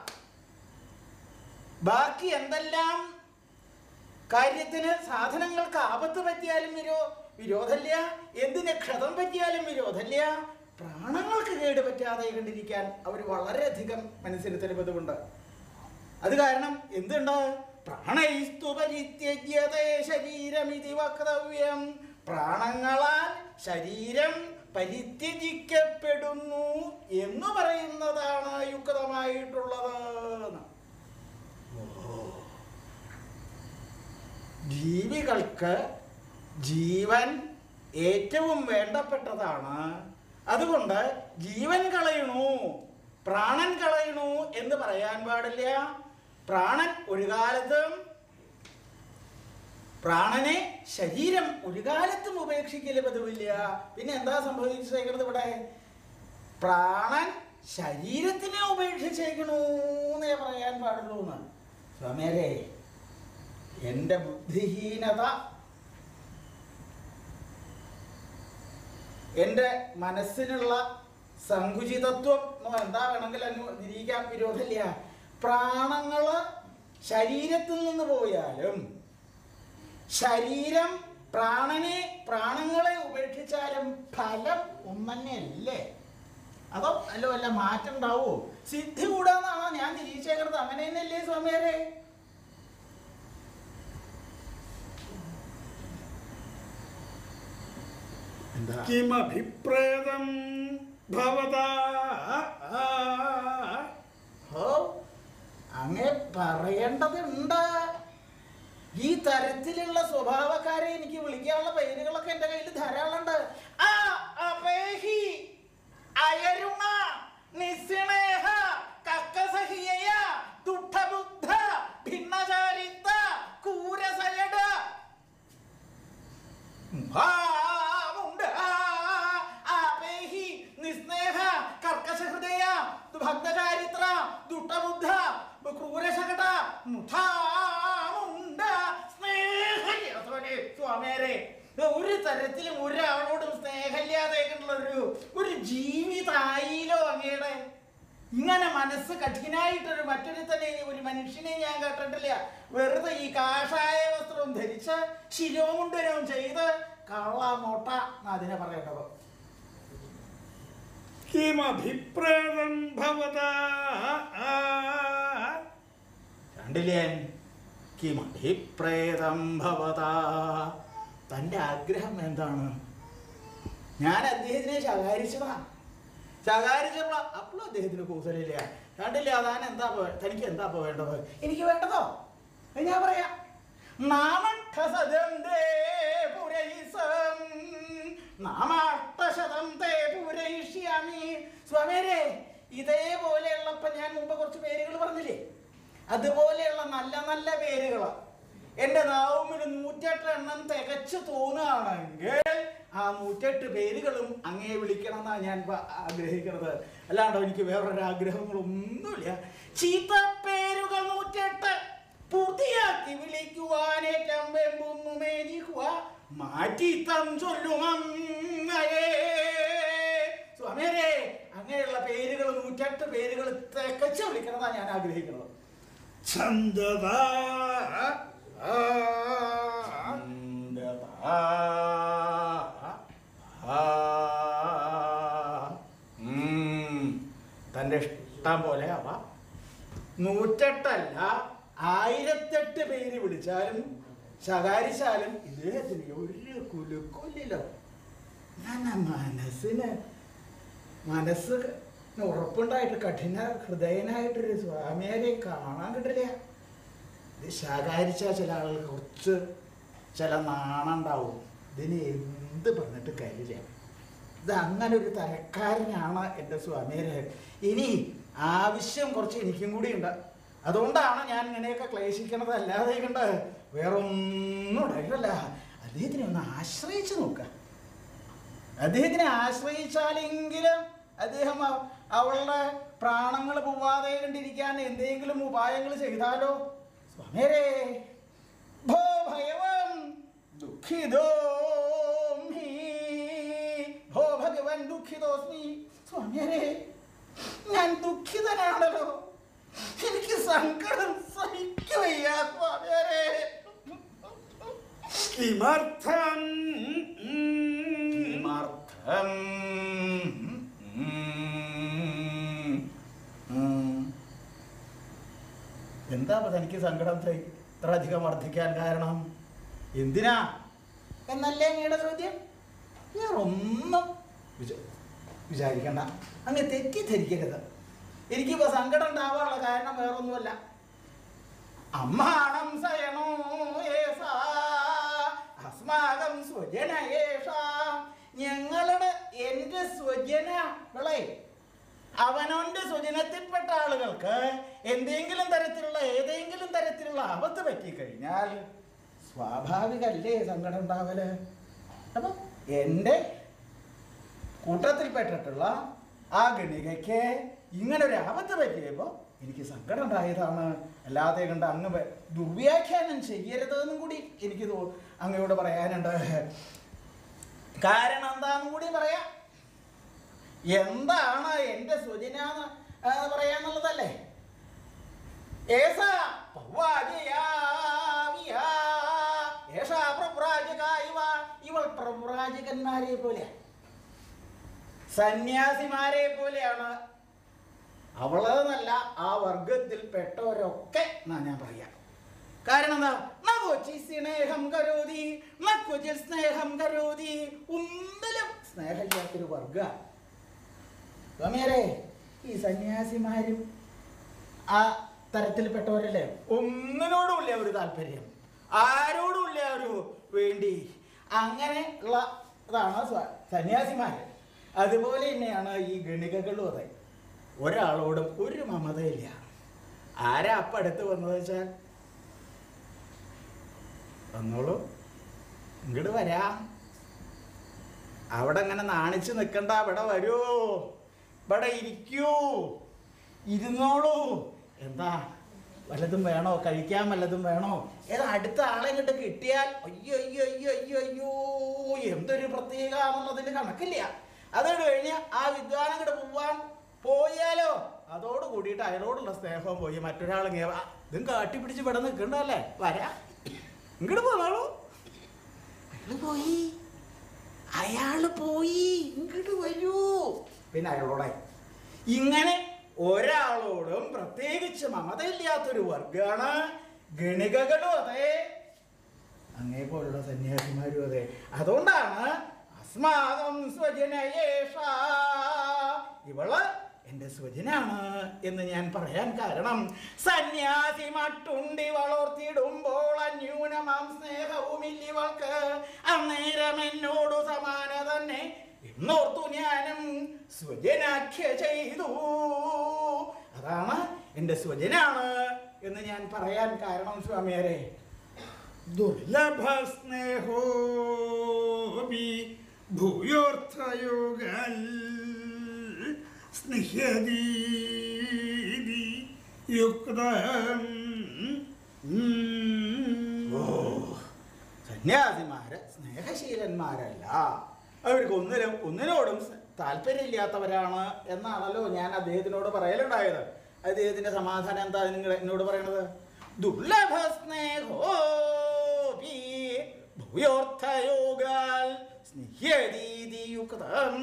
ബാക്കി എന്തെല്ലാം കാര്യത്തിന് സാധനങ്ങൾക്ക് ആപത്ത് പറ്റിയാലും വിരോ വിരോധമില്ല എന്തിന് ക്ഷതം പറ്റിയാലും വിരോധമില്ല പ്രാണങ്ങൾക്ക് കേട് പറ്റാതെ കണ്ടിരിക്കാൻ അവർ വളരെയധികം മനസ്സിരുത്തൽ പതിവുണ്ട് അത് കാരണം എന്തുണ്ട് പ്രാണൈസ്തു പരിത്യജ്യതേ ശരീരമിതി വക്തവ്യം പ്രാണങ്ങളാൽ ശരീരം പരിത്യജിക്കപ്പെടുന്നു എന്ന് പറയുന്നതാണ് യുക്തമായിട്ടുള്ളത് എന്ന്. ജീവികൾക്ക് ജീവൻ ഏറ്റവും വേണ്ടപ്പെട്ടതാണ് അതുകൊണ്ട് ജീവൻ കളയണു പ്രാണൻ കളയണു എന്ന് പറയാൻ പാടില്ല പ്രാണൻ ഒരു കാലത്തും പ്രാണനെ ശരീരം ഒരു കാലത്തും ഉപേക്ഷിക്കല് പതിവില്ല പിന്നെ എന്താ സംഭവിച്ചേക്കുന്നത് ഇവിടെ പ്രാണൻ ശരീരത്തിനെ ഉപേക്ഷിച്ചേക്കണു എന്നേ പറയാൻ പാടുള്ളൂ എന്ന് സ്വാമിയാരേ എൻ്റെ ബുദ്ധിഹീനത എൻ്റെ മനസ്സിനുള്ള സങ്കുചിതത്വം എന്നോ എന്താ വേണമെങ്കിൽ അനു തിരിക്കാൻ വിരോധമില്ല പ്രാണങ്ങള് ശരീരത്തിൽ നിന്ന് പോയാലും ശരീരം പ്രാണനെ പ്രാണങ്ങളെ ഉപേക്ഷിച്ചാലും ഫലം ഒന്നന്നെയല്ലേ അതോ അല്ല വല്ല മാറ്റം ഉണ്ടാവോ സിദ്ധി കൂടാന്നാണോ ഞാൻ തിരിച്ചേക്കുന്നത് അങ്ങനെ തന്നെയല്ലേ സ്വാമിയാരെ എന്താ കിമഭിപ്രേതം ഭവതാ ഓ അങ്ങേ പറയേണ്ടതുണ്ട് ഈ തരത്തിലുള്ള സ്വഭാവക്കാരെ എനിക്ക് വിളിക്കാനുള്ള പേരുകളൊക്കെ എന്റെ കയ്യിൽ ധാരാളമുണ്ട് ആ അപേഹി അയരുണ നിസ്നേഹ കക്കസഹിയ ദുഃഖബുദ്ധ ഭിന്നചാരിത്ത കൂരസയട ഭാവുണ്ട്. ആപേഹി നിസ്നേഹ കർക്കശഹൃദയ ഭക്തചാരിത്ര ദുഷ്ടബുദ്ധ ക്രൂരശകട മുഠാമുണ്ട സ്നേഹല്യാത്തോനെ സ്വാമിയാരെ ഒരു തരത്തിലും ഒരാളോടും സ്നേഹമില്ലാതെ ഒരു ഒരു ജീവിതായില്ലോ അങ്ങയുടെ ഇങ്ങനെ മനസ്സ് കഠിനായിട്ടൊരു മറ്റൊരു തന്നെ ഒരു മനുഷ്യനെ ഞാൻ കേട്ടിട്ടില്ല വെറുതെ ഈ കാഷായ വസ്ത്രവും ധരിച്ച് ശിരോമുണ്ടനവും ചെയ്ത് കള്ള മോട്ട എന്ന് അതിനെ പറയേണ്ടത് കിമഭിപ്രേതം ഭവതാ കണ്ടില്ലേ കിമഭിപ്രേതം ഭവതാ തൻ്റെ ആഗ്രഹം എന്താണ് ഞാൻ അദ്ദേഹത്തിനെ ശകാരിച്ചതാ ശകാരിച്ചപ്പോൾ അപ്പോഴും അദ്ദേഹത്തിന് കൂസലില്ല കണ്ടില്ല അതാണ് എന്താ പോ- തനിക്ക് എന്താ ഇപ്പൊ വേണ്ടത് എനിക്ക് വേണ്ടതോ അത് ഞാൻ പറയാം നാമക്ഷസദം തേ പുരൈസം നാമാഷ്ടശതം തേ പൂരയിഷ്യാമി സ്വാമിയരെ ഇതേപോലെയുള്ളപ്പോ ഞാൻ മുമ്പ് കുറച്ച് പേരുകൾ പറഞ്ഞില്ലേ അതുപോലെയുള്ള നല്ല നല്ല പേരുകൾ എൻ്റെ നാവുമിൽ നൂറ്റെട്ട് എണ്ണം തികച്ചു തോന്നുകയാണെങ്കിൽ ആ നൂറ്റെട്ട് പേരുകളും അങ്ങേ വിളിക്കണം എന്നാണ് ഞാൻ പ- ആഗ്രഹിക്കുന്നത് അല്ലാണ്ടോ എനിക്ക് വേറൊരു ആഗ്രഹങ്ങളൊന്നുമില്ല ചീത്ത പേരുകൾ നൂറ്റെട്ട് പൂർത്തിയാക്കി വിളിക്കുവാനേറ്റം വെമ്പുന്നു മേനിക്കുക മാറ്റി തം ചൊല്ലുമങ്ങയേ സ്വാമിയരെ അങ്ങനെയുള്ള പേരുകൾ നൂറ്റെട്ട് പേരുകൾ തികച്ച് വിളിക്കണം എന്നാണ് ഞാൻ ആഗ്രഹിക്കുന്നത് ഛന്ദത തൻ്റെ ഇഷ്ടം പോലെ ആവാം നൂറ്റെട്ടല്ല ആയിരത്തെട്ട് പേര് വിളിച്ചാലും ശകാരിച്ചാലും ഇദ്ദേഹത്തിന് ഒരു കുലുക്കൊല്ലല്ലോ ഞാൻ ആ മനസ്സിന് മനസ്സ് ഉറപ്പുണ്ടായിട്ട് കഠിന ഹൃദയനായിട്ടൊരു സ്വാമിയാരെ കാണാൻ കിട്ടില്ല ഇത് ശകാരിച്ചാൽ ചില ആളുകൾക്ക് കുറച്ച് ചില നാണുണ്ടാവും ഇതിന് എന്ത് പറഞ്ഞിട്ട് കാര്യമില്ല ഇത് അങ്ങനെ ഒരു തരക്കാരനാണ് എൻ്റെ സ്വാമിയരെ ഇനി ആവശ്യം കുറച്ച് എനിക്കും കൂടി ഉണ്ട് അതുകൊണ്ടാണ് ഞാൻ ഇങ്ങനെയൊക്കെ ക്ലേശിക്കണത് അല്ലാതെ കണ്ട് വേറെ ഒന്നും ഉണ്ടായിട്ടല്ല അദ്ദേഹത്തിനെ ഒന്ന് ആശ്രയിച്ച് നോക്കുക അദ്ദേഹത്തിനെ ആശ്രയിച്ചാലെങ്കിലും അദ്ദേഹം അവ- അവളുടെ പ്രാണങ്ങൾ പോവാതെ കണ്ടിരിക്കാൻ എന്തെങ്കിലും ഉപായങ്ങൾ ചെയ്താലോ സ്വാമിയരേ ഭോ ഭയവം ദുഃഖിതോമി ഭോ ഭഗവൻ ദുഃഖിതോസ്മി സ്വാമിയരേ ഞാൻ ദുഃഖിതനാണല്ലോ എനിക്ക് സങ്കടം സഹിക്കുകയ്യ സ്വാമിയരേ കിമർത്ഥം കിമർത്ഥം? ഉം. എന്താ ഇപ്പൊ തനിക്ക് സങ്കടം സഹി- ഇത്ര അധികം വർദ്ധിക്കാൻ കാരണം എന്തിനാ എന്നല്ലേ അങ്ങയുടെ ചോദ്യം വേറൊന്നും വിച- വിചാരിക്കണ്ട അങ്ങ് തെറ്റിദ്ധരിക്കരുത് എനിക്കിപ്പോ സങ്കടം ഉണ്ടാവാനുള്ള കാരണം വേറൊന്നുമല്ല അമ്മാണം സയണോ ഏസാ അസ്മാകം സ്വജന ഏഷാം ഞങ്ങളുടെ എൻ്റെ സ്വജനകളെ അവനവൻ്റെ സ്വജനത്തിൽപ്പെട്ട ആളുകൾക്ക് എന്തെങ്കിലും തരത്തിലുള്ള ഏതെങ്കിലും തരത്തിലുള്ള ആപത്ത് പറ്റിക്കഴിഞ്ഞാൽ സ്വാഭാവികല്ലേ സങ്കടം ഉണ്ടാവല് അപ്പം എൻ്റെ കൂട്ടത്തിൽപ്പെട്ടിട്ടുള്ള ആ ഗണികയ്ക്ക് ഇങ്ങനെ ഒരു ആപത്ത് പറ്റിയപ്പോൾ എനിക്ക് സങ്കടം ഉണ്ടായതാണ് അല്ലാതെ കണ്ട് അങ്ങ് വെ- ദുർവ്യാഖ്യാനം ചെയ്യരുതെന്നും കൂടി എനിക്ക് തോ- അങ്ങയോട് പറയാനുണ്ട് കാരണം എന്താണെന്നും കൂടി പറയാം എന്താണ് എൻ്റെ സുജനാന്ന് ആ, പറയാന്നുള്ളതല്ലേ ഏസാ പൗവാജയാവിയാ, ഏഷാ പ്രവ്രാജകാ ഇവ. ഇവൾ പ്രവ്രാജകന്മാരെ പോലെ സന്യാസിമാരെ പോലെയാണ് അവള് എന്നല്ല ആ വർഗത്തിൽ പെട്ടവരൊക്കെ എന്നാ ഞാൻ പറയാം കാരണം എന്താ നകൊച്ചി സ്നേഹം കരോതി നക്കൊച്ചിൽ സ്നേഹം കരോതി ഒന്നിലും സ്നേഹമില്ലാത്തൊരു വർഗ സ്വാമിയാരെ ഈ സന്യാസിമാരും ആ തരത്തിൽപ്പെട്ടവരല്ലേ ഒന്നിനോടുമില്ല ഒരു താല്പര്യം ആരോടുമില്ല ഒരു വേണ്ടി അങ്ങനെ ഉള്ള ഇതാണ് സ്വ- സന്യാസിമാർ അതുപോലെ തന്നെയാണ് ഈ ഗണികകളും അതെ ഒരാളോടും ഒരു മമതയില്ല ആരാ അപ്പം അടുത്ത് വന്നത് വെച്ചാൽ വന്നോളൂ ഇങ്ങോട്ട് വരാം അവിടെ അങ്ങനെ നാണിച്ച് നിൽക്കണ്ട ഇവിടെ വരൂ ഇവിടെ ഇരിക്കൂ ഇരുന്നോളൂ എന്താ വല്ലതും വേണോ കഴിക്കാൻ വല്ലതും വേണോ ഏതാ അടുത്ത ആളെ ഇങ്ങോട്ട് കിട്ടിയാൽ അയ്യോ അയ്യോ അയ്യോ അയ്യോ അയ്യോ എന്തൊരു പ്രത്യേക എന്നുള്ളതിന് കണക്കില്ല അതോട് കഴിഞ്ഞ് ആ വിദ്വാനം ഇങ്ങോട്ട് പോവാൻ പോയാലോ അതോട് കൂടിയിട്ട് അയാളോടുള്ള സ്നേഹവും പോയി മറ്റൊരാൾ ഇങ്ങനെ "ആ, ഇതും കാട്ടിപ്പിടിച്ച് ഇവിടെ നിൽക്കണ്ടല്ലേ വരാ ഇങ്ങോട്ട് പോന്നോളൂ അയാള് പോയി അയാള് പോയി ഇങ്ങോട്ട് വരൂ പിന്നെ അയാളോടായി ഇങ്ങനെ ഒരാളോടും പ്രത്യേകിച്ച് മമതയില്ലാത്തൊരു വർഗാണ് ഗണികകളും അതെ അങ്ങേ പോലുള്ള സന്യാസിമാരും അതെ അതുകൊണ്ടാണ് അസ്മാകം സ്വജനയേഷ ഇവള് എൻ്റെ സ്വജനാണ് എന്ന് ഞാൻ പറയാൻ കാരണം സന്യാസി മട്ടുണ്ടി വളർത്തിടുമ്പോൾ അന്യൂനമാം സ്നേഹവുമില്ലിവൾക്ക് അന്നേരം എന്നോടു സമാന തന്നെ എന്നോർത്തു ഞാനും സ്വജനാഖ്യ ചെയ്തു അതാണ് എൻ്റെ സ്വജനാണ് എന്ന് ഞാൻ പറയാൻ കാരണം സ്വാമിയാരെ ദുർലഭ സ്നേഹോപി ഭൂയോർത്ഥയോഗൽ സ്നിഹ്യതീതി യുക്തം സന്യാസിമാര് സ്നേഹശീലന്മാരല്ല അവർക്ക് ഒന്നിനും ഒന്നിനോടും സ- താല്പര്യമില്ലാത്തവരാണ് എന്നാണല്ലോ ഞാൻ അദ്ദേഹത്തിനോട് പറയലുണ്ടായത് അദ്ദേഹത്തിന്റെ സമാധാനം എന്താ നിങ്ങൾ എന്നോട് പറയണത് ദുർലഭ സ്നേഹോപി ഭൂയോർത്ഥയോഗാൽ സ്നേഹ്യതീതിയുക്തം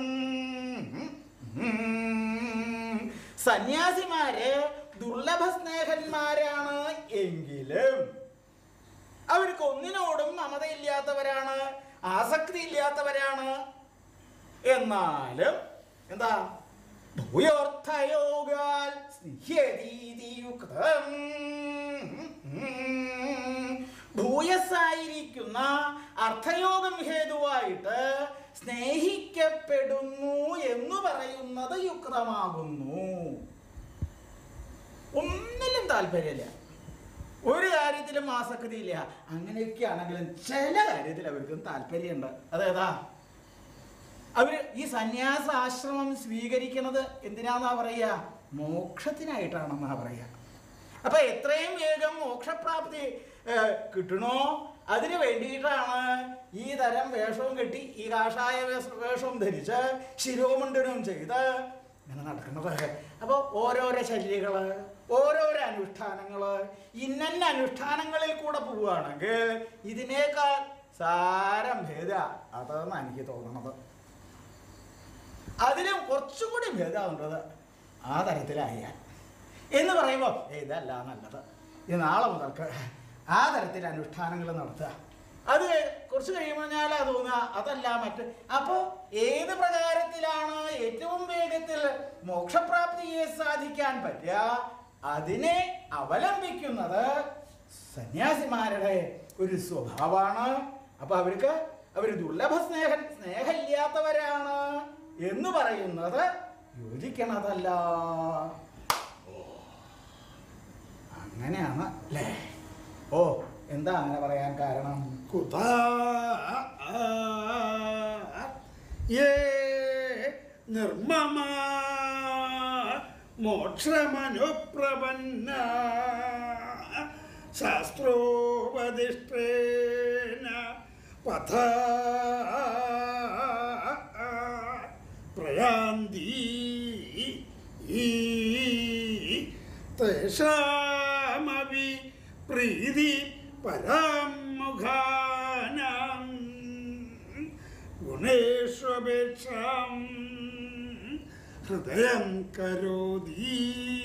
സന്യാസിമാര് ദുർലഭ സ്നേഹന്മാരാണ് എങ്കിലും അവർക്ക് ഒന്നിനോടും മമതയില്ലാത്തവരാണ് ആസക്തി ഇല്ലാത്തവരാണ് എന്നാലും എന്താ ഭൂയോർത്ഥയോഗാൽ സ്നേഹ്യതീതിയുക്തം ഭൂയസായിരിക്കുന്ന അർത്ഥയോഗം ഹേതുവായിട്ട് സ്നേഹിക്കപ്പെടുന്നു എന്ന് പറയുന്നത് യുക്തമാകുന്നു ഒന്നിലും താല്പര്യമില്ല ഒരു കാര്യത്തിലും ആസക്തിയില്ല അങ്ങനെയൊക്കെ ആണെങ്കിലും ചില കാര്യത്തിൽ അവർക്കും താല്പര്യമുണ്ട് അതേതാ അവര് ഈ സന്യാസ ആശ്രമം സ്വീകരിക്കുന്നത് എന്തിനാന്നാ പറയുക മോക്ഷത്തിനായിട്ടാണെന്നാ പറയുക അപ്പൊ എത്രയും വേഗം മോക്ഷപ്രാപ്തി ഏ, കിട്ടണോ അതിന് വേണ്ടിയിട്ടാണ് ഈ തരം വേഷവും കെട്ടി ഈ കാഷായ വേഷ- വേഷവും ധരിച്ച് ശിരോമുണ്ടനും ചെയ്ത് ഇങ്ങനെ നടക്കുന്നത് അപ്പോൾ ഓരോരോ ശല്യങ്ങള് ഓരോരോ അനുഷ്ഠാനങ്ങള് ഇന്നന്ന അനുഷ്ഠാനങ്ങളിൽ കൂടെ പോവുകയാണെങ്കിൽ ഇതിനേക്കാൾ സാരം ഭേദ അതെന്നാണ് എനിക്ക് തോന്നുന്നത് അതിലും കുറച്ചും കൂടി ഭേദമുണ്ടത് ആ തരത്തിലായാൽ എന്ന് പറയുമ്പോൾ "ഏയ് ഇതല്ല നല്ലത് ഇത് നാളെ മുതൽക്ക് ആ തരത്തിൽ അനുഷ്ഠാനങ്ങൾ നടത്തുക അത് കുറച്ച് കഴിയുമ്പോൾ ഞാൻ തോന്നുക അതല്ല മറ്റ് അപ്പോൾ ഏത് പ്രകാരത്തിലാണ് ഏറ്റവും വേഗത്തിൽ മോക്ഷപ്രാപ്തിയെ സാധിക്കാൻ പറ്റുക അതിനെ അവലംബിക്കുന്നത് സന്യാസിമാരുടെ ഒരു സ്വഭാവമാണ് അപ്പൊ അവർക്ക് അവർ ദുർലഭ സ്നേഹ സ്നേഹമില്ലാത്തവരാണ് എന്ന് പറയുന്നത് യോജിക്കണതല്ല അങ്ങനെയാണ് അല്ലേ ഓ എന്താ അങ്ങനെ പറയാൻ കാരണം കുതാ യേ നിർമ്മമ മോക്ഷമനുപ്രപന്ന ശാസ്ത്രോപദിഷ്ടേന പഥ പ്രയാന്തി തേഷാമവി പ്രീതി പരാമുഖാനാം ഗുണേഷ്വപേക്ഷാം ഹൃദയം കരോതി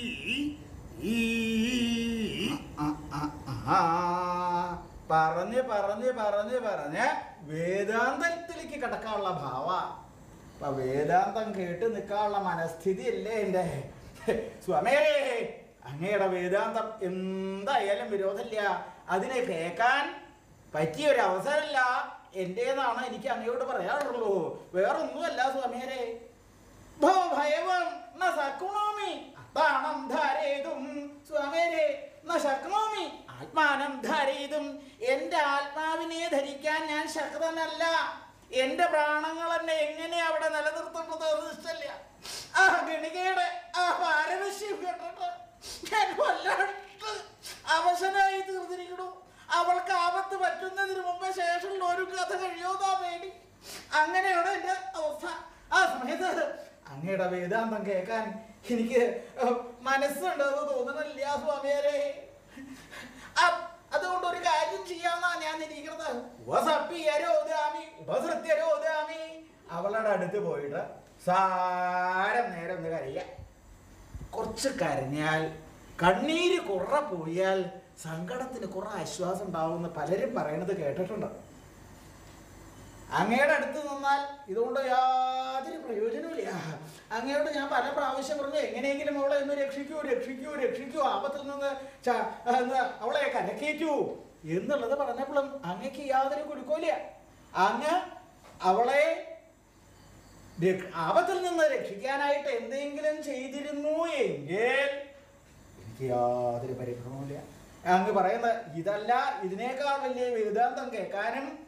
ആ, ആ, ആ. പറഞ്ഞ് പറഞ്ഞ് പറഞ്ഞ് പറഞ്ഞ് വേദാന്തത്തിലേക്ക് കിടക്കാനുള്ള ഭാവ അപ്പൊ വേദാന്തം കേട്ട് നിൽക്കാനുള്ള മനസ്ഥിതി അല്ലേ എൻ്റെ സ്വാമിയേ അങ്ങയുടെ വേദാന്തം എന്തായാലും വിരോധമില്ല അതിനെ കേൾക്കാൻ പറ്റിയ ഒരു അവസരമല്ല എൻ്റേതാണ് എനിക്ക് അങ്ങയോട് പറയാനുള്ളൂ വേറൊന്നുമല്ല സ്വാമിയരെ ഭോ ഭയവം ന സക്നോമി അത്താണം ധാരേതും സ്വാമിയരെ ന ശക്നോമി ആത്മാനം ധാരേതും എൻ്റെ ആത്മാവിനെ ധരിക്കാൻ ഞാൻ ശക്തനല്ല എൻ്റെ പ്രാണങ്ങൾ എന്നെ എങ്ങനെ അവിടെ നിലനിർത്തുന്നത് എന്ന് ഇഷ്ടമില്ല ആ ഗണികയുടെ ആ പാരവശ്യം കേട്ടിട്ട് ഞാൻ വല്ലാണ്ട് അവശനായി തീർന്നിരിക്കണു അവൾക്ക് ആപത്ത് പറ്റുന്നതിന് മുമ്പ് ശേഷമുള്ള ഒരു കഥ കഴിയോന്നാ വേണ്ടി അങ്ങനെയാണ് എൻ്റെ അവസ്ഥ ആ സമയത്ത് അങ്ങയുടെ വേദാന്തം കേൾക്കാൻ എനിക്ക് മനസ്സുണ്ടെന്ന് തോന്നണില്ല സ്വാമിയാരെ അ- അതുകൊണ്ട് ഒരു കാര്യം ചെയ്യാന്നാ ഞാൻ ഇരിക്കുന്നത് ഉപസപ്യരോധാമി ഉപസൃത്യരോധാമി അവളുടെ അടുത്ത് പോയിട്ട് സാരം നേരം ഒന്ന് കരയുക കുറച്ച് കരഞ്ഞാൽ കണ്ണീര് കുറ പോയാൽ സങ്കടത്തിന് കുറെ ആശ്വാസം ഉണ്ടാവുമെന്ന് പലരും പറയണത് കേട്ടിട്ടുണ്ട് അങ്ങയുടെ അടുത്ത് നിന്നാൽ ഇതുകൊണ്ട് യാതൊരു പ്രയോജനമില്ല അങ്ങയോട് ഞാൻ പല പ്രാവശ്യം പറഞ്ഞു എങ്ങനെയെങ്കിലും അവളെ ഒന്ന് രക്ഷിക്കൂ രക്ഷിക്കൂ രക്ഷിക്കൂ ആപത്തിൽ നിന്ന് ച- എന്ന് അവളെ കരക്കേറ്റൂ എന്നുള്ളത് പറഞ്ഞപ്പോഴും അങ്ങക്ക് യാതൊരു കുലുക്കമില്ല അങ്ങ് അവളെ രക്ഷ- ആപത്തിൽ നിന്ന് രക്ഷിക്കാനായിട്ട് എന്തെങ്കിലും ചെയ്തിരുന്നു എങ്കിൽ എനിക്ക് യാതൊരു പരിഭ്രമവുമില്ല അങ്ങ് പറയുന്നത് ഇതല്ല ഇതിനേക്കാൾ വലിയ വേദാന്തം കേൾക്കാനും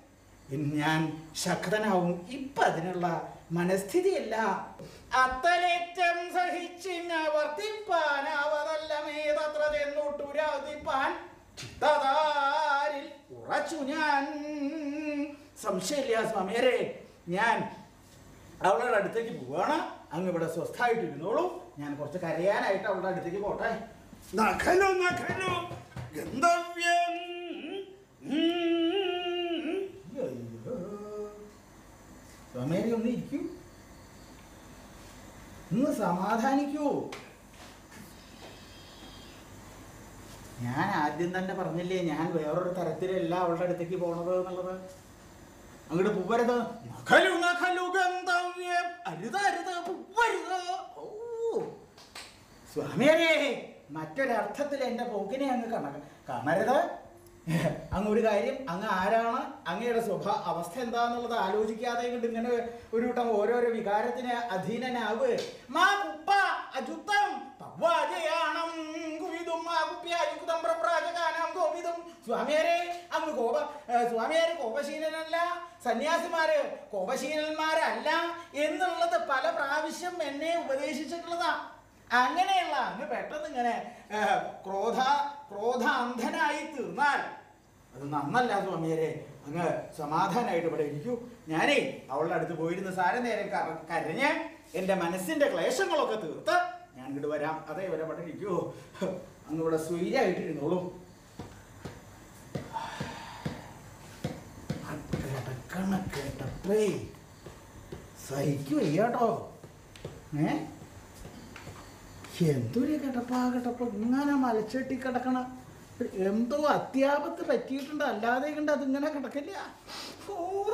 ഞാൻ ശക്തനാവും ഇപ്പൊ അതിനുള്ള മനസ്ഥിതിയല്ല അത്തലേറ്റം സഹിച്ചിന് വർത്തിപ്പാനാവതല്ലമേതത്ര ചെന്നോട്ടുരാതിപ്പാൻ ചിത്തതാരിൽ ഉറച്ചു ഞാൻ സംശയമില്ല സ്വാമിയരെ ഞാൻ അവളുടെ അടുത്തേക്ക് പോവാണ് അങ്ങ് ഇവിടെ സ്വസ്ഥായിട്ടിരുന്നോളൂ ഞാൻ കുറച്ച് കരയാനായിട്ട് അവളുടെ അടുത്തേക്ക് പോട്ടെ നഖലു നഖലു ഗന്ധവ്യം അയ്യോ. സ്വാമിയാരി ഒന്ന് ഇരിക്കൂ ഒന്ന് സമാധാനിക്കൂ ഞാൻ ആദ്യം തന്നെ പറഞ്ഞില്ലേ ഞാൻ വേറൊരു തരത്തിലല്ല അവളുടെ അടുത്തേക്ക് പോണത് എന്നുള്ളത് അങ്ങോട്ട് പൂവരുത് നഖലു നഖലു ഗന്ധവ്യം അരുത് അരുത് പൂവരുത് ഓ സ്വാമിയരെ മറ്റൊരർത്ഥത്തിൽ എൻ്റെ പോക്കിനെ അങ്ങ് കണ കാണരുത് അങ്ങ് ഒരു കാര്യം അങ്ങ് ആരാണ് അങ്ങയുടെ സ്വഭാവ അവസ്ഥ എന്താന്നുള്ളത് ആലോചിക്കാതെ കൊണ്ട് ഇങ്ങനെ ഒരു കൂട്ടം ഓരോരോ വികാരത്തിന് അധീനനാവ് മാ കുപ്പ അജുത്തം തവ്വാജയാണം കുവിതും മാ കുപ്യായുക്തം പ്രപ്രാജകാനം കോപിതും സ്വാമിയാരെ അങ്ങ് കോപ ഏ, സ്വാമിയാര് കോപശീലനല്ല സന്യാസിമാര് കോപശീലന്മാരല്ല എന്നുള്ളത് പല പ്രാവശ്യം എന്നെ ഉപദേശിച്ചിട്ടുള്ളതാ അങ്ങനെയുള്ള അങ്ങ് പെട്ടെന്ന് ഇങ്ങനെ ഏ, ക്രോധ ക്രോധ അന്ധനായി തീർന്നാൽ അത് നന്നല്ല സ്വാമിയരെ അങ്ങ് സമാധാനമായിട്ട് ഇവിടെ ഇരിക്കൂ ഞാനേ അവളുടെ അടുത്ത് പോയിരുന്ന് സാര നേരം കര- കരഞ്ഞ് എൻ്റെ മനസ്സിൻ്റെ ക്ലേശങ്ങളൊക്കെ തീർത്ത് ഞാൻ ഇങ്ങോട്ട് വരാം അതേ വരെ ഇവിടെ ഇരിക്കൂ അങ്ങ് ഇവിടെ സ്വൈര്യമായിട്ടിരുന്നോളൂ കിടക്കണ കേട്ടപ്പേ സഹിക്കുവയ്യാട്ടോ ഏ എന്തൊരു കിടപ്പാ കിടപ്പ് ഇങ്ങനെ മലച്ചെട്ടി കിടക്കണ എന്തോ അത്യാപത്ത് പറ്റിയിട്ടുണ്ട് അല്ലാതെ കണ്ട് അതിങ്ങനെ കിടക്കില്ല ഓ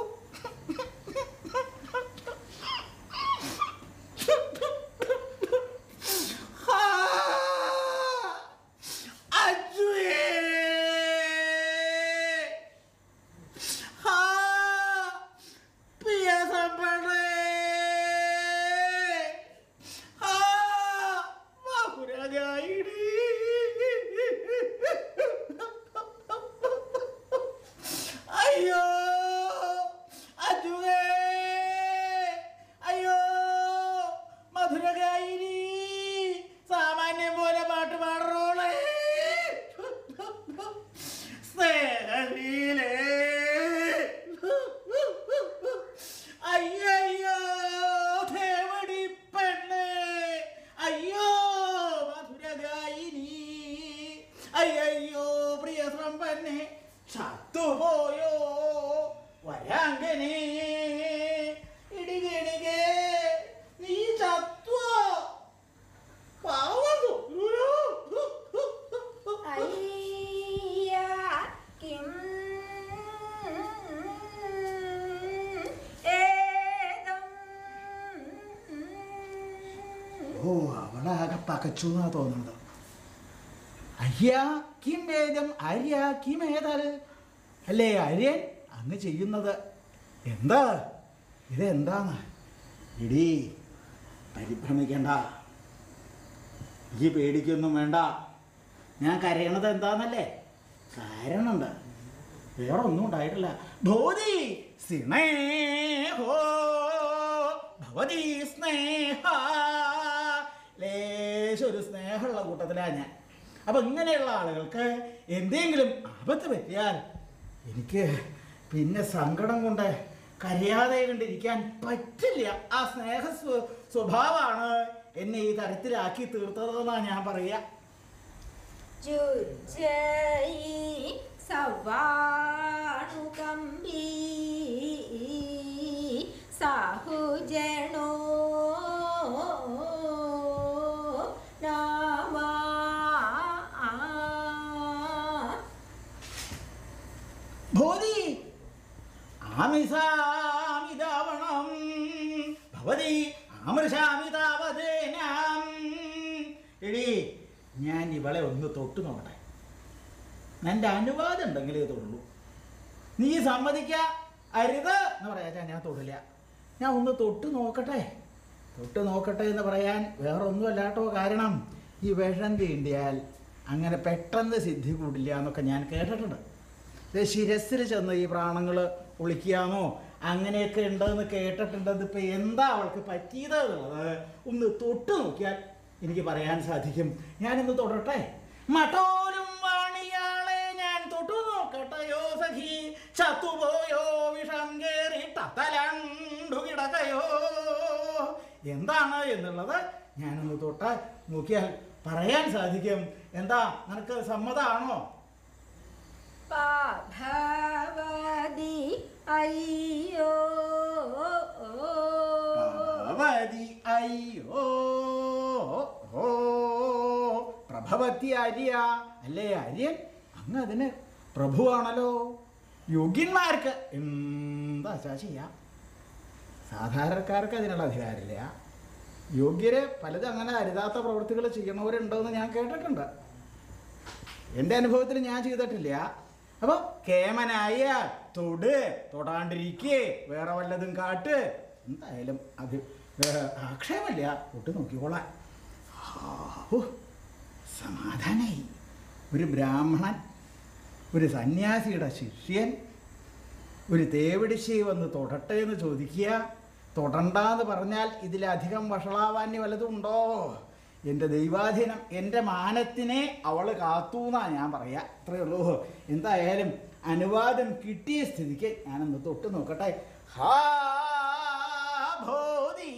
ആ, അജുവേ. ആ, പ്രിയസമ്പന്നേ. ആ, മധുരഗായിണി. അയ്യോ അജുവേ അയ്യോ മധുരഗായിനി സാമാന്യം പോലെ പാട്ട് പാടറോളെ സ്നേഹലീലേ അയ്യോ ദേവടി പെണ്ണേ അയ്യോ മധുരഗായിനി അയ്യോ പ്രിയ സമ്പന്നെ ചത്തുപോയോ വരാങ്കനെ ഇടികണികെ നീ ചത്തുവോ പാവം തോന്നുന്നു. അയ്യ കിം ഏതം ഓ അവളാകെ പകച്ചു എന്നാ തോന്നുന്നത് അയ്യ കിം വേദം ആര്യ കിം ഏതൽ അല്ലേ ആര്യൻ അങ്ങ് ചെയ്യുന്നത് എന്താ ഇതെന്താന്ന് ഇടി പരിഭ്രമിക്കണ്ട ഈ പേടിക്കൊന്നും വേണ്ട ഞാൻ കരയണത് എന്താന്നല്ലേ കാരണമുണ്ട് വേറെ ഒന്നും ഉണ്ടായിട്ടില്ല ഭൂതി സ്നേഹോ ഭവതി സ്നേഹ ലേശൊരു സ്നേഹമുള്ള കൂട്ടത്തിലാ ഞാൻ അപ്പൊ ഇങ്ങനെയുള്ള ആളുകൾക്ക് എന്തെങ്കിലും ആപത്ത് പറ്റിയാൽ എനിക്ക് പിന്നെ സങ്കടം കൊണ്ട് കരയാതെ കണ്ടിരിക്കാൻ പറ്റില്ല ആ സ്നേഹ സ്വ- സ്വഭാവമാണ് എന്നെ ഈ തരത്തിലാക്കി തീർത്തതെന്നാണ് ഞാൻ പറയുക ജുജയി സവാണുകമ്പി സാഹുജനോ നാമാ ഭൂതി ആമിസാമിതാവണം ഭവതി ആമൃശാമിതാവതേനാം എടി ഞാൻ ഇവളെ ഒന്ന് തൊട്ട് നോക്കട്ടെ എൻ്റെ അനുവാദം ഉണ്ടെങ്കിലേ തൊടുള്ളൂ നീ സമ്മതിക്ക അരുത് എന്ന് പറയാച്ചാ ഞാൻ തൊടില്ല ഞാൻ ഒന്ന് തൊട്ട് നോക്കട്ടെ തൊട്ട് നോക്കട്ടെ എന്ന് പറയാൻ വേറെ ഒന്നുമല്ല കേട്ടോ കാരണം ഈ വിഷം തീണ്ടിയാൽ അങ്ങനെ പെട്ടെന്ന് സിദ്ധി കൂടില്ല എന്നൊക്കെ ഞാൻ കേട്ടിട്ടുണ്ട് ഇത് ശിരസിൽ ചെന്ന് ഈ പ്രാണങ്ങൾ ഒളിക്കാന്നോ അങ്ങനെയൊക്കെ ഉണ്ടെന്ന് കേട്ടിട്ടുണ്ട് ഇപ്പൊ എന്താ അവൾക്ക് പറ്റിയത് എന്നുള്ളത് ഒന്ന് തൊട്ട് നോക്കിയാൽ എനിക്ക് പറയാൻ സാധിക്കും ഞാനിന്ന് തൊടട്ടെ മട്ടോലും വാണിയാളെ ഞാൻ തൊട്ടു നോക്കട്ടെയോ സഖി ചത്തുപോയോ വിഷം കേറി തലണ്ടു കിടകയോ എന്താണ് എന്നുള്ളത് ഞാനൊന്ന് തൊട്ട് നോക്കിയാൽ പറയാൻ സാധിക്കും എന്താ നിനക്ക് സമ്മതമാണോ പാഭവതി അയ്യോ ഭഗവതി അയ്യോ ഓ പ്രഭവത്തി ആര്യ അല്ലേ ആര്യൻ അങ്ങ് അതിന് പ്രഭുവാണല്ലോ യോഗ്യന്മാർക്ക് എന്താ ചാ ചെയ്യാം സാധാരണക്കാർക്ക് അതിനുള്ള അധികാരമില്ല യോഗ്യര് പലതും അങ്ങനെ അരുതാത്ത പ്രവൃത്തികൾ ചെയ്യണവരുണ്ടെന്ന് ഞാൻ കേട്ടിട്ടുണ്ട് എൻ്റെ അനുഭവത്തിൽ ഞാൻ ചെയ്തിട്ടില്ല അപ്പോൾ കേമനായ തൊട് തൊടാണ്ടിരിക്കേ വേറെ വല്ലതും കാട്ട് എന്തായാലും അത് ആക്ഷേപമില്ല തൊട്ട് നോക്കിക്കോളാൻ ഓ സമാധാനായി ഒരു ബ്രാഹ്മണൻ ഒരു സന്യാസിയുടെ ശിഷ്യൻ ഒരു തേവിടിശ്ശി വന്ന് തൊടട്ടെ എന്ന് ചോദിക്കുക തൊടണ്ടെന്ന് പറഞ്ഞാൽ ഇതിലധികം വഷളാവാന്യ വല്ലതും ഉണ്ടോ എൻ്റെ ദൈവാധീനം എൻ്റെ മാനത്തിനെ അവൾ കാത്തു എന്നാ ഞാൻ പറയാ അത്രയേ ഉള്ളൂ എന്തായാലും അനുവാദം കിട്ടിയ സ്ഥിതിക്ക് ഞാനൊന്ന് തൊട്ട് നോക്കട്ടെ ഹാ ഭോതി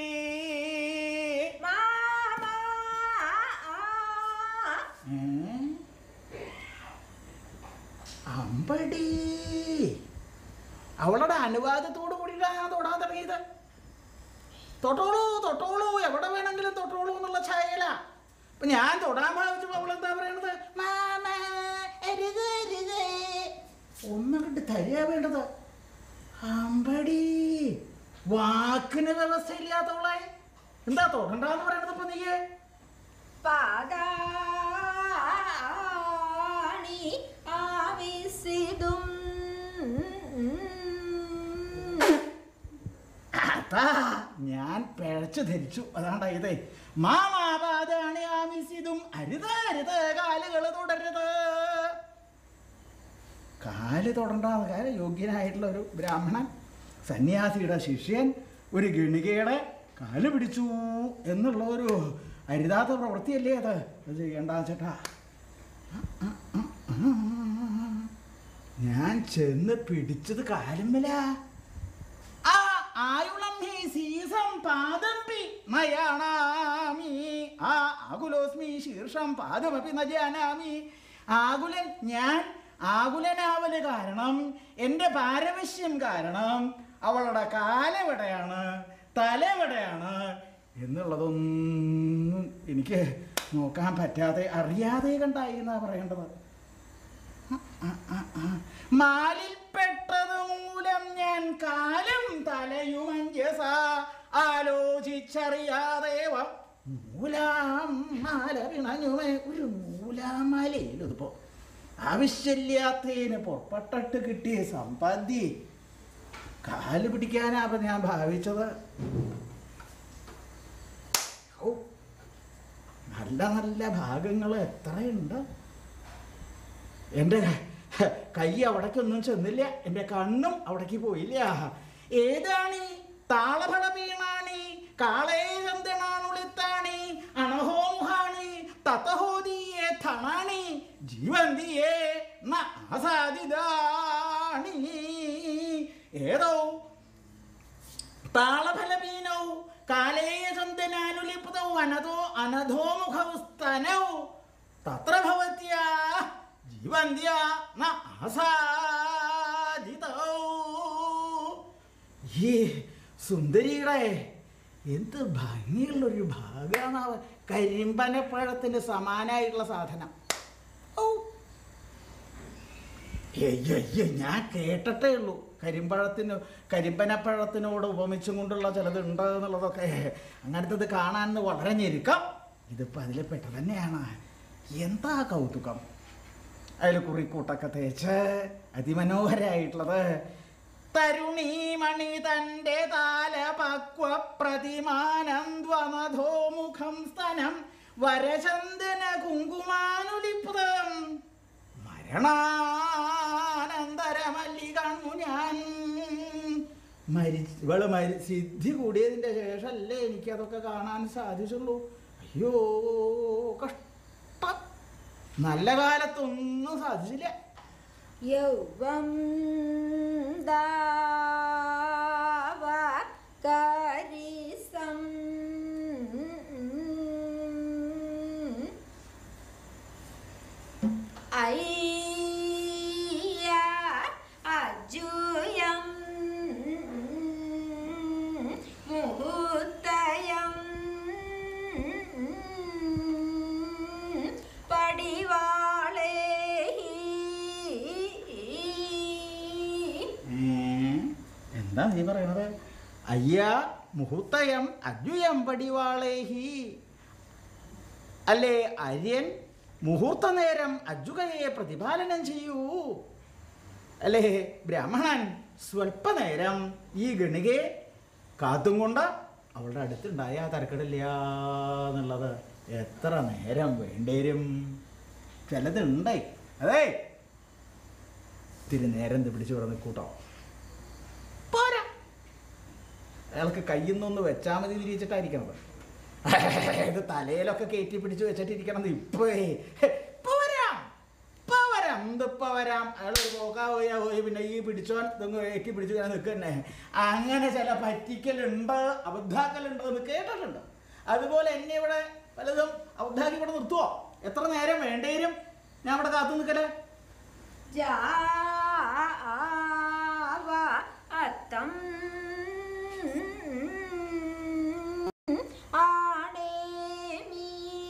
മാമാ ഏ? അമ്പടി അവളുടെ അനുവാദത്തോട് കൂടിയിട്ടാണ് ഞാൻ തൊടാൻ തുടങ്ങിയത് തൊട്ടോളൂ തൊട്ടോളൂ എവിടെ വേണമെങ്കിലും തൊട്ടോളൂ എന്നുള്ള ഛായല അപ്പൊ ഞാൻ തൊടാൻ ഭാവിച്ചപ്പോ അവൾ എന്താ പറയണത് മാമ അരുത് അരുത് ഒന്നങ്ങട്ട് തരിക വേണ്ടത് അമ്പടി വാക്കിന് വ്യവസ്ഥയില്ലാത്തവളെ എന്താ തൊടണ്ടെന്ന് പറയണത് ഇപ്പൊ നീയേ പാദാണി ആവിസിതും അതാ ഞാൻ പിഴച്ചു ധരിച്ചു അതാണ്ടാ ഇതേ മാമാപാതാണ് ആമിസിതും അരുത് അരുത് കാലുകൾ തുടരുത് കാല് തൊടണ്ടാന്ന് കാര്യം യോഗ്യനായിട്ടുള്ള ഒരു ബ്രാഹ്മണൻ സന്യാസിയുടെ ശിഷ്യൻ ഒരു ഗണികയുടെ കാല് പിടിച്ചു എന്നുള്ള ഒരു അരുതാത്ത പ്രവൃത്തിയല്ലേ അത് അത് ചെയ്യണ്ട ചേട്ടാ ഞാൻ ചെന്ന് പിടിച്ചത് കാലുമ്മല ആ ആയുളം ഹി സീസം പാദംപി നയാണാമി ആ ആകുലോസ്മി ശീർഷം പാദമപി ന ജാനാമി ആകുലൻ ഞാൻ ആകുലനാവല് കാരണം എൻ്റെ പാരവശ്യം കാരണം അവളുടെ കാലെവിടെയാണ് തലവിടെയാണ് എന്നുള്ളതൊന്നും എനിക്ക് നോക്കാൻ പറ്റാതെ അറിയാതെ കണ്ടായി എന്നാ പറയേണ്ടത് മാലിൽപ്പെട്ടത് മൂലം ഞാൻ കാലും തലയും അഞ്ജസ ആലോചിച്ചറിയാതെ വ- മൂലാം മാല പിണഞ്ഞുമേ ഒരു മൂലാമാലയിലും ഇതിപ്പോ ആവശ്യമില്ലാത്തതിന് പുറപ്പെട്ടിട്ട് കിട്ടിയ സമ്പാദ്യ കാല് പിടിക്കാനാ ഞാൻ ഭാവിച്ചത് ഔ, നല്ല നല്ല ഭാഗങ്ങൾ എത്രയുണ്ട് എൻ്റെ കൈ അവിടേക്കൊന്നും ചെന്നില്ല എൻ്റെ കണ്ണും അവിടേക്ക് പോയില്ല ഏതാണി താളഫള വീണാണി കാളേകന്തണാണുളിത്താണി അണഹോമുഹാണി തതഹോദിയേ ഥണാണി ജീവന്തിയേ ന അസാദിതാണി ഏതോ താളഫലപീനൗ കാലേയചന്ദനാനുലിപ്തൗ അനതോ അനധോമുഖൗ സ്തനൗ തത്ര ഭവത്യാ ജീവന്ത്യാ ന ആസാദിതൗ ഈ സുന്ദരിയുടെ എന്ത് ഭംഗിയുള്ളൊരു ഭാഗമാണ് കരിമ്പനപ്പഴത്തിന് സമാനമായിട്ടുള്ള സാധനം ഔ അയ്യോ ഞാൻ കേട്ടിട്ടേ ഉള്ളൂ കരിമ്പഴത്തിന് കരിമ്പനപ്പഴത്തിനോട് ഉപമിച്ചും കൊണ്ടുള്ള ചിലത് ഉണ്ട് എന്നുള്ളതൊക്കെ അങ്ങനത്തത് കാണാൻ വളരെ ഞെരുക്കം ഇതിപ്പോൾ അതിൽ പെട്ട തന്നെയാണ് എന്താ കൗതുകം അതിൽ കുറിക്കൂട്ടൊക്കെ തേച്ച് അതിമനോഹരായിട്ടുള്ളത് തരുണീമണി തൻ്റെ താല പക്വ പ്രതിമാനന്ദ്വനധോമുഖം സ്തനം വരചന്ദന കുങ്കുമാനുലിപ്തം മരണാനന്തരമല്ലി കണ്ണു ഞാൻ മരി ഇവള് മരി സിദ്ധി കൂടിയതിൻ്റെ ശേഷമല്ലേ എനിക്കതൊക്കെ കാണാൻ സാധിച്ചുള്ളൂ അയ്യോ കഷ്ടം നല്ല കാലത്തൊന്നും സാധിച്ചില്ല യൗവം ദാവ കരിസം അയ്യ അജുയം മുഹൂർത്തയം പടിവാളേ ഏ? എന്താ നീ പറയണത് അയ്യ മുഹൂർത്തയം അദ്വയം പടിവാളേഹി അല്ലേ അര്യൻ മുഹൂർത്ത നേരം അജുകയെ പ്രതിപാലനം ചെയ്യൂ അല്ലേ ബ്രാഹ്മണൻ സ്വല്പനേരം ഈ ഗണികയെ കാത്തും കൊണ്ട് അവളുടെ അടുത്തുണ്ടായ തരക്കടില്ല എന്നുള്ളത് എത്ര നേരം വേണ്ടേരും ചിലതുണ്ടായി അതെ ഇത്തിരി നേരം ഇത് പിടിച്ചു ഇവിടെ നിൽക്കൂട്ടോ പോരാ അയാൾക്ക് കയ്യിൽ നിന്നൊന്ന് വെച്ചാൽ മതി തിരിച്ചിട്ടായിരിക്കണത് ഇത് തലയിലൊക്കെ കയറ്റി പിടിച്ച് വെച്ചിട്ടിരിക്കണത് ഇപ്പോ ഇപ്പൊ വരാം ഇപ്പൊ വരാം എന്തിപ്പോ വരാം അയാൾ ഒരു പോക്കാ പോയാ പോയി പിന്നെ ഈ പിടിച്ചോൻ ഇതൊന്ന് കയറ്റി പിടിച്ച് ഞാൻ നിൽക്കന്നെ അങ്ങനെ ചില പറ്റിക്കലുണ്ട് അബദ്ധാക്കലുണ്ട് എന്ന് കേട്ടിട്ടുണ്ട് അതുപോലെ എന്നെ ഇവിടെ പലതും അബദ്ധാക്കി ഇവിടെ നിർത്തുവോ എത്ര നേരം വേണ്ടേരും ഞാൻ അവിടെ കാത്തു നിൽക്കലേ ജാവ അത്തം ആണേമീ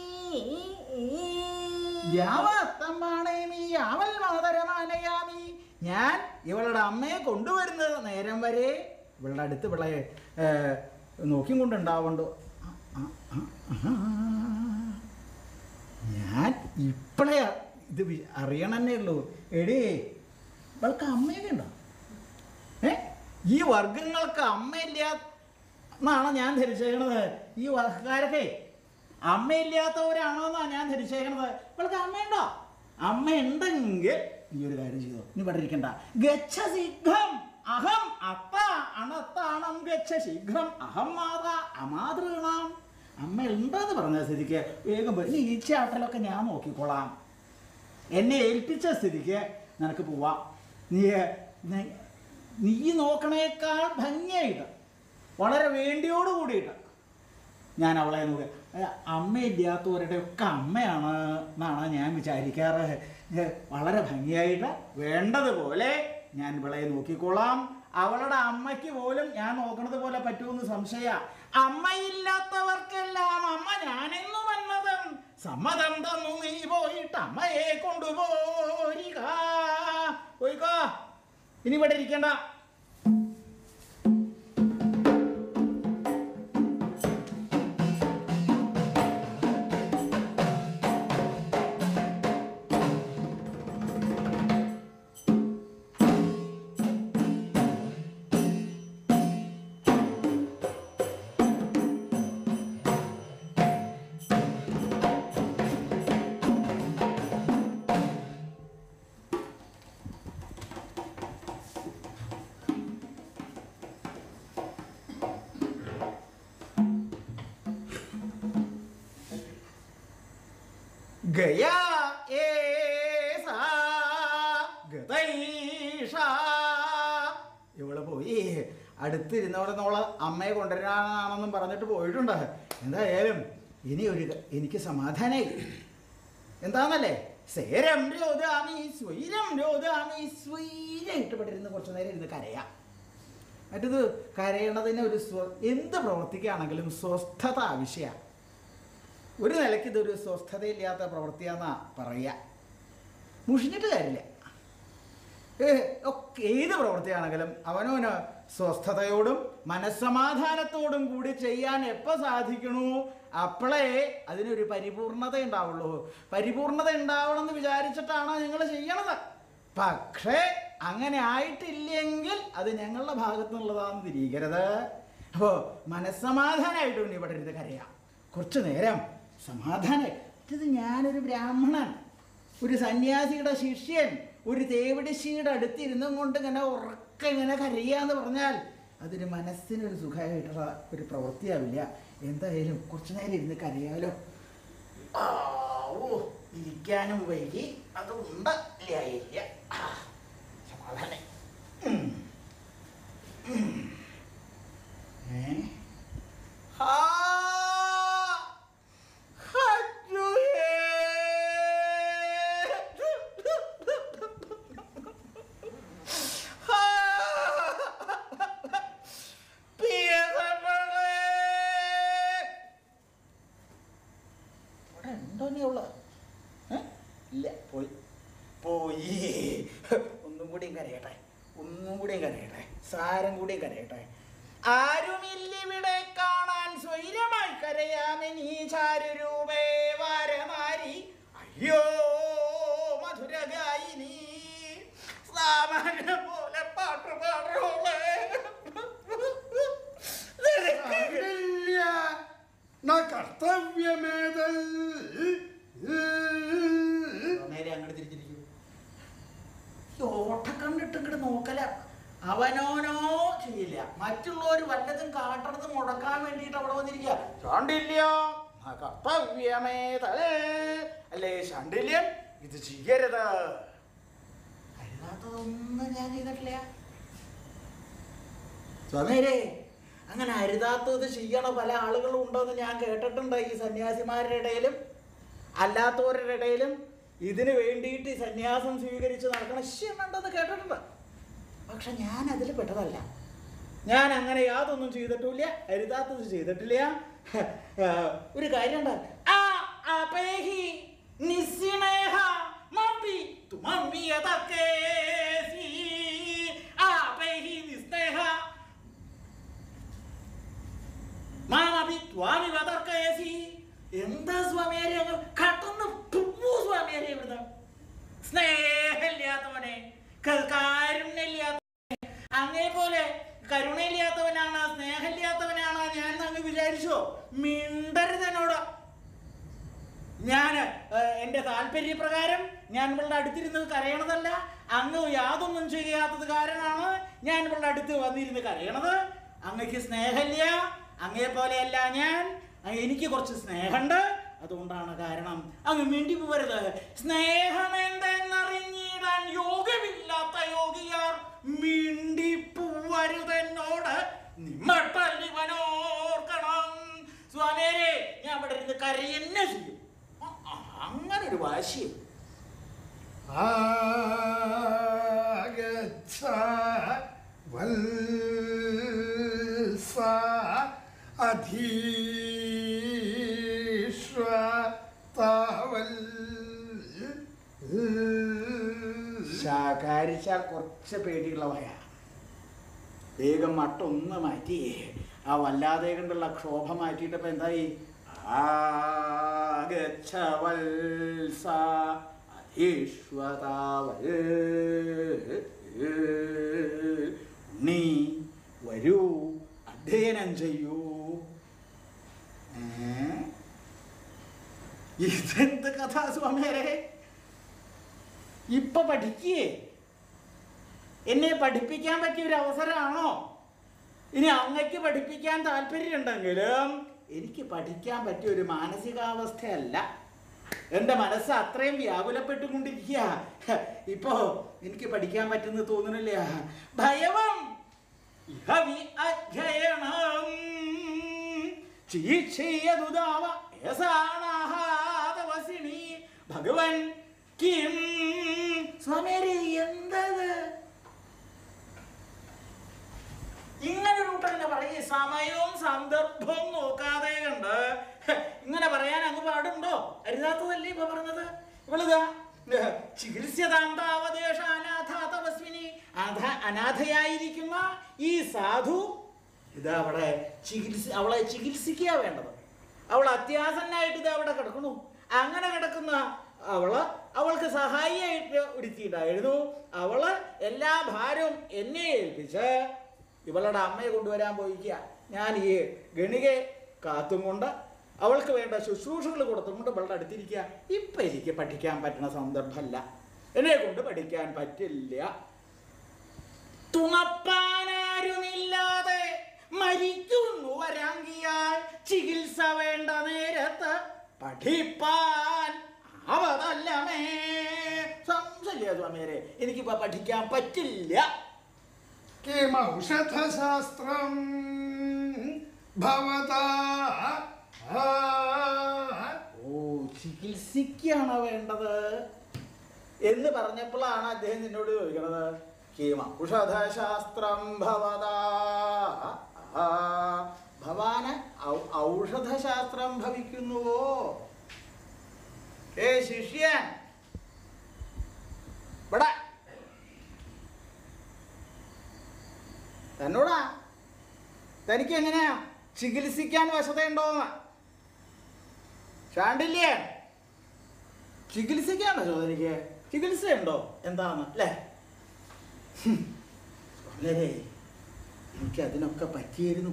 യാവത്തമ്മാണേമി യാവൽ മാതരമാനയാമി ഞാൻ ഇവളുടെ അമ്മയെ കൊണ്ടുവരുന്നത് നേരം വരെ ഇവളുടെ അടുത്ത് ഇവളെ ഏ, നോക്കിയും കൊണ്ടുണ്ടാവുണ്ടോ ഞാൻ ഇപ്പോഴേ ഇത് വി- അറിയണമെന്നേ ഉള്ളൂ എടേ ഇവൾക്ക് അമ്മയൊക്കെ ഉണ്ടോ ഏ ഈ വർഗങ്ങൾക്ക് അമ്മയില്ല എന്നാണ് ഞാൻ ധരിച്ചേക്കണത് ഈ വർഗക്കാരൊക്കെ അമ്മയില്ലാത്തവരാണോ എന്നാണ് ഞാൻ ധരിച്ചേക്കണത് ഇവൾക്ക് അമ്മയുണ്ടോ അമ്മ ഉണ്ടെങ്കിൽ നീ ഒരു കാര്യം ചെയ്തോ നീ ഇവിടെ ഇരിക്കണ്ട ഗച്ഛ ശീഘ്രം അഹം അത്ത അണത്താണം ഗച്ഛ ശീഘ്രം അഹം മാത അമാതൃണാം അമ്മ ഉണ്ടെന്ന് പറഞ്ഞ സ്ഥിതിക്ക് വേഗം പോയി. നീ ഈ ചാട്ടലൊക്കെ ഞാൻ നോക്കിക്കോളാം എന്നെ ഏൽപ്പിച്ച സ്ഥിതിക്ക് നിനക്ക് പോവാം നീ നീ- നീ നോക്കണേക്കാൾ ഭംഗിയായിട്ട് വളരെ വേണ്ടിയോട് കൂടിയിട്ട് ഞാൻ അവളെ നോക്കുക അമ്മയില്ലാത്തവരുടെ ഒക്കെ അമ്മയാണ് എന്നാണ് ഞാൻ വിചാരിക്കാറ് ഏ, വളരെ ഭംഗിയായിട്ട് വേണ്ടതുപോലെ ഞാൻ ഇവളെ നോക്കിക്കൊള്ളാം അവളുടെ അമ്മയ്ക്ക് പോലും ഞാൻ നോക്കണത് പോലെ പറ്റുമെന്ന് സംശയ അമ്മയില്ലാത്തവർക്കെല്ലാം അമ്മ ഞാനെന്നു വന്നതും സമ്മതം തന്നു നീ പോയിട്ട് അമ്മയെ കൊണ്ടുപോരിക പോയിക്കോ ഇനി ഇവിടെ ഇരിക്കണ്ട ഗയാ ഏസാ ഗതൈഷ ഇവള് പോയി അടുത്തിരുന്നവിടെ നമ്മളെ അമ്മയെ കൊണ്ടുവരാനാണെന്നും പറഞ്ഞിട്ട് പോയിട്ടുണ്ട് എന്തായാലും ഇനി ഒരു ക- എനിക്ക് സമാധാനായി എന്താന്നല്ലേ സേരം രോധാമി സ്വൈരം രോധാമി സ്വൈരമായിട്ട് ഇവിടെ ഇരുന്ന് കുറച്ചു നേരം ഇരുന്ന് കരയാം മറ്റത് കരയണതിന് ഒരു സ്വ എന്ത് പ്രവർത്തിക്കുകയാണെങ്കിലും സ്വസ്ഥത ആവശ്യമാണ് ഒരു നിലയ്ക്ക് ഇതൊരു സ്വസ്ഥതയില്ലാത്ത പ്രവൃത്തിയാന്നാ പറയുക മുഷിഞ്ഞിട്ട് കാര്യമില്ല ഏ, ഒക്കെ ഏത് പ്രവൃത്തിയാണെങ്കിലും അവനവന് സ്വസ്ഥതയോടും മനസ്സമാധാനത്തോടും കൂടി ചെയ്യാൻ എപ്പോൾ സാധിക്കണു അപ്പോഴേ അതിനൊരു പരിപൂർണത ഉണ്ടാവുള്ളൂ പരിപൂർണത ഉണ്ടാവണം എന്ന് വിചാരിച്ചിട്ടാണ് നിങ്ങൾ ചെയ്യണത് പക്ഷേ അങ്ങനെ ആയിട്ടില്ലെങ്കിൽ അത് ഞങ്ങളുടെ ഭാഗത്തു നിന്നുള്ളതാണെന്ന് തിരികരുത് അപ്പോൾ മനസ്സമാധാനമായിട്ട് ഇനി ഇവിടെ ഇരുന്ന് കരയാം കുറച്ചു നേരം സമാധാനം ഇത് ഞാനൊരു ബ്രാഹ്മണൻ ഒരു സന്യാസിയുടെ ശിഷ്യൻ ഒരു തേവിടിശിയുടെ അടുത്തിരുന്നും കൊണ്ട് ഇങ്ങനെ ഉറക്കം ഇങ്ങനെ കരയാന്ന് പറഞ്ഞാൽ അതൊരു മനസ്സിനൊരു സുഖമായിട്ടുള്ള ഒരു പ്രവൃത്തിയാവില്ല എന്തായാലും കുറച്ചു നേരം ഇരുന്ന് കരയാലോ ആ, ഓ ഇരിക്കാനും വൈകി അത് ഉണ്ടല്ല ഇല്ല ആ, സമാധാനം ഉം. ഉം. ഏ? ഹാ. ഹജ്ജുയേ. ഹാ. പ്രിയതമളേ. ഇവിടെ ഉണ്ടോ നീ അവള് ഏ? ഇല്ല പോയി പോയി ഒന്നും കൂടിയും കരയട്ടെ ഒന്നും കൂടിയും കരയട്ടെ സാരം കൂടിയും കരയട്ടെ ആരുമില്ലിവിടെ കാണാൻ സ്വൈരമായി കരയാമെനീ ചാരുരൂപേ വാരമാരി അയ്യോ മധുരഗായിനി സാമാന്യ പോലെ പാട്ട് പാടുള്ളേ സാരമില്ല. ന കർത്തവ്യമേതൽ നേരെ അങ്ങോട്ട് തിരിച്ചിരിക്കും ഈ ഓട്ട കണ്ടിട്ട് ഇങ്ങോട്ട് നോക്കല അവനോനോ ചെയ്യില്ല മറ്റുള്ളവർ വല്ലതും കാട്ടണത് മുടക്കാൻ വേണ്ടിയിട്ട് അവിടെ വന്നിരിക്കുക ശാണ്ടില്യ കർത്തവ്യമേതൽ അല്ലേ ശാണ്ടില്യൻ ഇത് ചെയ്യരുത് അരുതാത്തതൊന്നും ഞാൻ ചെയ്തിട്ടില്ല സ്വാമിയരെ അങ്ങനെ അരുതാത്തത് ചെയ്യണ പല ആളുകളും ഉണ്ടെന്ന് ഞാൻ കേട്ടിട്ടുണ്ട് ഈ സന്യാസിമാരുടെ ഇടയിലും അല്ലാത്തവരുടെ ഇടയിലും ഇതിന് വേണ്ടിയിട്ട് ഈ സന്യാസം സ്വീകരിച്ച് നടക്കണ ശിവണ്ടെന്ന് കേട്ടിട്ടുണ്ട് പക്ഷെ ഞാൻ അതിൽ പെട്ടതല്ല ഞാൻ അങ്ങനെ യാതൊന്നും ചെയ്തിട്ടില്ല അരുതാത്തത് ചെയ്തിട്ടില്ല ആ, ഒരു കാര്യമുണ്ട് ആ അപേഹി നിസ്സ്നേഹ മപ്പി തുമമ്മിയതക്കേസി ആപേഹി നിസ്നേഹ മാമപി ത്വാമി വതർക്കയസി എന്താ സ്വാമിയാരെ അങ്ങ് കട്ടന്ന് തുപ്പു സ്വാമിയാരെ ഇവിടുന്ന് സ്നേഹമില്ലാത്തവനെ ക- കാരുണ്യമില്ലാത്തവനെ അങ്ങേ പോലെ കരുണയില്ലാത്തവനാണ് സ്നേഹമില്ലാത്തവനാണ് ഞാൻ അങ്ങ് വിചാരിച്ചോ മിണ്ടരുത് എന്നോട് ഞാൻ എൻ്റെ താല്പര്യപ്രകാരം ഞാൻ ഇവളുടെ അടുത്തിരുന്ന് കരയണതല്ല അങ്ങ് യാതൊന്നും ചെയ്യാത്തത് കാരണമാണ് ഞാൻ ഇവളുടെ അടുത്ത് വന്നിരുന്ന് കരയണത് അങ്ങക്ക് സ്നേഹമില്ല അങ്ങേ പോലെയല്ല ഞാൻ അ- എനിക്ക് കുറച്ച് സ്നേഹമുണ്ട് അതുകൊണ്ടാണ് കാരണം അങ്ങ് മിണ്ടി പോവരുത് സ്നേഹമെന്തെന്നറിഞ്ഞിടാൻ യോഗമില്ലാത്ത യോഗിയാർ മിണ്ടി പൂവരുതെന്നോട് നിമ്മട്ടല്ലിവനോർക്കണം സ്വാമിയരെ ഞാൻ ഇവിടെ ഇരുന്ന് കരയെന്നെ ചെയ്യും ആ, ആ, അങ്ങനെ ഒരു വാശി ആഗച്ഛ വത്സ അധീഷ്വ താവൽ ശാകാരിച്ചാൽ കുറച്ച് പേടിയുള്ളവയാ വേഗം മട്ടൊന്ന് മാറ്റി ആ വല്ലാതെ കണ്ടുള്ള ക്ഷോഭ മാറ്റിയിട്ട് ഇപ്പൊ എന്തായി ആഗച്ഛ വത്സ അധീഷ്വതാവൽ നീ വരൂ അധ്യയനം ചെയ്യൂ ഏ? ഇതെന്ത് കഥാ സ്വാമിയരെ ഇപ്പൊ പഠിക്കേ എന്നെ പഠിപ്പിക്കാൻ പറ്റിയ ഒരു അവസരമാണോ ഇനി അങ്ങക്ക് പഠിപ്പിക്കാൻ താല്പര്യമുണ്ടെങ്കിലും എനിക്ക് പഠിക്കാൻ പറ്റിയ ഒരു മാനസികാവസ്ഥയല്ല എൻ്റെ മനസ്സ് അത്രയും വ്യാകുലപ്പെട്ടുകൊണ്ടിരിക്കുക ഇപ്പോ എനിക്ക് പഠിക്കാൻ പറ്റുന്ന തോന്നുന്നില്ല ഭയവം ഇഹ വി അധ്യയനം ചീക്ഷീയതുദാവ യസാണാഹാദവസിനി ഭഗവൻ കിം സ്വാമിയരെ എന്തത് ഇങ്ങനെ ഒരു കൂട്ടന്നെ പറയേ സമയവും സന്ദർഭവും നോക്കാതെ കണ്ട് ഇങ്ങനെ പറയാൻ അങ്ങ് പാടുണ്ടോ അരുതാത്തതല്ലേ ഇപ്പൊ പറഞ്ഞത് ഇവളിതാ ചികിത്സ്യതാന്താവദേശ അനാഥാതപസ്വിനി അധ അനാഥയായിരിക്കുന്ന ഈ സാധു ഇതാ അവിടെ ചികിത്സ അവളെ ചികിത്സിക്കുക വേണ്ടത് അവൾ അത്യാസന്നായിട്ട് ഇത് അവിടെ കിടക്കണു അങ്ങനെ കിടക്കുന്ന അവള് അവൾക്ക് സഹായിയായിട്ട് ഒരുത്തിയിട്ടുണ്ടായിരുന്നു അവള് എല്ലാ ഭാരവും എന്നെ ഏൽപ്പിച്ച് ഇവളുടെ അമ്മയെ കൊണ്ടുവരാൻ പോയിക്കുക ഞാൻ ഈ ഗണികയെ കാത്തും കൊണ്ട് അവൾക്ക് വേണ്ട ശുശ്രൂഷകൾ കൊടുത്തും കൊണ്ട് ഇവളുടെ അടുത്തിരിക്കുക ഇപ്പം എനിക്ക് പഠിക്കാൻ പറ്റുന്ന സന്ദർഭമല്ല എന്നെ കൊണ്ട് പഠിക്കാൻ പറ്റില്ല തുണപ്പാനാരുമില്ലാതെ മരിക്കുന്നു വരാങ്കിയാൽ ചികിത്സ വേണ്ട നേരത്ത് പഠിപ്പാൻ അവതല്ലമേ സംശയ സ്വാമിയരെ എനിക്കിപ്പോ പഠിക്കാൻ പറ്റില്ല കിമൗഷധശാസ്ത്രം ഭവതാ ഓ ചികിത്സിക്കാണ് വേണ്ടത് എന്ന് പറഞ്ഞപ്പോഴാണ് അദ്ദേഹം നിന്നോട് ചോദിക്കണത് കീമ ഉഷധശാസ്ത്രം ഭവതാ ആ, ഭവാന് ഔ- ഔഷധശാസ്ത്രം ഭവിക്കുന്നുവോ ഏ ശിഷ്യൻ ഇവിടെ തന്നോടാ തനിക്ക് എങ്ങനെയാ ചികിത്സിക്കാൻ വശതയുണ്ടോന്ന് ഷാണ്ടില്ലേ ചികിത്സിക്കാൻ വശോ തനിക്ക് ചികിത്സയുണ്ടോ എന്താന്ന് അല്ലേ ഹും. വളരെ എനിക്ക് അതിനൊക്കെ പറ്റിയിരുന്നു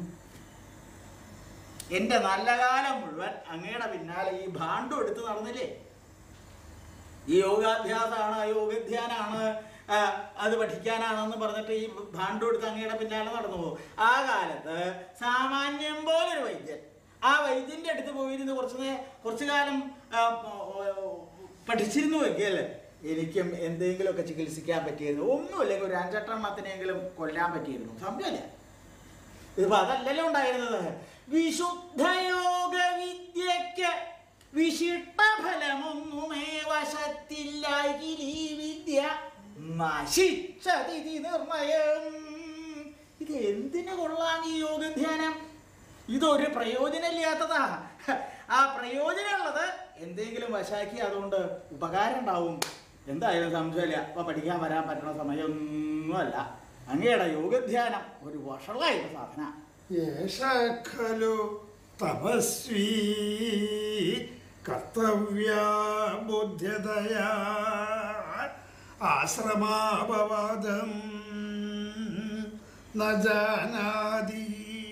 എൻ്റെ നല്ല കാലം മുഴുവൻ അങ്ങയുടെ പിന്നാലെ ഈ ഭാണ്ഡം എടുത്ത് നടന്നില്ലേ ഈ യോഗാഭ്യാസമാണ് യോഗധ്യാനാണ് ആ, അത് പഠിക്കാനാണെന്ന് പറഞ്ഞിട്ട് ഈ ഭാണ്ഡം എടുത്ത് അങ്ങയുടെ പിന്നാലെ നടന്നു പോകും ആ കാലത്ത് സാമാന്യം പോലൊരു വൈദ്യൻ ആ വൈദ്യന്റെ അടുത്ത് പോയിരുന്ന് കുറച്ച് നേ- കുറച്ചു കാലം ആ, ഓ, പഠിച്ചിരുന്നു വെക്കല്ലേ എനിക്കും എന്തെങ്കിലുമൊക്കെ ചികിത്സിക്കാൻ പറ്റിയിരുന്നു ഒന്നുമില്ലെങ്കിൽ ഒരു അഞ്ചെട്ടെണ്ണത്തിനെങ്കിലും കൊല്ലാൻ പറ്റിയിരുന്നു സംശയമില്ല ഇതിപ്പോ അതല്ലല്ലോ ഉണ്ടായിരുന്നത് വിശുദ്ധയോഗ വിദ്യക്ക് വിശിഷ്ട ഫലമൊന്നുമേ വശത്തില്ലായി വിദ്യ നശിച്ചതിഥി നിർണയം ഇത് എന്തിനു കൊള്ളാം ഈ യോഗധ്യാനം ഇതൊരു പ്രയോജനമില്ലാത്തതാ ആ പ്രയോജനമുള്ളത് എന്തെങ്കിലും വശാക്കി അതുകൊണ്ട് ഉപകാരം ഉണ്ടാവും എന്തായാലും സംശയമില്ല അപ്പൊ പഠിക്കാൻ വരാൻ പറ്റുന്ന സമയമൊന്നുമല്ല അങ്ങയുടെ യോഗധ്യാനം ഒരു വഷളായ സാധന യേശ ഖലു തപസ്വീ കർത്തവ്യാ ബുദ്ധ്യതയാ ആശ്രമാപവാദം ന ജാനാതി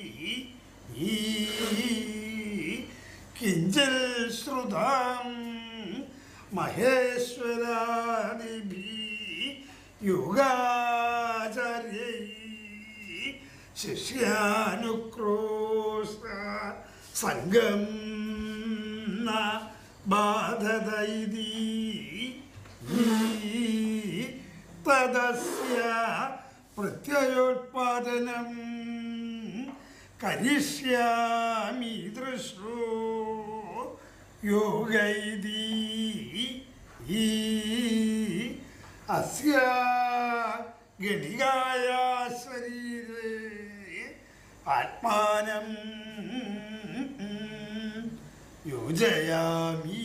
കിഞ്ചിൽ ശ്രുതാം മഹേശ്വരാദിഭി യോഗാചാര്യൈ ശിഷ്യാനുക്രോശ സംഘം ന ബാധതൈതി തദസ്യ പ്രത്യയോത്പാദനം കരിഷ്യാമി ദൃശോ യോഗൈതി അസ്യ ഗണികായ ശരീരേ ആത്മാനം യോജയാമി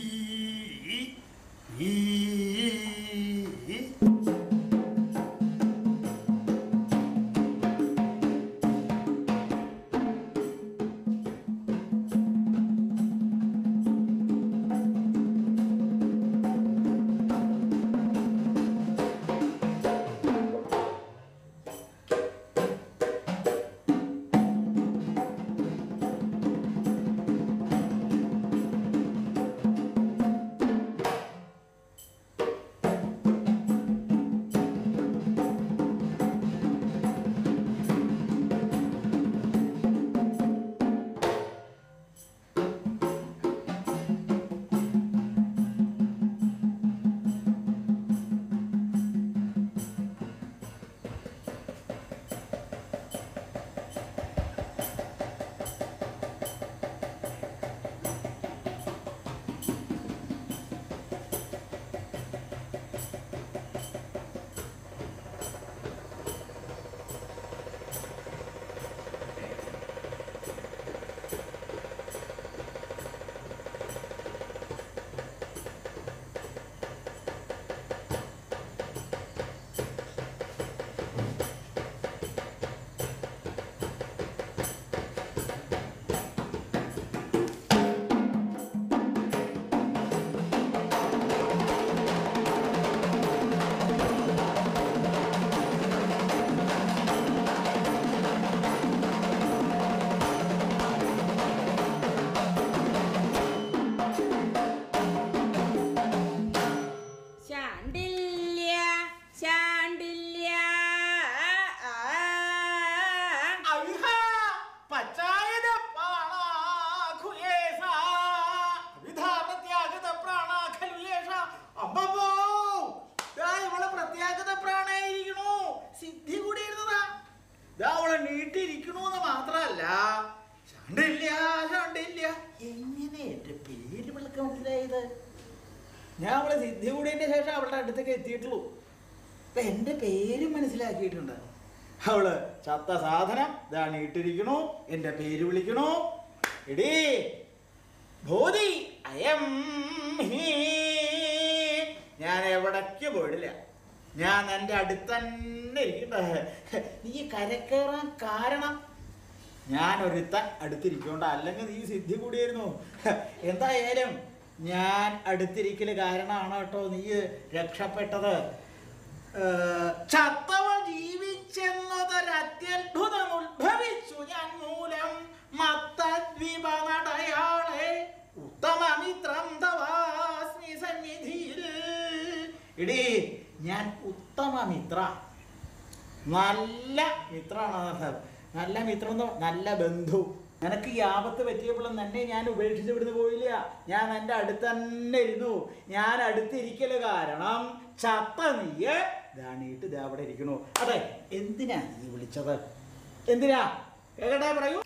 നിനക്ക് മനസ്സിലായത് ഞാൻ അവളെ സിദ്ധി കൂടിയതിൻ്റെ ശേഷം അവളുടെ അടുത്തേക്ക് എത്തിയിട്ടുള്ളൂ അപ്പൊ എൻ്റെ പേര് മനസ്സിലാക്കിയിട്ടുണ്ട് അവള് ചത്ത സാധനം ഇതാണ് ഇട്ടിരിക്കണു എൻ്റെ പേര് വിളിക്കണു എടീ ഭൂതി അയം ഹീ. ഞാൻ എവിടേക്ക് പോയിട്ടില്ല ഞാൻ എൻ്റെ അടുത്ത് തന്നെ ഇരിക്കട്ടെ നീ കരക്കേറാൻ കാരണം ഞാൻ ഒരുത്തൻ അടുത്തിരിക്കൊണ്ട് അല്ലെങ്കിൽ നീ സിദ്ധി കൂടിയായിരുന്നു എന്തായാലും ഞാൻ അടുത്തിരിക്കൽ കാരണമാണ് കേട്ടോ നീ രക്ഷപ്പെട്ടത് ഏർ, ചത്തവ ജീവിച്ചെന്നതൊരത്യത്ഭുതം ഉത്ഭവിച്ചു ഞാൻ മൂലം മത്തദ്വിപ നടയാളെ ഉത്തമമിത്രം തവാസ്മി സന്നിധിയിൽ ഇടീ ഞാൻ ഉത്തമമിത്ര നല്ല മിത്രമാണ് അർത്ഥം നല്ല മിത്രം എന്ന് പറഞ്ഞാ നല്ല ബന്ധു നിനക്ക് ഈ ആപത്ത് പറ്റിയപ്പോഴും തന്നെ ഞാൻ ഉപേക്ഷിച്ച് ഇവിടുന്ന് പോയില്ല ഞാൻ എൻ്റെ അടുത്ത് തന്നെ ഇരുന്നു ഞാൻ അടുത്തിരിക്കല് കാരണം ചത്ത നീയ് ദാണിയിട്ട് ഇത് അവിടെ ഇരിക്കണു അതെ എന്തിനാ നീ വിളിച്ചത് എന്തിനാ കേക്കട്ടെ പറയൂ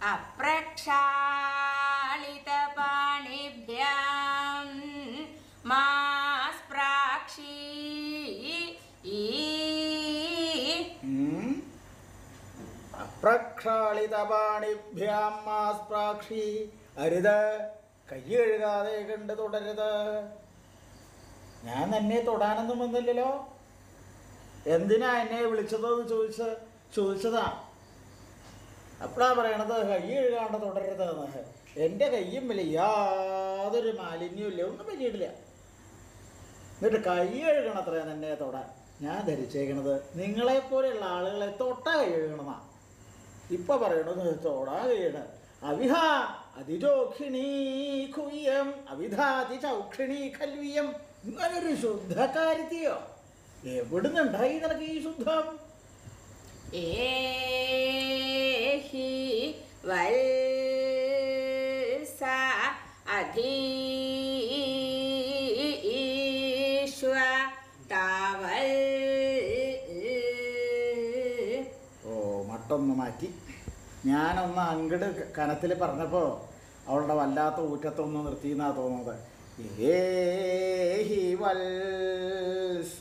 അപ്രക്ഷാളിതപാണിഭ്യാം മാസ്പ്രാക്ഷി ഉം. അപ്രക്ഷാളിതപാണിഭ്യാം മാസ്പ്രാക്ഷി അരുത് കൈ കഴുകാതെ കണ്ട് തുടരുത് ഞാൻ എന്നെ തൊടാനൊന്നും വന്നില്ലല്ലോ എന്തിനാ എന്നെ വിളിച്ചതെന്ന് ചോദിച്ച ചോദിച്ചതാ അപ്പോഴാ പറയണത് കൈ കഴുകാണ്ട് തുടരരുതെന്ന് എൻ്റെ കയ്യും വലിയ യാതൊരു മാലിന്യവും ഇല്ല ഒന്നും പറ്റിയിട്ടില്ല എന്നിട്ട് കൈ കഴുകണത്ര എന്നെ തൊടാൻ ഞാൻ ധരിച്ചേക്കണത് നിങ്ങളെപ്പോലെയുള്ള ആളുകളെ തൊട്ട കൈ കഴുകണമെന്നാ ഇപ്പൊ പറയണത് തൊടാ കഴിയണ അവിഹ അതിജോക്ഷിണീ കുയ്യം അവിധാതി ചൗക്ഷിണീ കൽവിയം ഇങ്ങനൊരു ശുദ്ധകാരിത്തെയോ എവിടുന്നുണ്ടായി നിനക്ക് ഈ ശുദ്ധം ഏഹി വത്സ അധീശ്വ താവൽ ഓ മട്ടൊന്ന് മാറ്റി ഞാനൊന്ന് അങ്ങട് കനത്തിൽ പറഞ്ഞപ്പോൾ അവളുടെ വല്ലാത്ത ഊറ്റത്തൊന്ന് നിർത്തിയെന്നാ തോന്നുന്നത് ഏഹി വത്സ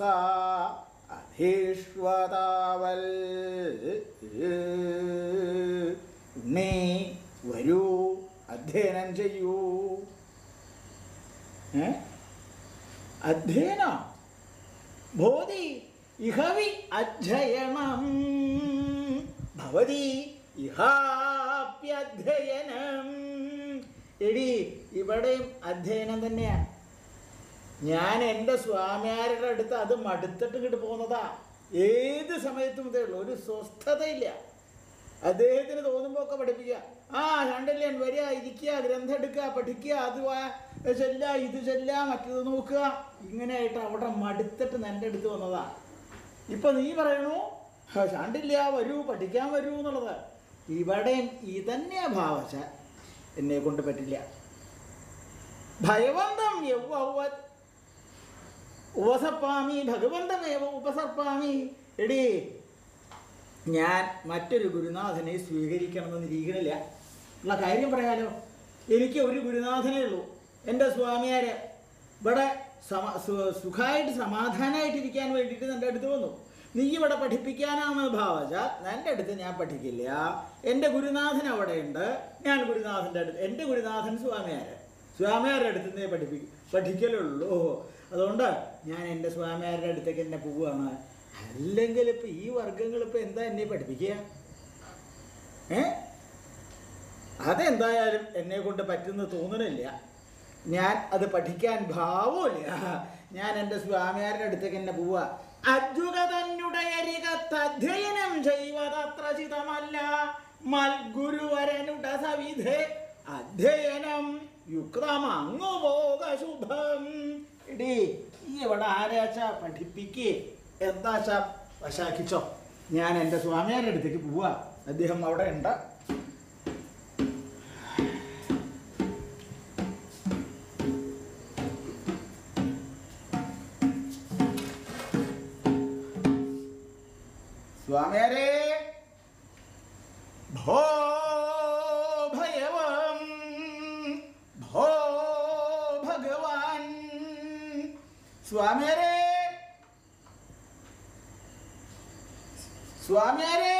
അധീഷ്വതാവൽ ഉണ്ണി വരൂ അധ്യയനം ചെയ്യൂ ഏ അധ്യയനം ഭോതി ഇഹവി അധ്യയനം ഭവതി ഇഹാപ്യധ്യയനം എടി ഇവിടെയും അധ്യയനം തന്നെയാണ് ഞാൻ എൻ്റെ സ്വാമിയാരുടെ അടുത്ത് അത് മടുത്തിട്ട് ഇങ്ങോട്ട് പോകുന്നതാ ഏത് സമയത്തും ഇതേ ഉള്ളൂ ഒരു സ്വസ്ഥതയില്ല അദ്ദേഹത്തിന് തോന്നുമ്പോൾ ഒക്കെ പഠിപ്പിക്കുക ആ കണ്ടില്ലേ വരിക ഇരിക്കുക ഗ്രന്ഥം എടുക്കുക പഠിക്കുക അത് വാ- ചെല്ല ഇത് ചെല്ല മറ്റത് നോക്കുക ഇങ്ങനെയായിട്ട് അവിടെ മടുത്തിട്ട് എൻ്റെ അടുത്ത് വന്നതാ ഇപ്പൊ നീ പറയണു "ഹ, കണ്ടില്ല വരൂ പഠിക്കാൻ വരൂ എന്നുള്ളത് ഇവിടെയും ഇതന്നെയാ ഭാവച്ച എന്നെ കൊണ്ട് പറ്റില്ല ഭയവന്തം യൗവത് ഉപസർപ്പാമി ഭഗവന്തമേവ ഉപസർപ്പാമി എടീ ഞാൻ മറ്റൊരു ഗുരുനാഥനെ സ്വീകരിക്കണമെന്ന് ഇരിക്കണില്ല ഉള്ള കാര്യം പറയാലോ എനിക്ക് ഒരു ഗുരുനാഥനേ ഉള്ളൂ എൻ്റെ സ്വാമിയാര് ഇവിടെ സമ സു- സുഖമായിട്ട് സമാധാനമായിട്ടിരിക്കാൻ വേണ്ടിയിട്ട് എൻ്റെ അടുത്ത് വന്നു നീ ഇവിടെ പഠിപ്പിക്കാനാണ് ഭാവജ എൻ്റെ അടുത്ത് ഞാൻ പഠിക്കില്ല എൻ്റെ ഗുരുനാഥൻ അവിടെയുണ്ട് ഞാൻ ഗുരുനാഥൻ്റെ അടുത്ത് എൻ്റെ ഗുരുനാഥൻ സ്വാമിയാര് സ്വാമിയാരുടെ അടുത്ത് നിന്നേ പഠിപ്പി പഠിക്കലുള്ളൂ അതുകൊണ്ട് ഞാൻ എൻ്റെ സ്വാമിയാരുടെ അടുത്തേക്ക് എന്നെ പോവുകയാണ് അല്ലെങ്കിൽ ഇപ്പം ഈ വർഗങ്ങൾ ഇപ്പം എന്താ എന്നെ പഠിപ്പിക്കുക ഏ അതെന്തായാലും എന്നെ കൊണ്ട് പറ്റുന്ന തോന്നണില്ല ഞാൻ അത് പഠിക്കാൻ ഭാവമില്ല ഞാൻ എൻ്റെ സ്വാമിയാരുടെ അടുത്തേക്ക് എന്നെ പോവുക അദ്യുക തന്നുടയരികത്ത് അധ്യയനം ചെയ്വതത്ര ചിതമല്ല മൽഗുരുവരനുട സവിധേ അധ്യയനം യുക്തമങ്ങു പോക ശുഭം ഇടി ഈ ഇവിടെ ആരാച്ച പഠിപ്പിക്കേ എന്താച്ച വശാക്കിച്ചോ ഞാൻ എൻ്റെ സ്വാമിയാരുടെ അടുത്തേക്ക് പോവാ അദ്ദേഹം അവിടെ ഉണ്ട് സ്വാമിയാരേ ഭോ ഭയവം ഭോ സ്വാമിയാരേ സ്വാമിയാരേ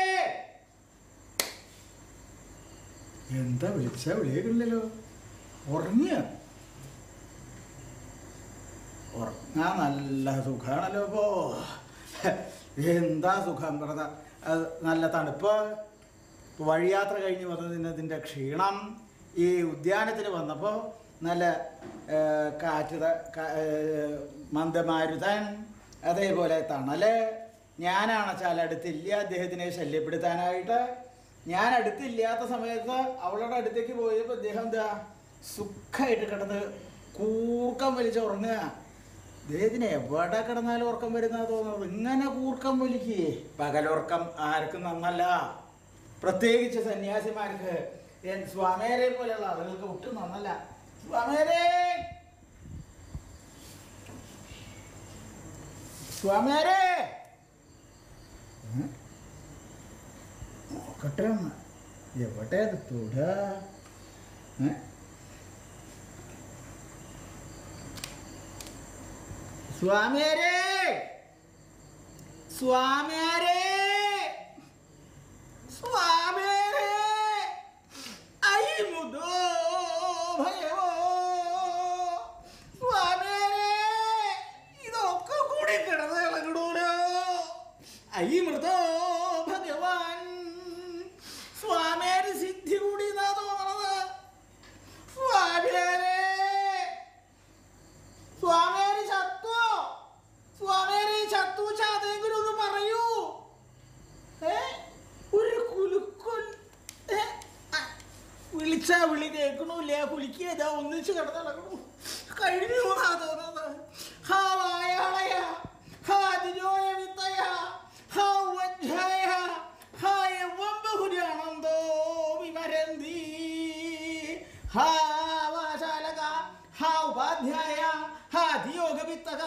എന്താ വിളിച്ച വിളിയില്ലല്ലോ ഉറങ്ങിയ ഉറങ്ങാൻ നല്ല സുഖാണല്ലോ ഇപ്പോ എന്താ സുഖം പറഞ്ഞ അത് നല്ല തണുപ്പ് വഴിയാത്ര കഴിഞ്ഞ് വന്നതിനതിൻ്റെ ക്ഷീണം ഈ ഉദ്യാനത്തിൽ വന്നപ്പോൾ നല്ല ഏ, കാറ്റ് ത- കാ- ഏ, മന്ദമാരുതൻ അതേപോലെ തണല് ഞാനാണെച്ചാൽ അടുത്തില്ല അദ്ദേഹത്തിനെ ശല്യപ്പെടുത്താനായിട്ട് ഞാൻ അടുത്തില്ലാത്ത സമയത്ത് അവളുടെ അടുത്തേക്ക് പോയപ്പോൾ അദ്ദേഹം എന്താ സുഖമായിട്ട് കിടന്ന് കൂർക്കം വലിച്ച് ഉറങ്ങുക അദ്ദേഹത്തിന് എവിടെ കിടന്നാലും ഉറക്കം വരുന്ന തോന്നുന്നത് ഇങ്ങനെ കൂർക്കം വലിക്കേ പകലുറക്കം ആർക്കും നന്നല്ല പ്രത്യേകിച്ച് സന്യാസിമാർക്ക് എൻ സ്വാമിയരെ പോലെയുള്ള ആളുകൾക്ക് ഒട്ടും നന്നല്ല സ്വാമിയരെ സ്വാമിയരെ ഉം? നോക്കട്ടെ ഒന്ന് എവിടെ അത് തൊട ഏ? സ്വാമിയാരേ സ്വാമിയാരേ സ്വാമിയാരേ ഐ മുദോ ഭയോ സ്വാമിയാരേ ഇതൊക്കെ കൂടി കിടന്ന് ഇളകിടൂലോ ഐ മൃദോ ഭഗവാൻ സ്വാമിയാര് സിദ്ധി കൂടി എന്നാ തോന്നണത് സ്വാമിയാരേ സ്വാമിയാരി ചത്തു സ്വാമിയാരി ചത്തു ചാതെങ്കിലും ഒന്ന് പറയൂ ഏ ഒരു കുലുക്കൊൽ ഏ? ആ, വിളിച്ചാ വിളി കേൾക്കണമില്ല കുലിക്കിയതാ ഒന്നിച്ച് കിടന്നിളകണു കഴിഞ്ഞു എന്നാ തോന്നുന്നത് ഹാ വായാളയ ഹാ അതിജോയ വിത്തയ ഹാ വജ്ജായ ഹാ യവം ബഹുരാനന്ദോ വിമരന്തി ഹാ വാശാലക ഹാ ഉപാധ്യായ ഹാ ധിയോഗവിത്തക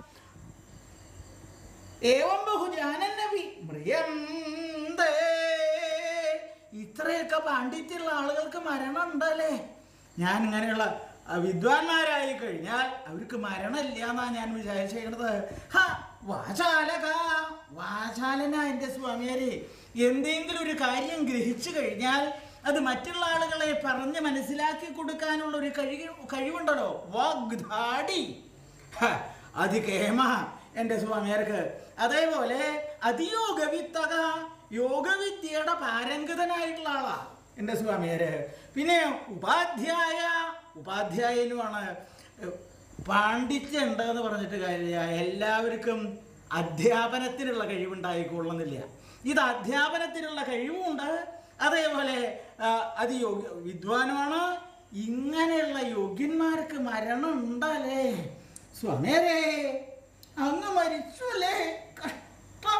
ഏവം ബഹുജാനന്നവി മ്രിയന്തേ ഇത്രയൊക്കെ പാണ്ഡിത്യമുള്ള ആളുകൾക്ക് മരണം ഉണ്ടല്ലേ ഞാൻ ഇങ്ങനെയുള്ള ആ, വിദ്വാൻമാരായി കഴിഞ്ഞാൽ അവർക്ക് മരണമില്ല എന്നാ ഞാൻ വിചാരിച്ചത് ഹാ വാചാലക വാചാലന എൻ്റെ സ്വാമിയാരെ എന്തെങ്കിലും ഒരു കാര്യം ഗ്രഹിച്ചു കഴിഞ്ഞാൽ അത് മറ്റുള്ള ആളുകളെ പറഞ്ഞ് മനസ്സിലാക്കി കൊടുക്കാനുള്ള ഒരു കഴിവ് കഴിവുണ്ടല്ലോ വാഗ്ധാടി ഹ, അതികേമ എൻ്റെ സ്വാമിയാർക്ക് അതേപോലെ അതിയോഗവിത്തക യോഗവിദ്യയുടെ പാരംഗതനായിട്ടുള്ള ആളാ എൻ്റെ സ്വാമിയാര് പിന്നെ ഉപാധ്യായ ഉപാധ്യായനുമാണ് പാണ്ഡിത്യം ഉണ്ട് എന്ന് പറഞ്ഞിട്ട് കാര്യമില്ല എല്ലാവർക്കും അധ്യാപനത്തിനുള്ള കഴിവുണ്ടായിക്കൊള്ളുന്നില്ല ഇത് അധ്യാപനത്തിനുള്ള കഴിവുമുണ്ട് അതേപോലെ ആ, അത് യോഗ വിദ്വാനുമാണ് ഇങ്ങനെയുള്ള യോഗ്യന്മാർക്ക് മരണം ഉണ്ടല്ലേ സ്വാമിയരേ അങ്ങ് മരിച്ചു അല്ലേ കഷ്ടം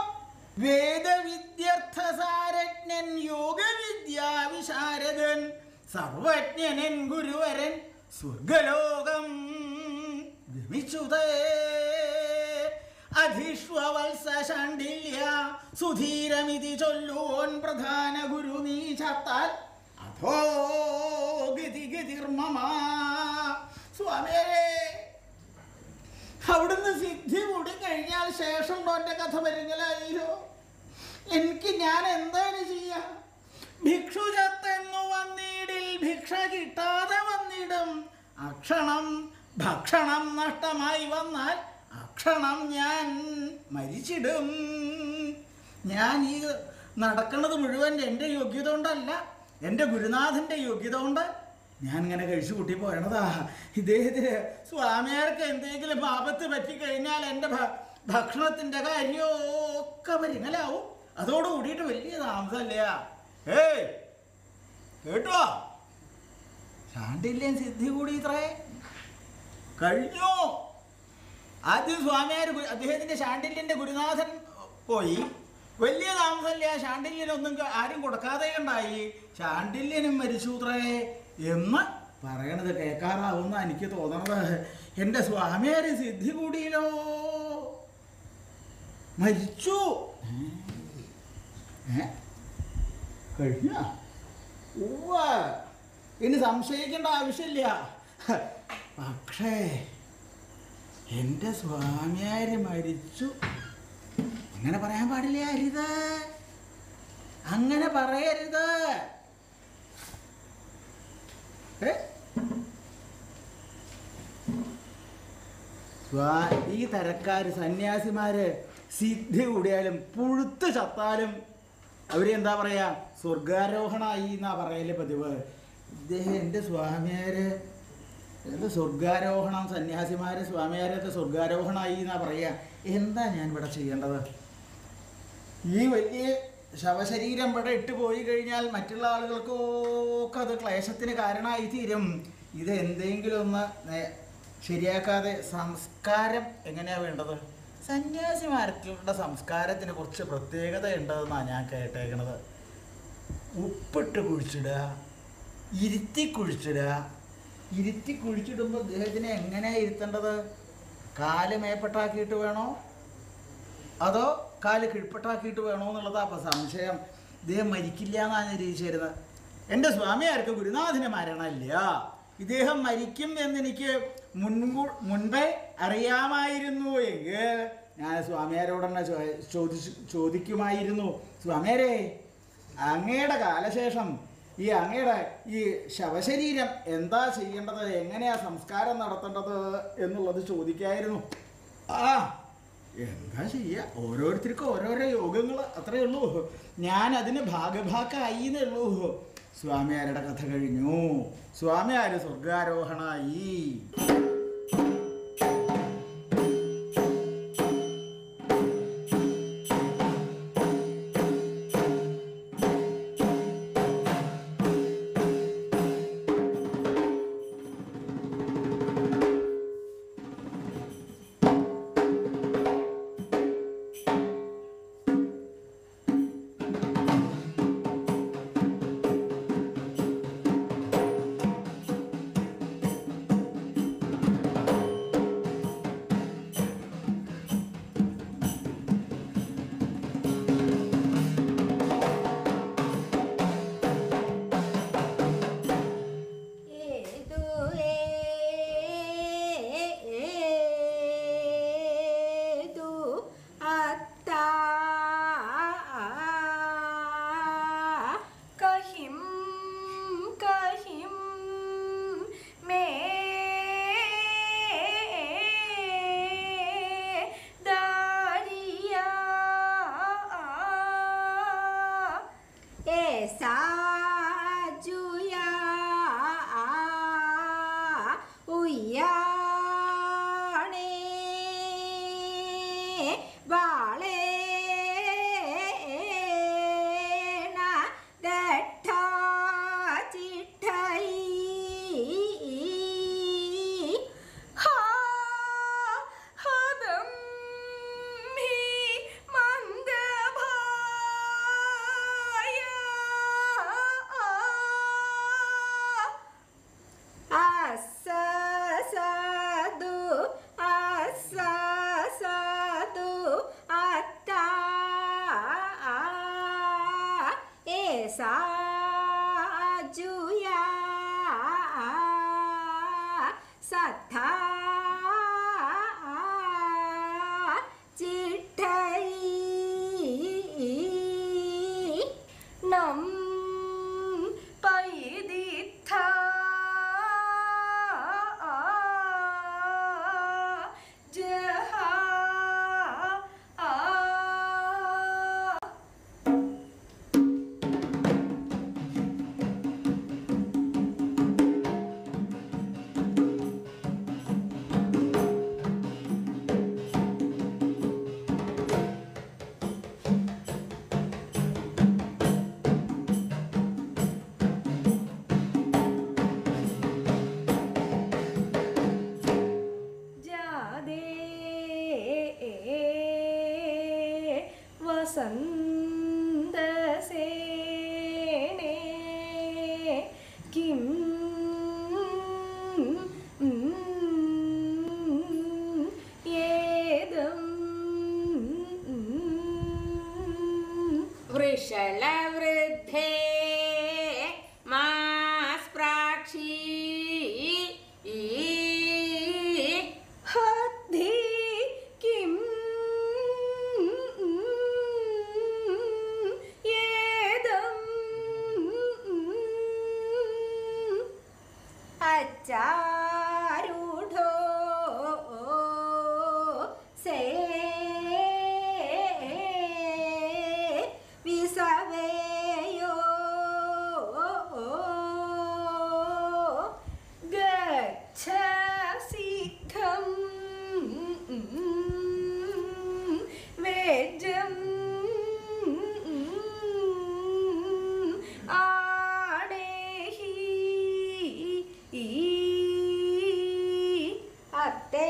വേദവിദ്യർത്ഥസാരജ്ഞൻ യോഗവിദ്യാ വിശാരദൻ സർവജ്ഞനൻ ഗുരുവരൻ സ്വർഗലോകം ഗമിച്ചുതേ അധിഷ്വത്സ ശാണ്ഡില്യ സുധീരമിതി ചൊല്ലുവോൻ പ്രധാന ഗുരു നീ ചത്താൽ അധോ ഗതി ഗതിർമമ സ്വാമിയേ അവിടുന്ന് സിദ്ധി കൂടി കഴിഞ്ഞാൽ ശേഷം എൻ്റെ കഥ വരുങ്ങലായില്ലോ എനിക്ക് ഞാൻ എന്താണ് ചെയ്യാ ഭിക്ഷു ചത്തെന്നു വന്നിടിൽ ഭിക്ഷ കിട്ടാതെ വന്നിടും അക്ഷണം ഭക്ഷണം നഷ്ടമായി വന്നാൽ അക്ഷണം ഞാൻ മരിച്ചിടും ഞാൻ ഈ നടക്കുന്നത് മുഴുവൻ എൻ്റെ യോഗ്യത കൊണ്ടല്ല എൻ്റെ ഗുരുനാഥൻ്റെ യോഗ്യത കൊണ്ട് ഞാൻ ഇങ്ങനെ കഴിച്ചു കൂട്ടി പോയണതാ ഇദ്ദേഹത്തിന് സ്വാമിയാർക്ക് എന്തെങ്കിലും ആപത്ത് പറ്റിക്കഴിഞ്ഞാൽ എൻ്റെ ഭ- ഭക്ഷണത്തിൻ്റെ കാര്യമൊക്കെ പരിങ്ങലാവും അതോട് കൂടിയിട്ട് വലിയ താമസമില്ല ഏയ് കേട്ടോ ശാണ്ടില്യം സിദ്ധി കൂടി ഇത്രേ കഴിഞ്ഞു ആദ്യം സ്വാമിയാർ ഗു- അദ്ദേഹത്തിന്റെ ശാണ്ടില്യന്റെ ഗുരുനാഥൻ പോയി വലിയ താമസമില്ല ശാണ്ടില്യനൊന്നും ക- ആരും കൊടുക്കാതെ ഉണ്ടായി ശാണ്ടില്യനും മരിച്ചൂത്രേ എന്ന് പറയണത് കേൾക്കാറാവുന്ന എനിക്ക് തോന്നണത് എൻ്റെ സ്വാമിയാര് സിദ്ധി കൂടിയില്ലോ മരിച്ചു ഏ? കഴിഞ്ഞ ഉവ്വ ഇനി സംശയിക്കേണ്ട ആവശ്യമില്ല പക്ഷേ എൻ്റെ സ്വാമിയാര് മരിച്ചു അങ്ങനെ പറയാൻ പാടില്ല അരുത് അങ്ങനെ പറയരുത് ഏ? സ്വാ- ഈ തരക്കാര് സന്യാസിമാര് സിദ്ധി കൂടിയാലും പുഴുത്ത് ചത്താലും അവരെന്താ പറയാ സ്വർഗാരോഹണായി എന്നാ പറയല് പതിവ് ഇദ്ദേഹം എൻ്റെ സ്വാമിയാര് എന്ത് സ്വർഗാരോഹണം സന്യാസിമാര് സ്വാമിയാരൊക്കെ സ്വർഗാരോഹണായി എന്നാ പറയാ എന്താ ഞാൻ ഇവിടെ ചെയ്യേണ്ടത് ഈ വലിയ ശവശരീരം ഇവിടെ ഇട്ട് പോയി കഴിഞ്ഞാൽ മറ്റുള്ള ആളുകൾക്കൊക്കെ അത് ക്ലേശത്തിന് കാരണമായി തീരും ഇത് എന്തെങ്കിലും ഒന്ന് നേ- ശരിയാക്കാതെ സംസ്കാരം എങ്ങനെയാ വേണ്ടത് സന്യാസിമാർക്കുള്ള സംസ്കാരത്തിന് കുറച്ച് പ്രത്യേകത ഉണ്ടെന്നാണ് ഞാൻ കേട്ടേക്കണത് ഉപ്പിട്ട് കുഴിച്ചിടുക ഇരുത്തി കുഴിച്ചിടുക ഇരുത്തി കുഴിച്ചിടുമ്പോൾ അദ്ദേഹത്തിനെ എങ്ങനെയാണ് ഇരുത്തേണ്ടത് കാല് മേപ്പെട്ടാക്കിയിട്ട് വേണോ അതോ കാല് കീഴ്പ്പെട്ടാക്കിയിട്ട് വേണോ എന്നുള്ളതാ അപ്പം സംശയം ഇദ്ദേഹം മരിക്കില്ല എന്നാണ് നിരീക്ഷിച്ചിരുന്നത് എൻ്റെ സ്വാമിയാർക്ക് ഗുരുനാഥന് മരണമില്ല ഇദ്ദേഹം മരിക്കും എന്നെനിക്ക് മുൻകൂ മുൻപേ അറിയാമായിരുന്നു എങ്കിൽ ഞാൻ സ്വാമിയാരോടെന്നെ ചോ- ചോദിച്ചു ചോദിക്കുമായിരുന്നു സ്വാമിയാരേ അങ്ങയുടെ കാലശേഷം ഈ അങ്ങയുടെ ഈ ശവശരീരം എന്താ ചെയ്യേണ്ടത് എങ്ങനെയാ സംസ്കാരം നടത്തേണ്ടത് എന്നുള്ളത് ചോദിക്കായിരുന്നു ആ എന്താ ചെയ്യുക ഓരോരുത്തർക്കും ഓരോരോ യോഗങ്ങൾ അത്രയേ ഉള്ളൂ ഞാൻ അതിന് ഭാഗഭാക്കായി എന്നേ ഉള്ളൂ സ്വാമിയാരുടെ കഥ കഴിഞ്ഞു സ്വാമിയാര് സ്വർഗാരോഹണായി ഏതു ഏതു അത്ത കഹിം കഹിം മേ ദാരിയാ ऐसा जुया ഉയ്യാണേ വാളേണ ദട്ട ചിട്ടൈ ഹാ ഹദം ഹി മന്ദഭായ അസസദു അസസദു അത്ത ഏസാ ജുയാ സത്ത ചിട്ടൈ നം പൈദിത്ത ജഹ ആ ജാതേ വസന്തസേനേ കിം ഏതം വൃഷളവൃദ്ധേ മാസ്പ്രാക്ഷി ഹദ്ധിം അച്ചാരൂഢോ സേ വിസവേയോ ഗച്ഛ സിദ്ധം വേജം ആടേഹി അത്തേ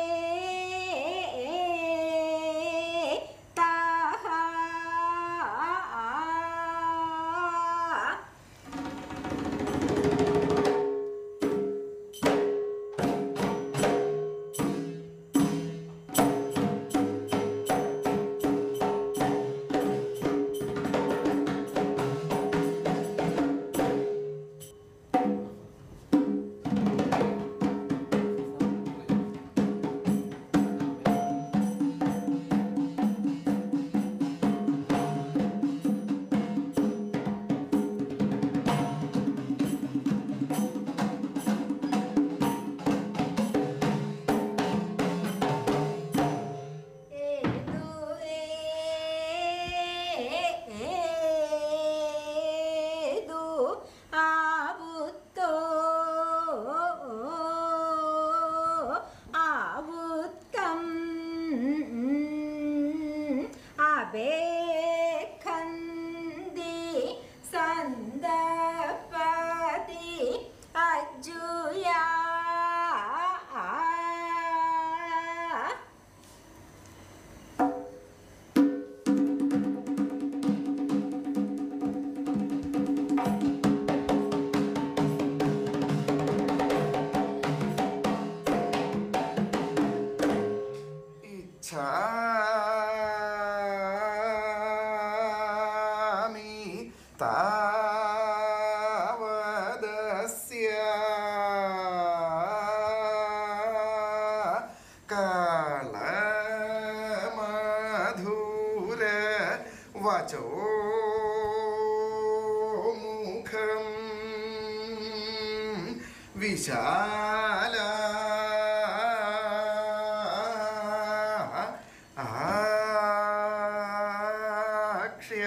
താഹ ഏതു ഏതു ആവുത്തോ ആവുത്തം അബേഖന്തി സന്ദപതി അജുയാ ഇച്ഛാമി താവദസ്യ കാളമധുര വചോ മുഖം വിശാല ആക്ഷ്യ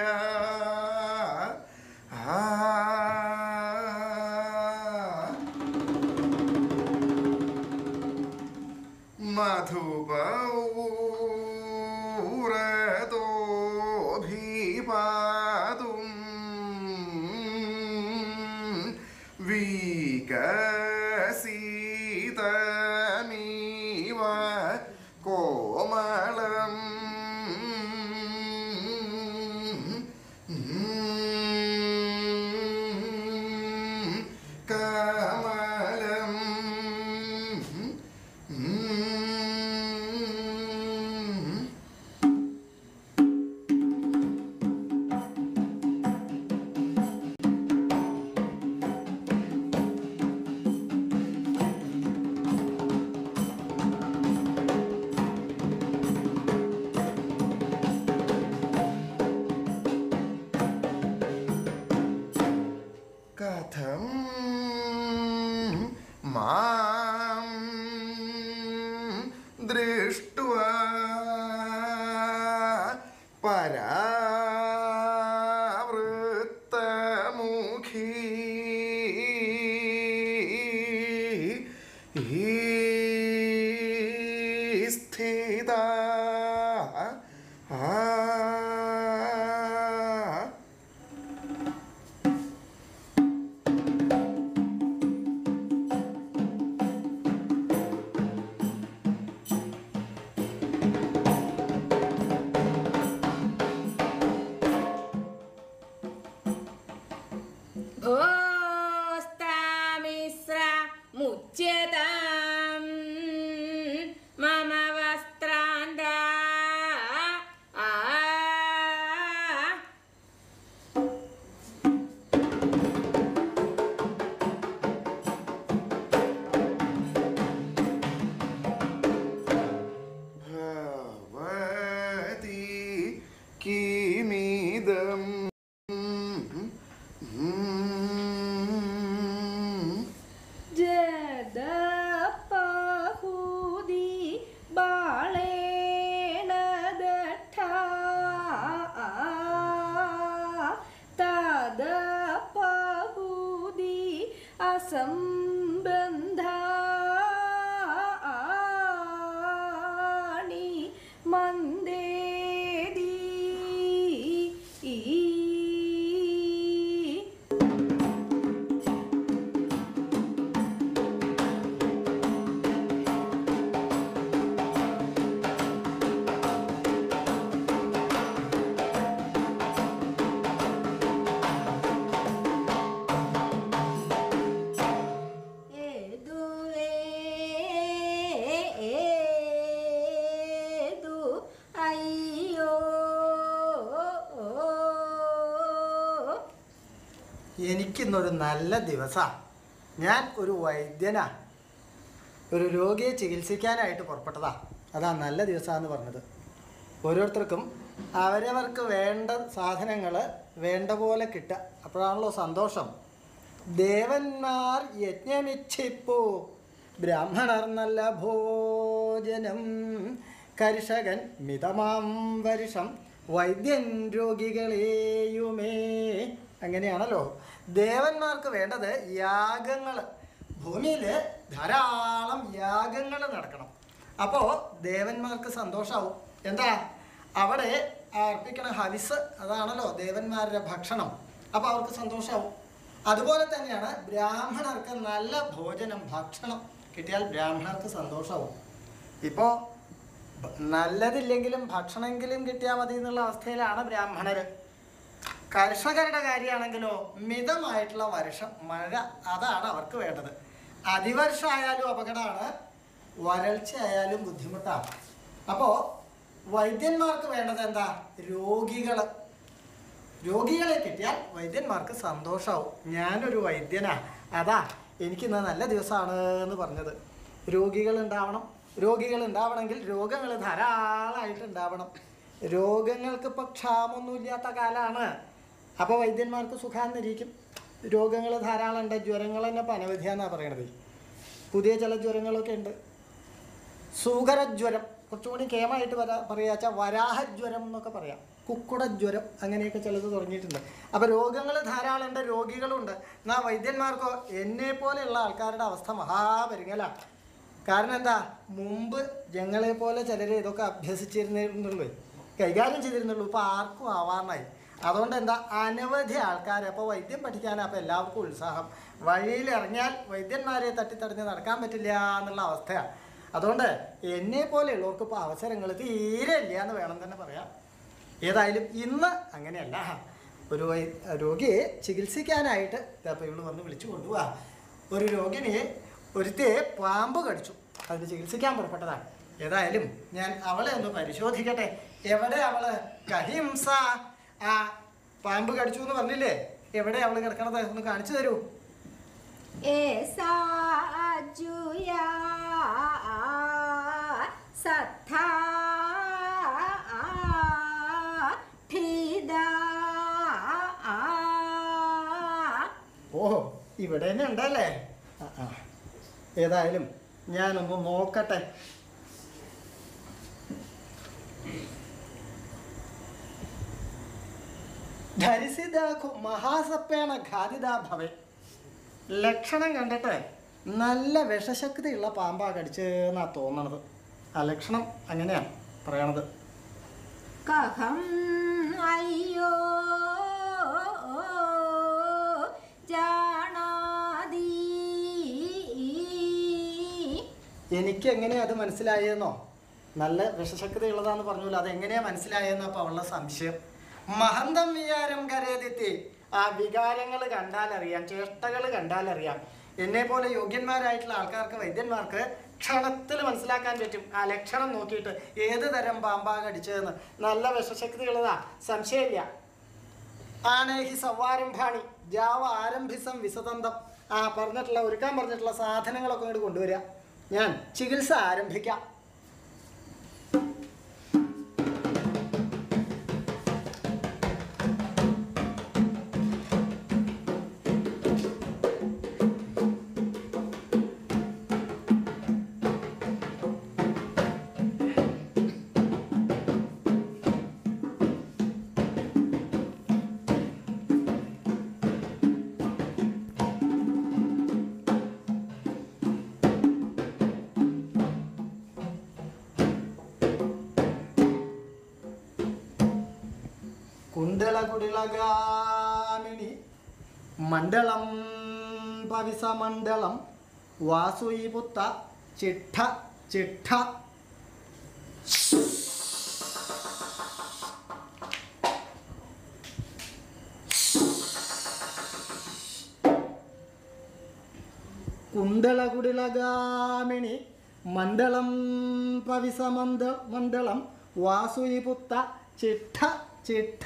മധുപൗരതോഭിപാതും വികസിതമീവ കോമളം കമലം കഥം മാം ദൃഷ്ട്വാ പരാവൃത്തമുഖീ സ്ഥിത ആ സംബന്ധാണി മന്ദേദി ഏതു അയ്യോ എനിക്കിന്നൊരു നല്ല ദിവസമാണ് ഞാൻ ഒരു വൈദ്യനാ ഒരു രോഗിയെ ചികിത്സിക്കാനായിട്ട് പുറപ്പെട്ടതാ അതാ നല്ല ദിവസമാണെന്ന് പറഞ്ഞത് ഓരോരുത്തർക്കും അവരവർക്ക് വേണ്ട സാധനങ്ങൾ വേണ്ട പോലെ കിട്ടുക അപ്പോഴാണല്ലോ സന്തോഷം ദേവന്മാർ യജ്ഞമിച്ഛിപ്പു ബ്രാഹ്മണർ നല്ല ഭോജനം കർഷകൻ മിതമാം വർഷം വൈദ്യൻ രോഗികളെയുമേ അങ്ങനെയാണല്ലോ ദേവന്മാർക്ക് വേണ്ടത് യാഗങ്ങൾ ഭൂമിയിൽ ധാരാളം യാഗങ്ങൾ നടക്കണം അപ്പോൾ ദേവന്മാർക്ക് സന്തോഷമാവും എന്താ അവിടെ അർപ്പിക്കണ ഹവിസ് അതാണല്ലോ ദേവന്മാരുടെ ഭക്ഷണം അപ്പോൾ അവർക്ക് സന്തോഷമാവും അതുപോലെ തന്നെയാണ് ബ്രാഹ്മണർക്ക് നല്ല ഭോജനം ഭക്ഷണം കിട്ടിയാൽ ബ്രാഹ്മണർക്ക് സന്തോഷമാവും ഇപ്പോൾ നല്ലതില്ലെങ്കിലും ഭക്ഷണമെങ്കിലും കിട്ടിയാൽ മതി എന്നുള്ള അവസ്ഥയിലാണ് ബ്രാഹ്മണർ കർഷകരുടെ കാര്യമാണെങ്കിലോ മിതമായിട്ടുള്ള വർഷം മഴ അതാണ് അവർക്ക് വേണ്ടത് അതിവർഷമായാലും അപകടമാണ് വരൾച്ച ആയാലും ബുദ്ധിമുട്ടാണ് അപ്പോൾ വൈദ്യന്മാർക്ക് വേണ്ടത് എന്താ രോഗികൾ രോഗികളെ കിട്ടിയാൽ വൈദ്യന്മാർക്ക് സന്തോഷമാവും ഞാനൊരു വൈദ്യനാ അതാ എനിക്കിന്ന് നല്ല ദിവസമാണ് എന്ന് പറഞ്ഞത് രോഗികൾ ഉണ്ടാവണം രോഗികൾ ഉണ്ടാവണമെങ്കിൽ രോഗങ്ങൾ ധാരാളമായിട്ട് ഉണ്ടാവണം രോഗങ്ങൾക്ക് ഇപ്പോൾ ക്ഷാമൊന്നുമില്ലാത്ത കാലമാണ് അപ്പോൾ വൈദ്യന്മാർക്ക് സുഖാന്നിരിക്കും രോഗങ്ങൾ ധാരാളം ഉണ്ട് ജ്വരങ്ങൾ തന്നെ ഇപ്പോൾ അനവധിയാന്നാണ് പറയണത് പുതിയ ചില ജ്വരങ്ങളൊക്കെ ഉണ്ട് സൂകരജ്വരം കുറച്ചുകൂടി കേമായിട്ട് വരാ പറയാച്ചാൽ വരാഹജ്വരം എന്നൊക്കെ പറയാം കുക്കുടജ്വരം അങ്ങനെയൊക്കെ ചിലത് തുടങ്ങിയിട്ടുണ്ട് അപ്പോൾ രോഗങ്ങൾ ധാരാളം ഉണ്ട് രോഗികളുണ്ട് എന്നാൽ വൈദ്യന്മാർക്കോ എന്നെ പോലെയുള്ള ആൾക്കാരുടെ അവസ്ഥ മഹാപരിങ്ങലാണ് കാരണം എന്താ മുമ്പ് ഞങ്ങളെ പോലെ ചിലർ ഇതൊക്കെ അഭ്യസിച്ചിരുന്നുള്ളൂ കൈകാര്യം ചെയ്തിരുന്നുള്ളൂ ഇപ്പോൾ ആർക്കും ആവാറായി അതുകൊണ്ട് എന്താ അനവധി ആൾക്കാർ അപ്പോൾ വൈദ്യം പഠിക്കാൻ അപ്പോൾ എല്ലാവർക്കും ഉത്സാഹം വഴിയിൽ ഇറങ്ങിയാൽ വൈദ്യന്മാരെ തട്ടിത്തടഞ്ഞ് നടക്കാൻ പറ്റില്ല എന്നുള്ള അവസ്ഥയാണ് അതുകൊണ്ട് എന്നെ പോലെയുള്ളവർക്ക് ഇപ്പോൾ അവസരങ്ങൾ തീരെ ഇല്ല എന്ന് വേണം തന്നെ പറയാം ഏതായാലും ഇന്ന് അങ്ങനെയല്ല ഒരു വൈ രോഗിയെ ചികിത്സിക്കാനായിട്ട് അപ്പോൾ ഇവള് വന്ന് വിളിച്ചു കൊണ്ടുപോവാ ഒരു രോഗിനെ ഒരുത്തെ പാമ്പ് കടിച്ചു അതിന് ചികിത്സിക്കാൻ പുറപ്പെട്ടതാണ് ഏതായാലും ഞാൻ അവളെ ഒന്ന് പരിശോധിക്കട്ടെ എവിടെ അവള് കഹിംസ ആ പാമ്പ് കടിച്ചു എന്ന് പറഞ്ഞില്ലേ എവിടെ അവള് കിടക്കണത് ഒന്ന് കാണിച്ചു തരൂ ഏസാജുയാ സത്ഥാ ഠിദാ ഓഹോ ഇവിടെ തന്നെ ഉണ്ടല്ലേ ആ ആ ഏതായാലും ഞാനൊന്ന് നോക്കട്ടെ ധരിസിതാഖു മഹാസപ്പേണ ഘാതിതാ ഭവേ ലക്ഷണം കണ്ടിട്ട് നല്ല വിഷശക്തിയുള്ള പാമ്പാ കടിച്ച് എന്നാ തോന്നണത് ആ ലക്ഷണം അങ്ങനെയാണ് പറയണത് കഹം അയ്യോ ജാണാദീ എനിക്ക് എങ്ങനെയാ അത് മനസ്സിലായെന്നോ നല്ല വിഷശക്തി ഉള്ളതാന്ന് പറഞ്ഞല്ലോ അത് എങ്ങനെയാ മനസ്സിലായെന്നോ അപ്പൊ അവളുടെ സംശയം മഹന്തം വികാരം കരയതിത്തി ആ വികാരങ്ങൾ കണ്ടാലറിയാം ചേഷ്ടകൾ കണ്ടാലറിയാം എന്നെ പോലെ യോഗ്യന്മാരായിട്ടുള്ള ആൾക്കാർക്ക് വൈദ്യന്മാർക്ക് ക്ഷണത്തിൽ മനസ്സിലാക്കാൻ പറ്റും ആ ലക്ഷണം നോക്കിയിട്ട് ഏത് തരം പാമ്പാ കടിച്ചതെന്ന് നല്ല വിഷശക്തിയുള്ളതാ സംശയമില്ല ആനേഹി സവാരംഭാണി ജാവ ആരംഭിസം വിസതന്തം ആ പറഞ്ഞിട്ടുള്ള ഒരുക്കാൻ പറഞ്ഞിട്ടുള്ള സാധനങ്ങളൊക്കെ ഇങ്ങോട്ട് കൊണ്ടുവരിക ഞാൻ ചികിത്സ ആരംഭിക്കാം കുണ്ടളകുടിളഗാമിണി മണ്ഡലം പവിസമണ്ഡലം വാസുയിപുത്ത ചിട്ട ചിട്ട കുണ്ടളകുടിളഗാമിണി മണ്ഡലം പവിസമന്ദ മണ്ഡലം വാസുയിപുത്ത ചിട്ട ചിട്ട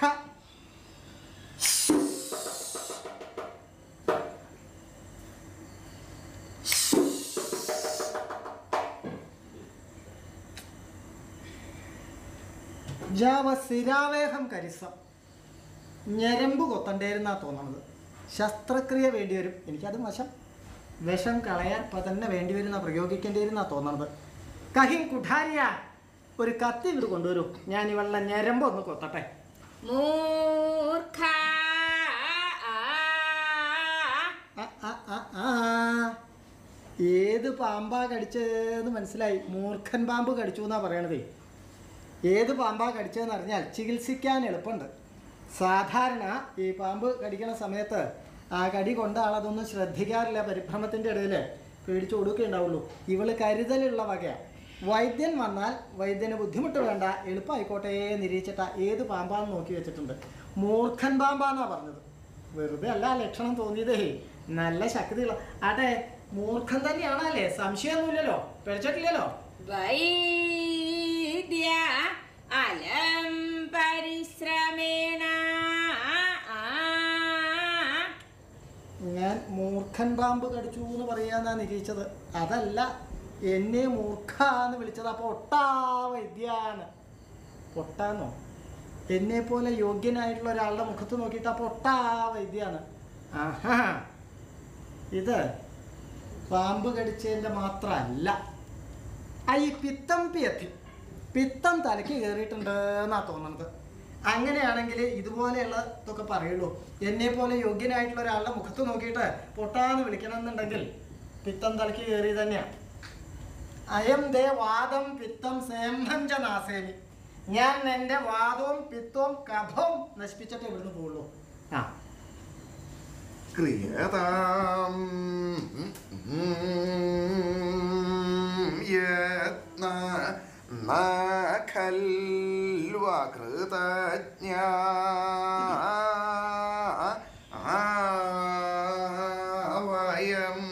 ജാവ സ്ഥിരാവേഹം കരിസം ഞരമ്പ് കൊത്തണ്ടേരുന്നാ തോന്നുന്നത് ശസ്ത്രക്രിയ വേണ്ടി വരും എനിക്കത് വശം വിഷം കളയാൻ ഇപ്പം തന്നെ വേണ്ടി വരുന്ന പ്രയോഗിക്കേണ്ടി വരുന്നാ തോന്നുന്നത് കഹിം കുഠാരിയ ഒരു കത്തി ഇങ്ങോട്ട് കൊണ്ടുവരൂ ഞാൻ ഇവളുടെ ഞരമ്പ് ഒന്ന് കൊത്തട്ടെ മൂർഖ ആ, ആ, ആ, ആ. ഏത് പാമ്പാ കടിച്ചതെന്ന് മനസ്സിലായി മൂർഖൻ പാമ്പ് കടിച്ചു എന്നാ പറയണതേ ഏത് പാമ്പാ കടിച്ചതെന്ന് അറിഞ്ഞാൽ ചികിത്സിക്കാൻ എളുപ്പമുണ്ട് സാധാരണ ഈ പാമ്പ് കടിക്കണ സമയത്ത് ആ കടി കൊണ്ട ആളതൊന്നും ശ്രദ്ധിക്കാറില്ല പരിഭ്രമത്തിൻ്റെ ഇടയിൽ പേടിച്ച് ഒടുക്കുകയുണ്ടാവുള്ളൂ ഇവള് കരുതലുള്ള വകയാണ് വൈദ്യൻ വന്നാൽ വൈദ്യന് ബുദ്ധിമുട്ട് വേണ്ട എളുപ്പമായിക്കോട്ടെ നിരീക്ഷിച്ചിട്ട ഏത് പാമ്പാന്ന് നോക്കി വെച്ചിട്ടുണ്ട് മൂർഖൻ പാമ്പാന്നാ പറഞ്ഞത് വെറുതെ അല്ല ആ ലക്ഷണം തോന്നിയതേ നല്ല ശക്തിയുള്ള ആട്ടെ മൂർഖൻ തന്നെയാണല്ലേ സംശയമൊന്നുമില്ലല്ലോ പിഴച്ചിട്ടില്ലല്ലോ വൈദ്യ അലം പരിശ്രമേണ ഞാൻ മൂർഖൻ പാമ്പ് കടിച്ചു എന്ന് പറയാന്നാ നിരീക്ഷിച്ചത് അതല്ല എന്നെ മൂർഖ എന്ന് വിളിച്ചത് അപ്പോൾ ഒട്ടാ വൈദ്യാണ് പൊട്ടാന്നോ എന്നെ പോലെ യോഗ്യനായിട്ടുള്ള ഒരാളുടെ മുഖത്ത് നോക്കിയിട്ട് അപ്പോൾ ഒട്ടാ വൈദ്യാണ് ആഹാ ഇത് പാമ്പ് കടിച്ചതിൻ്റെ മാത്രമല്ല ആ ഈ പിത്തം പിയത്തി പിത്തം തലയ്ക്ക് കയറിയിട്ടുണ്ട് എന്നാ തോന്നുന്നത് അങ്ങനെയാണെങ്കിൽ ഇതുപോലെയുള്ള ഇതൊക്കെ പറയുള്ളൂ എന്നെ പോലെ യോഗ്യനായിട്ടുള്ള ഒരാളുടെ മുഖത്ത് നോക്കിയിട്ട് പൊട്ടാന്ന് വിളിക്കണം എന്നുണ്ടെങ്കിൽ പിത്തം തലയ്ക്ക് കയറി തന്നെയാണ് അയം ദേ വാദം പിത്തം സേമം ച നാസേമി ഞാൻ എൻ്റെ വാദവും പിത്തവും കഫവും നശിപ്പിച്ചിട്ട് ഇവിടുന്ന് പോകുള്ളൂ ആ ക്രിയതാം യത്ന ന ഖൽവകൃതജ്ഞ വയം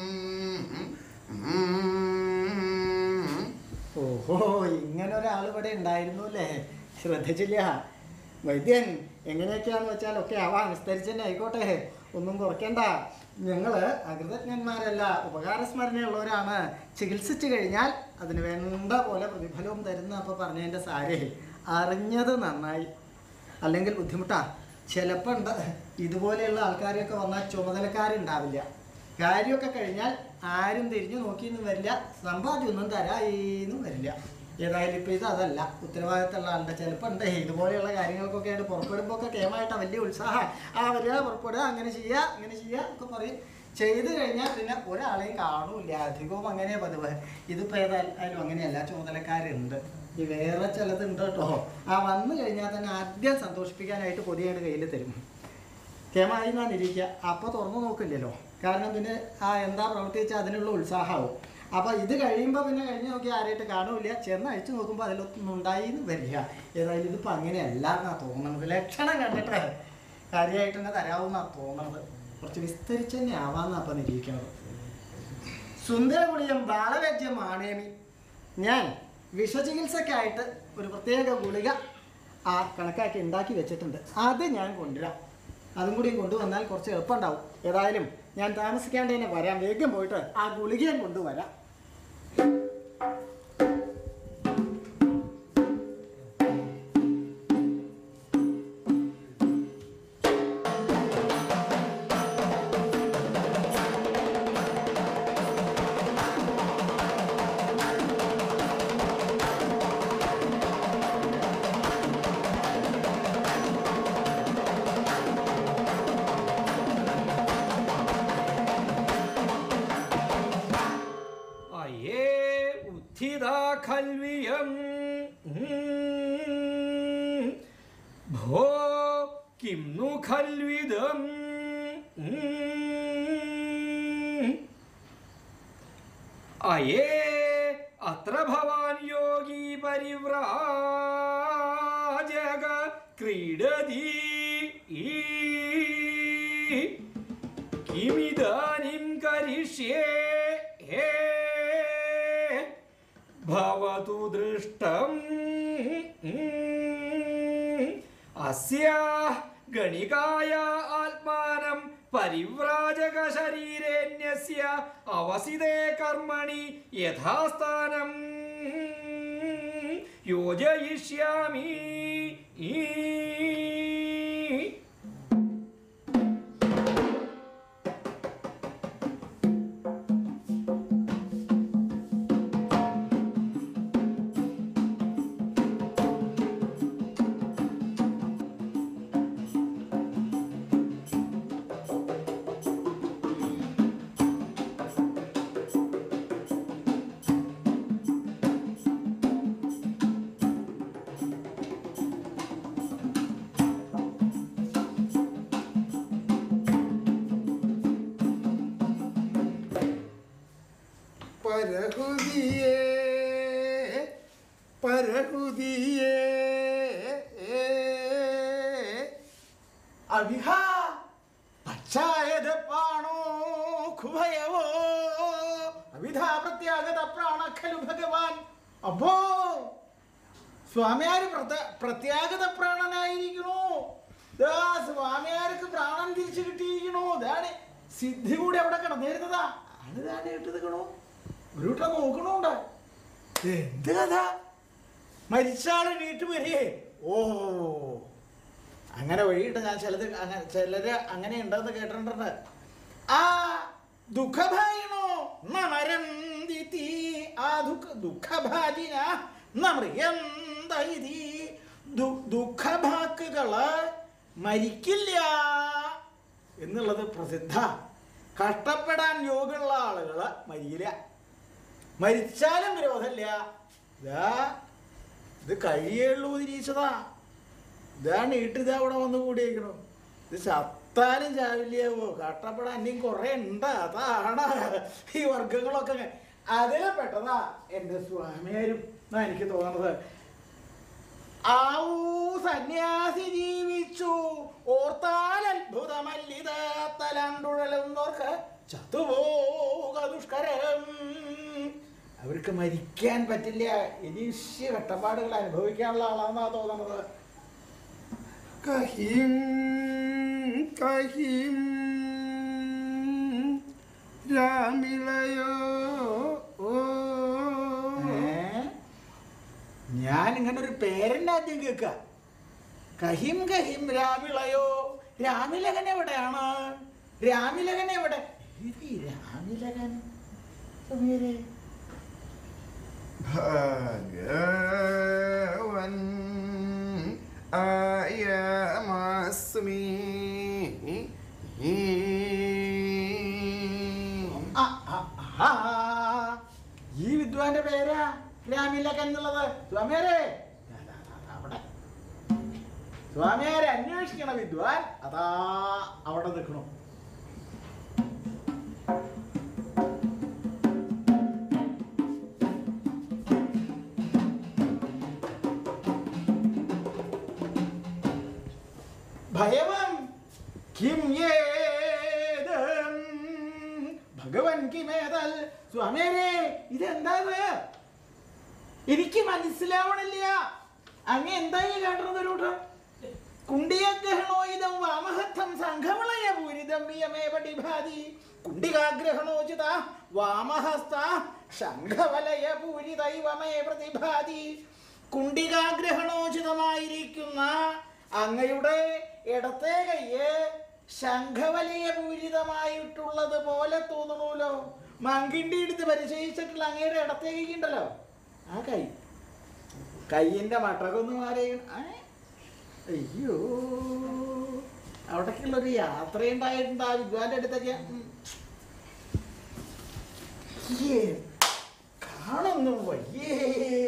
ഓഹോ ഇങ്ങനെ ഒരാൾ ഇവിടെ ഉണ്ടായിരുന്നു അല്ലേ ശ്രദ്ധിച്ചില്ല വൈദ്യൻ എങ്ങനെയൊക്കെയാന്ന് വെച്ചാൽ ഒക്കെ ആവാം വിസ്തരിച്ച് തന്നെ ആയിക്കോട്ടെ ഒന്നും കുറയ്ക്കണ്ട ഞങ്ങൾ അകൃതജ്ഞന്മാരല്ല ഉപകാരസ്മരണയുള്ളവരാണ് ചികിത്സിച്ചു കഴിഞ്ഞാൽ അതിന് വേണ്ട പോലെ പ്രതിഫലവും തരുന്ന അപ്പോൾ പറഞ്ഞതിൻ്റെ സാരേ അറിഞ്ഞത് നന്നായി അല്ലെങ്കിൽ ബുദ്ധിമുട്ടാ ചിലപ്പോൾ ഉണ്ട് ഇതുപോലെയുള്ള ആൾക്കാരൊക്കെ വന്നാൽ ചുമതലക്കാരുണ്ടാവില്ല കാര്യമൊക്കെ കഴിഞ്ഞാൽ ആരും തിരിഞ്ഞു നോക്കിയെന്നും വരില്ല സമ്പാദ്യമൊന്നും തരായിന്നും വരില്ല ഏതായാലും ഇപ്പോൾ ഇത് അതല്ല ഉത്തരവാദിത്തമുള്ള ആളുടെ ചിലപ്പോൾ ഉണ്ട് ഇതുപോലെയുള്ള കാര്യങ്ങൾക്കൊക്കെ ആയിട്ട് പുറപ്പെടുമ്പോൾ ഒക്കെ കേമായിട്ടാണ് വലിയ ഉത്സാഹം ആ വരിക പുറപ്പെടുക അങ്ങനെ ചെയ്യുക ഇങ്ങനെ ചെയ്യുക ഒക്കെ പറയും ചെയ്ത് കഴിഞ്ഞാൽ പിന്നെ ഒരാളെയും കാണൂല അധികവും അങ്ങനെ പതിവ് ഇതിപ്പോൾ ഏതായാലും അങ്ങനെയല്ല ചുമതലക്കാരുണ്ട് ഈ വേറെ ചിലതുണ്ട് കേട്ടോ ആ വന്നു കഴിഞ്ഞാൽ തന്നെ ആദ്യം സന്തോഷിപ്പിക്കാനായിട്ട് പൊതിയായിട്ട് കയ്യിൽ തരും കേമായി എന്നാ നിരീക്കുക അപ്പോൾ തുറന്നു നോക്കില്ലല്ലോ കാരണം പിന്നെ ആ എന്താ പ്രവർത്തിച്ചാൽ അതിനുള്ള ഉത്സാഹമാവും അപ്പോൾ ഇത് കഴിയുമ്പോൾ പിന്നെ കഴിഞ്ഞ് നോക്കി ആരായിട്ട് കാണൂല ചെന്ന് അഴിച്ചു നോക്കുമ്പോൾ അതിലൊന്നും ഉണ്ടായി എന്ന് വരില്ല ഏതായാലും ഇതിപ്പോൾ അങ്ങനെയല്ല എന്നാണ് തോന്നുന്നത് ലക്ഷണം കണ്ടിട്ട് കാര്യമായിട്ട് തന്നെ തരാവുന്നാണ് തോന്നുന്നത് കുറച്ച് വിസ്തരിച്ച് തന്നെ ആവാന്നാണ് അപ്പം നിരീക്കുന്നത് സുന്ദരകുളിയം ബാലവൈദ്യം ആണേമി ഞാൻ വിഷചികിത്സക്കായിട്ട് ഒരു പ്രത്യേക ഗുളിക ആ കണക്കാക്കി ഉണ്ടാക്കി വെച്ചിട്ടുണ്ട് അത് ഞാൻ കൊണ്ടുവരാം അതും കൂടി കൊണ്ടുവന്നാൽ കുറച്ച് എളുപ്പമുണ്ടാവും ഏതായാലും ഞാൻ താമസിക്കാണ്ട് തന്നെ വരാം വേഗം പോയിട്ട് ആ ഗുളികയും കൊണ്ടുവരാം അയേ ഉത്ഥിതാ ഖൽവിയം ഉം. ഭോ കിം നു ഖൽവിദം അയേ അത്ര ഭവാൻ യോഗി പരിവ്രാജക ക്രീഡതി കിമിദാനിം കരിഷ്യേ ഭവതു ദൃഷ്ടം അസ്യ ഗണികായ ആത്മാനം പരിവ്രാജക ശരീരേണ്യസ്യ അവസിതേ കർമ്മണി യഥാസ്ഥാനം യോജയിഷ്യാമി പരഹുതിയേ പരഹുതിയേ അവിഹ പച്ചായത് പാണോ ഖുഭയവോ അവിധ പ്രത്യാഗത പ്രാണ ഖലു ഭഗവാൻ അപ്പോ സ്വാമിയാര് പ്രത- പ്രത്യാഗത പ്രാണനായിരിക്കണു ദാ സ്വാമിയാർക്ക് പ്രാണൻ തിരിച്ചു കിട്ടിയിരിക്കണു ഇതാണ് സിദ്ധി കൂടി അവിടെ കിടന്നിരുന്നതാ അത് തന്നെ ഇട്ടിരിക്കണു ഒരു വട്ടം നോക്കണുണ്ട് എന്ത് കഥ മരിച്ചാള് വീട്ടു വരികേ ഓ അങ്ങനെ വഴിയിട്ട് ഞാൻ ചിലത് അങ്ങനെ ചിലര് അങ്ങനെ ഉണ്ടെന്ന് കേട്ടിട്ടുണ്ട് ആ ദുഃഖഭായിണോ നമരന്തിതി ആ ദുഃഖ ദുഃഖഭാജിന നമൃയന്തൈതി ദു- ദുഃഖഭാക്കുകള് മരിക്കില്ല എന്നുള്ളത് പ്രസിദ്ധ കഷ്ടപ്പെടാൻ യോഗമുള്ള ആളുകള് മരിക്കില്ല മരിച്ചാലും വിരോധമില്ല ഇതാ ഇത് കഴിയുള്ളൂ തിരീച്ചതാ ഇതാണ് ഇട്ടിത് അവിടെ വന്ന് കൂടിയേക്കണു ഇത് ചത്താലും ചാവില്ലാവോ കട്ടപ്പെടാൻ അന്യം കുറെ ഉണ്ട് അതാണ് ഈ വർഗങ്ങളൊക്കെ അതിൽ പെട്ടതാ എൻ്റെ സ്വാമിയാരും എന്നാ എനിക്ക് തോന്നുന്നത് ആവൂ സന്യാസി ജീവിച്ചു ഓർത്താൽ അത്ഭുതമല്ലിത് തലണ്ടുഴലുന്നോർക്ക് ചത്തുപോക ദുഷ്കരം അവർക്ക് മരിക്കാൻ പറ്റില്ല ഇനിശ്യ കഷ്ടപ്പാടുകൾ അനുഭവിക്കാനുള്ള ആളാണെന്നാ തോന്നുന്നത് കഹിം കഹിം രാമിളയോ ഓ ഏ? ഞാൻ ഇങ്ങനെ ഒരു പേരെന്നെ ആദ്യം കേൾക്ക കഹിം കഹിം രാമിളയോ രാമിലകൻ എവിടെയാണ് രാമിലകൻ എവിടെ ഇത് ഈ രാമിലകൻ സമീരേ ഭഗവൻ ആയമസ്മി ആ, ആ, ആ. ഈ വിദ്വാന്റെ പേരാ രാമിലകൻ എന്നുള്ളത് സ്വാമിയാരെ ദാ, ദാ, ദാ, ദാ, അവിടെ സ്വാമിയാരെ അന്വേഷിക്കണ വിദ്വാൻ അതാ അവിടെ നിൽക്കണു ഭയവം കിം ഏതം ഭഗവൻ കിമേതൽ സ്വാമിയരെ ഇതെന്താത് എനിക്ക് മനസ്സിലാവണില്ല അങ്ങ് എന്തായി കാട്ടുന്നത് ഒരു കൂട്ടം കുണ്ടിയഗ്രഹണോയിതം വാമഹത്ഥം സംഘമളയ പൂരിതം വിയമേ പടിഭാതി കുണ്ടികാഗ്രഹണോചിത വാമഹസ്ത ശംഖവലയ പൂരിതൈവമേ പ്രതിഭാതി കുണ്ടികാഗ്രഹണോചിതമായിരിക്കുന്ന അങ്ങയുടെ ഇടത്തെ കയ്യ് ശംഖവലയ പൂരിതമായിട്ടുള്ളത് പോലെ തോന്നണൂലോ മങ്കിണ്ടി എടുത്ത് പരിചയിച്ചിട്ടുള്ള അങ്ങയുടെ ഇടത്തെ കൈ ഉണ്ടല്ലോ ആ കൈ കയ്യിന്റെ മട്ടകൊന്ന് മാറി അയ്യോ അവിടേക്കുള്ളൊരു യാത്രയുണ്ടായിട്ടുണ്ട് ആ വിദ്വാന്റെ അടുത്തൊക്കെ ഉം. ഏ, കാണുന്നു വയ്യേ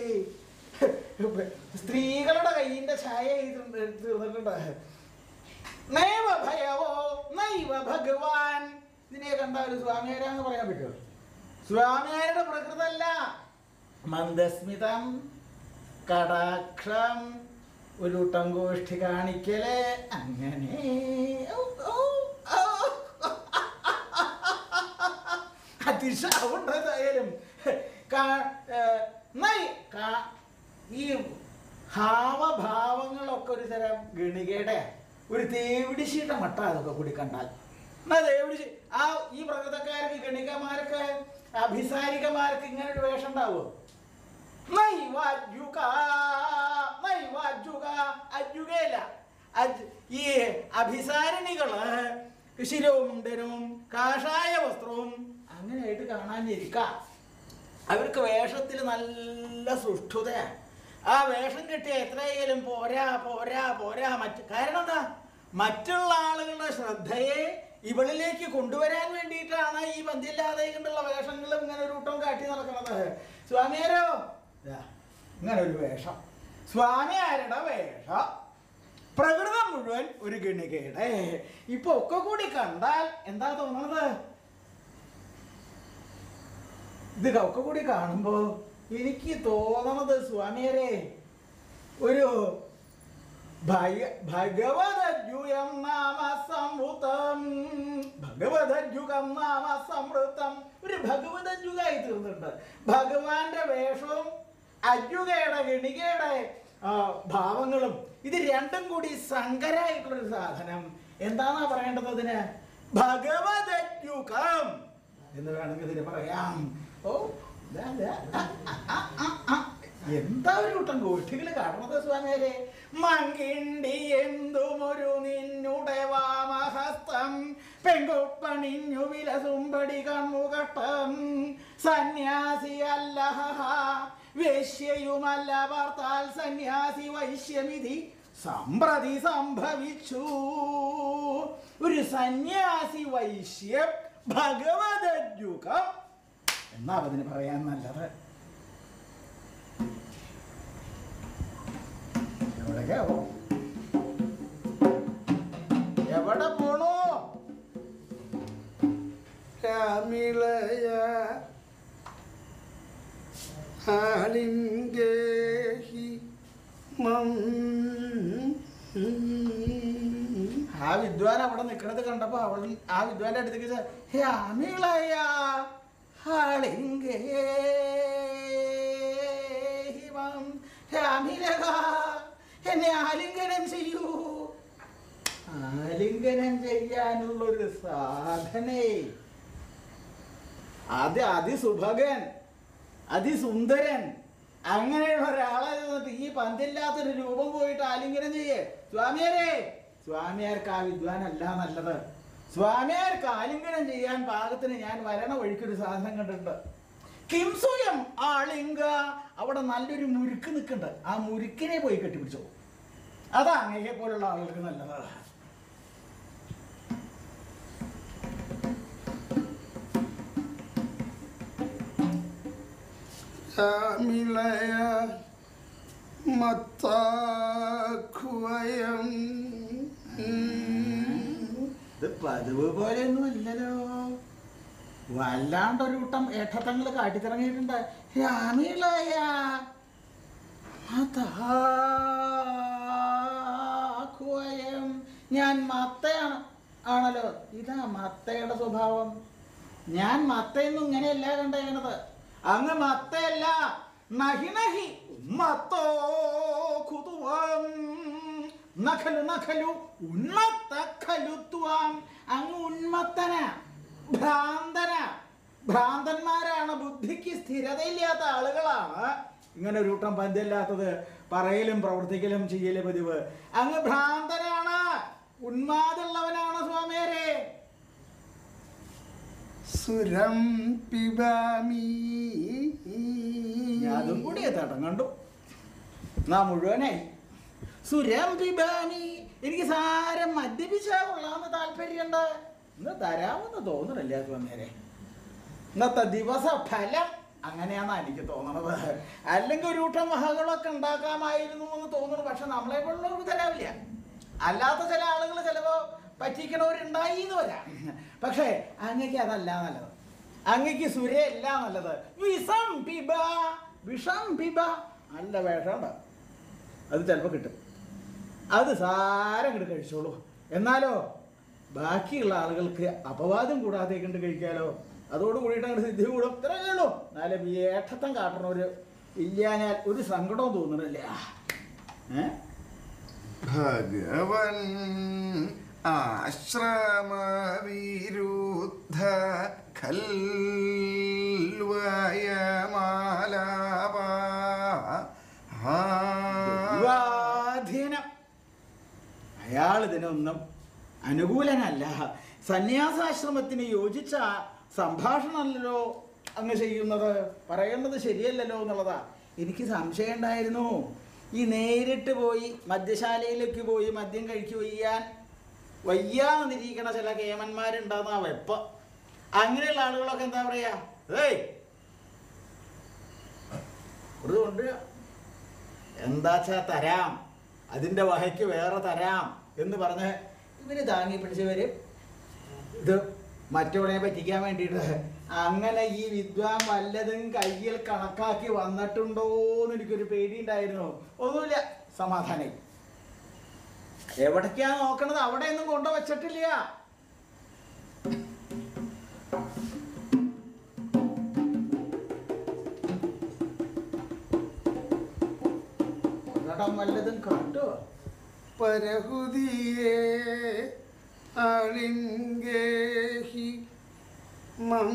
സ്ത്രീകളുടെ കയ്യിന്റെ ഛായ ചെയ്തിട്ടുണ്ട് തീർന്നിട്ടുണ്ട് നൈവ ഭയവോ നൈവ ഭഗവാൻ ഇതിനെ കണ്ട ഒരു സ്വാമിയാരാന്ന് പറയാൻ പറ്റുമോ സ്വാമിയാരുടെ പ്രകൃതല്ല മന്ദസ്മിതം കടാക്ഷം ഒരു ടങ്കോഷ്ഠി കാണിക്കല് അങ്ങനെ ഔ, ഔ, ഔ. അതിശാവുണ്ടതായാലും കാ- ഏ, നൈ- കാ- ഈ ഹാവഭാവങ്ങളൊക്കെ ഒരു തരം ഗണികയുടെ ഒരു തേവിടിശീട്ട മട്ട അതൊക്കെ കൂടി കണ്ടാൽ എന്നാ തേവിടിശി ആ ഈ പ്രകൃതക്കാർക്ക് ഗണികമാർക്ക് അഭിസാരികമാർക്ക് ഇങ്ങനെ ഒരു വേഷം ഉണ്ടാവുമോ നൈവാജ്യുക, നൈവാജ്യുക, അജ്യുകയില്ല. അജ്- ഈ അഭിസാരിണികള് ശിരോമുണ്ടനും കാഷായ വസ്ത്രവും അങ്ങനെയായിട്ട് കാണാനിരിക്കാം അവർക്ക് വേഷത്തിൽ നല്ല സുഷ്ഠുതയാണ് ആ വേഷം കിട്ടിയ എത്രയായാലും പോരാ പോരാ പോരാ മറ്റ് കാരണം എന്താ മറ്റുള്ള ആളുകളുടെ ശ്രദ്ധയെ ഇവളിലേക്ക് കൊണ്ടുവരാൻ വേണ്ടിയിട്ടാണ് ഈ പന്തില്ലാതെ കൊണ്ടുള്ള വേഷങ്ങളും ഇങ്ങനെ ഒരു കൂട്ടം കാട്ടി നടക്കുന്നത് സ്വാമിയാരോ ദാ, ഇങ്ങനെ ഒരു വേഷം സ്വാമിയാരുടെ വേഷം പ്രകൃതം മുഴുവൻ ഒരു ഗണികയുടെ ഇപ്പൊ ഒക്കെ കൂടി കണ്ടാൽ എന്താ തോന്നുന്നത് ഇത് ഒക്കെ കൂടി കാണുമ്പോ എനിക്ക് തോന്നണത് സ്വാമിയരെ ഒരു ഭയ- ഭഗവതദ്യുയം നാമ സംവൃതം ഭഗവതദ്യുഗം നാമ സംവൃതം ഒരു ഭഗവതദ്യുഗായി തീർന്നിട്ടുണ്ട് ഭഗവാന്റെ വേഷവും അജ്യുകയുടെ ഗണികയുടെ ആ, ഭാവങ്ങളും ഇത് രണ്ടും കൂടി സങ്കരായിട്ടുള്ളൊരു സാധനം എന്താന്നാ പറയേണ്ടത് അതിന് ഭഗവതദ്യുഗം എന്ന് വേണമെങ്കിൽ ഇതിന് പറയാം ഓ ദാ, ദാ, ആ, ആ, ആ, ആ. എന്താ ഒരു കൂട്ടം ഗോഷ്ഠികൾ കാണുന്നത് സ്വാമിയാരെ മങ്കിണ്ടി എന്തുമൊരു നിന്നുടെ വാമഹസ്തം പെങ്കൊപ്പണിഞ്ഞു വിലസുമ്പടി കൺമുകട്ടം സന്യാസി അല്ലഹ വേശ്യയുമല്ല വാർത്താൽ സന്യാസി വൈശ്യമിതി സമ്പ്രതി സംഭവിച്ചു ഒരു സന്യാസി വൈശ്യം ഭഗവതയുഗം എന്നാ അതിന് പറയാൻ നല്ലത് എവിടേക്കാവോ എവിടെ പോണു രാമിളയ ആലിംഗേഹി മം ആ വിദ്വാൻ അവിടെ നിൽക്കണത് കണ്ടപ്പോ അവൾ ആ വിദ്വാന്റെ അടുത്തേക്ക് ചെ- ഹേ അമിളയ ഹാളിംഗേ ഹിമം. ഹേ അമിലക എന്നെ ആലിംഗനം ചെയ്യൂ ആലിംഗനം ചെയ്യാനുള്ളൊരു സാധനേ അത് അതിസുഭകൻ അതിസുന്ദരൻ അങ്ങനെയുള്ള ഒരാളെ ചെന്നിട്ട് ഈ പന്തില്ലാത്തൊരു രൂപം പോയിട്ട് ആലിംഗനം ചെയ്യേ സ്വാമിയാരെ സ്വാമിയാർക്ക് ആ വിദ്വാനല്ല നല്ലത് സ്വാമിയാർക്ക് ആലിംഗനം ചെയ്യാൻ പാകത്തിന് ഞാൻ വരണ വഴിക്കൊരു സാധനം കണ്ടിട്ടുണ്ട് കിംസുയം ആളിംഗ അവിടെ നല്ലൊരു മുരുക്ക് നിൽക്കുന്നുണ്ട് ആ മുരുക്കിനെ പോയി കെട്ടിപ്പിടിച്ചോ അതാ അങ്ങയെ പോലുള്ള ആളുകൾക്ക് നല്ലത് രാമിളയ മത്താഖുവയം ഇത് പതിവ് പോലെയൊന്നും അല്ലല്ലോ വല്ലാണ്ട് ഒരു കൂട്ടം ഏട്ടത്തങ്ങൾ കാട്ടിത്തിറങ്ങിയിട്ടുണ്ട് രാമിളയ മതാഖുവയം. ഞാൻ മത്തയാണ് ആണല്ലോ ഇതാ മത്തയുടെ സ്വഭാവം ഞാൻ മത്തയൊന്നും ഇങ്ങനെയല്ല കണ്ടേക്കണത് അങ്ങ് മത്തയല്ല നഹി നഹി മത്തോ കുതുവം നഖലു നഖലു ഉന്മത്ത ഖലുത്വം അങ്ങ് ഉന്മത്തന ഭ്രാന്തന ഭ്രാന്തന്മാരാണ് ബുദ്ധിക്ക് സ്ഥിരതയില്ലാത്ത ആളുകളാണ് ഇങ്ങനെ ഒരു കൂട്ടം പന്തില്ലാത്തത് പറയലും പ്രവർത്തിക്കലും ചെയ്യലും പതിവ് അങ്ങ് ഭ്രാന്തനാണ് ഉന്മാദുള്ളവനാണ് സ്വാമിയാരെ സുരം പിബാമി ഞാൻ അതും കൂടി തടം കണ്ടു നാ മുഴുവനായി സുരം പിബാനി എനിക്ക് സാരം മദ്യപിച്ചാ കൊള്ളാമെന്ന് താല്പര്യമുണ്ട് ഇന്ന് തരാമെന്ന് തോന്നണില്ല സ്വാമിയാരെ ഇന്നത്തെ ദിവസ ഫലം അങ്ങനെയാണെന്നാ എനിക്ക് തോന്നണത് അല്ലെങ്കിൽ ഒരു കൂട്ടം മഹകളൊക്കെ ഉണ്ടാക്കാമായിരുന്നു എന്ന് തോന്നുന്നു പക്ഷെ നമ്മളെ പോലുള്ളവർക്ക് തരാവില്ല അല്ലാത്ത ചില ആളുകൾ ചിലപ്പോ പറ്റിക്കണവരുണ്ടായി എന്ന് വരാം പക്ഷേ അങ്ങക്ക് അതല്ല നല്ലത് അങ്ങക്ക് സുരയല്ല നല്ലത് വിഷം പിബ വിഷം പിബ നല്ല വേഷമുണ്ട് അത് ചിലപ്പോൾ കിട്ടും അത് സാരം ഇങ്ങോട്ട് കഴിച്ചോളൂ എന്നാലോ ബാക്കിയുള്ള ആളുകൾക്ക് അപവാദം കൂടാതെ കണ്ട് കഴിക്കാലോ അതോട് കൂടിയിട്ട് അങ്ങോട്ട് സിദ്ധി കൂടും ഇത്രയേ ഉള്ളൂ എന്നാലും ഈ ഏട്ടത്തം കാട്ടണവര് ഇല്ലാഞ്ഞാൽ ഒരു സങ്കടവും തോന്നണില്ല ഏ ഭഗവൻ ആശ്രമവിരുദ്ധ ഖൽവയമാലാപ ദൈവാധീനം അയാൾ ഇതിനൊന്നും അനുകൂലനല്ല സന്യാസാശ്രമത്തിന് യോജിച്ച സംഭാഷണമല്ലല്ലോ അങ്ങ് ചെയ്യുന്നത് പറയേണ്ടത് ശരിയല്ലല്ലോ എന്നുള്ളതാ എനിക്ക് സംശയം ഉണ്ടായിരുന്നു ഈ നേരിട്ട് പോയി മദ്യശാലയിലേക്ക് പോയി മദ്യം കഴിക്കു വയ്യാൻ വയ്യാന്നിരിക്കണ ചില കേമന്മാരുണ്ടാകുന്ന ആ വെപ്പ് അങ്ങനെയുള്ള ആളുകളൊക്കെ എന്താ പറയാ ഏയ് ഇത് കൊണ്ട് എന്താച്ചാ തരാം അതിൻ്റെ വഹയ്ക്ക് വേറെ തരാം എന്ന് പറഞ്ഞ് ഇവര് താങ്ങി പിടിച്ചവര് ഇത് മറ്റവളെ പറ്റിക്കാൻ വേണ്ടിയിട്ട് അങ്ങനെ ഈ വിദ്വാൻ വല്ലതും കയ്യിൽ കണക്കാക്കി വന്നിട്ടുണ്ടോ എന്ന് എനിക്കൊരു പേടിയുണ്ടായിരുന്നു ഒന്നുമില്ല സമാധാനം എവിടേക്കാ നോക്കണത് അവിടെയൊന്നും കൊണ്ടുവച്ചിട്ടില്ല ഒരിടം വല്ലതും കണ്ടോ പരഹുതിയെ അളിംഗേഹി മം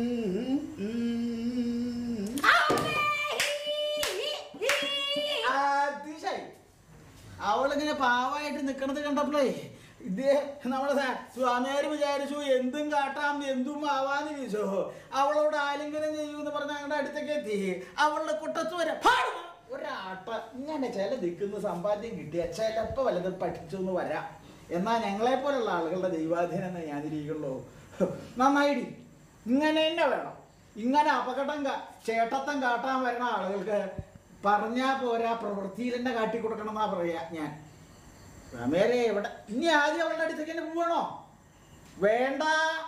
അതിശായി അവളിങ്ങനെ പാവായിട്ട് നിക്കണത് കണ്ടപ്പോഴേ ഇത് നമ്മുടെ സ- സ്വാമിയാര് വിചാരിച്ചു എന്തും കാട്ടാം എന്തും ആവാന്ന് ചോദിച്ചോ അവളോട് ആലിംഗനം ചെയ്യൂന്ന് പറഞ്ഞ ഞങ്ങളുടെ അടുത്തേക്ക് എത്തി അവളുടെ കുട്ടത്ത് വരെ പാടുന്നു. ഒരാട്ട ഇങ്ങനെ ചില ദിക്കുന്ന സമ്പാദ്യം കിട്ടിയ ചിലപ്പോ വല്ലതും പഠിച്ചു എന്ന് വരാം എന്നാ ഞങ്ങളെ പോലുള്ള ആളുകളുടെ ദൈവാധീനം എന്ന് ഞാനിരിക്കുള്ളൂ നന്നായിടി ഇങ്ങനെ തന്നെ വേണം ഇങ്ങനെ അപകടം കാ- ചേട്ടത്തം കാട്ടാൻ വരുന്ന ആളുകൾക്ക് പറഞ്ഞാ പോരാ പ്രവൃത്തിയിൽ തന്നെ കാട്ടി കൊടുക്കണം എന്നാ പറയാ ഞാൻ രമേരെ എവിടെ ഇനി ആദ്യം അവളുടെ അടുത്തേക്ക് തന്നെ പോവണോ വേണ്ട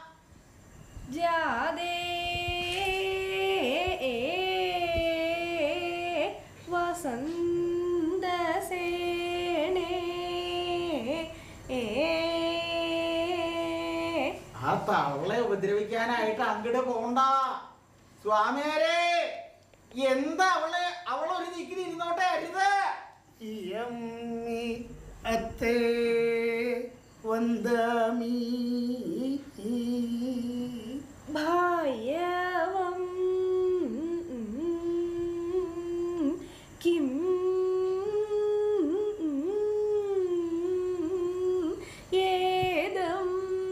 ജാതേ വസന്തസേനേ ആ തവളെ ഉപദ്രവിക്കാനായിട്ട് അങ്ങോട്ട് പോണ്ട സ്വാമിയാരെ എന്താ അവളെ അവളൊരു ദിക്കിൽ ഇരുന്നോട്ടെ അരുത് യമ്മി അത്തേ വന്ദാമി ഭായവം കിം ഏതം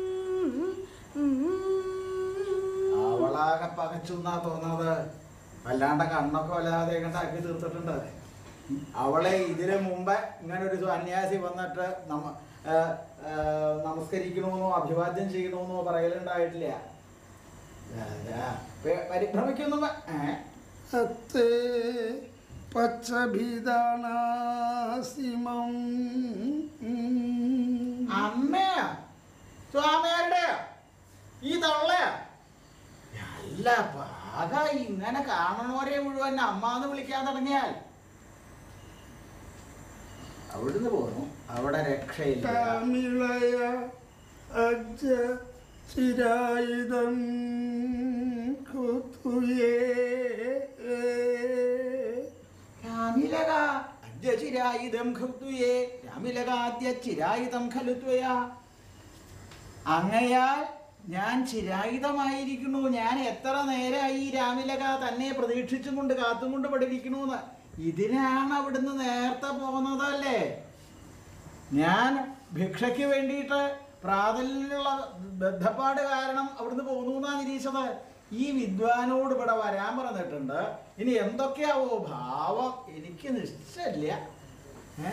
അവളാകെ പകച്ചു എന്നാ തോന്നുന്നത് വല്ലാണ്ട് കണ്ണൊക്കെ വല്ലാതെ കണ്ടാക്കി തീർത്തിട്ടുണ്ട് അവളെ ഇതിനു മുമ്പ് ഇങ്ങനെ ഒരു സന്യാസി വന്നിട്ട് നമ്മ ആ, ആ, നമസ്കരിക്കണമെന്നോ അഭിവാദ്യം ചെയ്യണമെന്നോ പറയലുണ്ടായിട്ടില്ല രാജാ, പെ- പരിഭ്രമിക്കൊന്നും വേ- ഏ? അത്തേ പച്ചഭിദാനാസിമം അമ്മയാ സ്വാമിയാരുടെയോ ഈ തള്ളയാ അല്ല പാക ഇങ്ങനെ കാണണവരെ മുഴുവൻ അമ്മാന്ന് വിളിക്കാൻ തുടങ്ങിയാൽ അവിടുന്ന് പോന്നു അവിടെ രക്ഷയില്ല തമിളയ അജ്ജ ചിരായുധം കുത്തുയേ രാമിലക അദ്യചിരായുധം ഖുദ്വയേ രാമിലകാദ്യ ചിരായുധം ഖലു ത്വയാ അങ്ങയാൽ ഞാൻ ചിരായുധമായിരിക്കുന്നു ഞാൻ എത്ര നേരമായി ഈ രാമിലക തന്നെ പ്രതീക്ഷിച്ചും കൊണ്ട് കാത്തും കൊണ്ട് പഠിപ്പിക്കണമെന്ന് ഇതിനാണ് അവിടുന്ന് നേരത്തെ പോകുന്നതല്ലേ ഞാൻ ഭിക്ഷയ്ക്ക് വേണ്ടിയിട്ട് പ്രാതലിലുള്ള ബന്ധപ്പാട് കാരണം അവിടുന്ന് പോകുന്നു എന്നാണ് നിരീക്ഷത് ഈ വിദ്വാനോട് ഇവിടെ വരാൻ പറഞ്ഞിട്ടുണ്ട് ഇനി എന്തൊക്കെയാവോ ഭാവം എനിക്ക് നിശ്ചയില്ല ഏ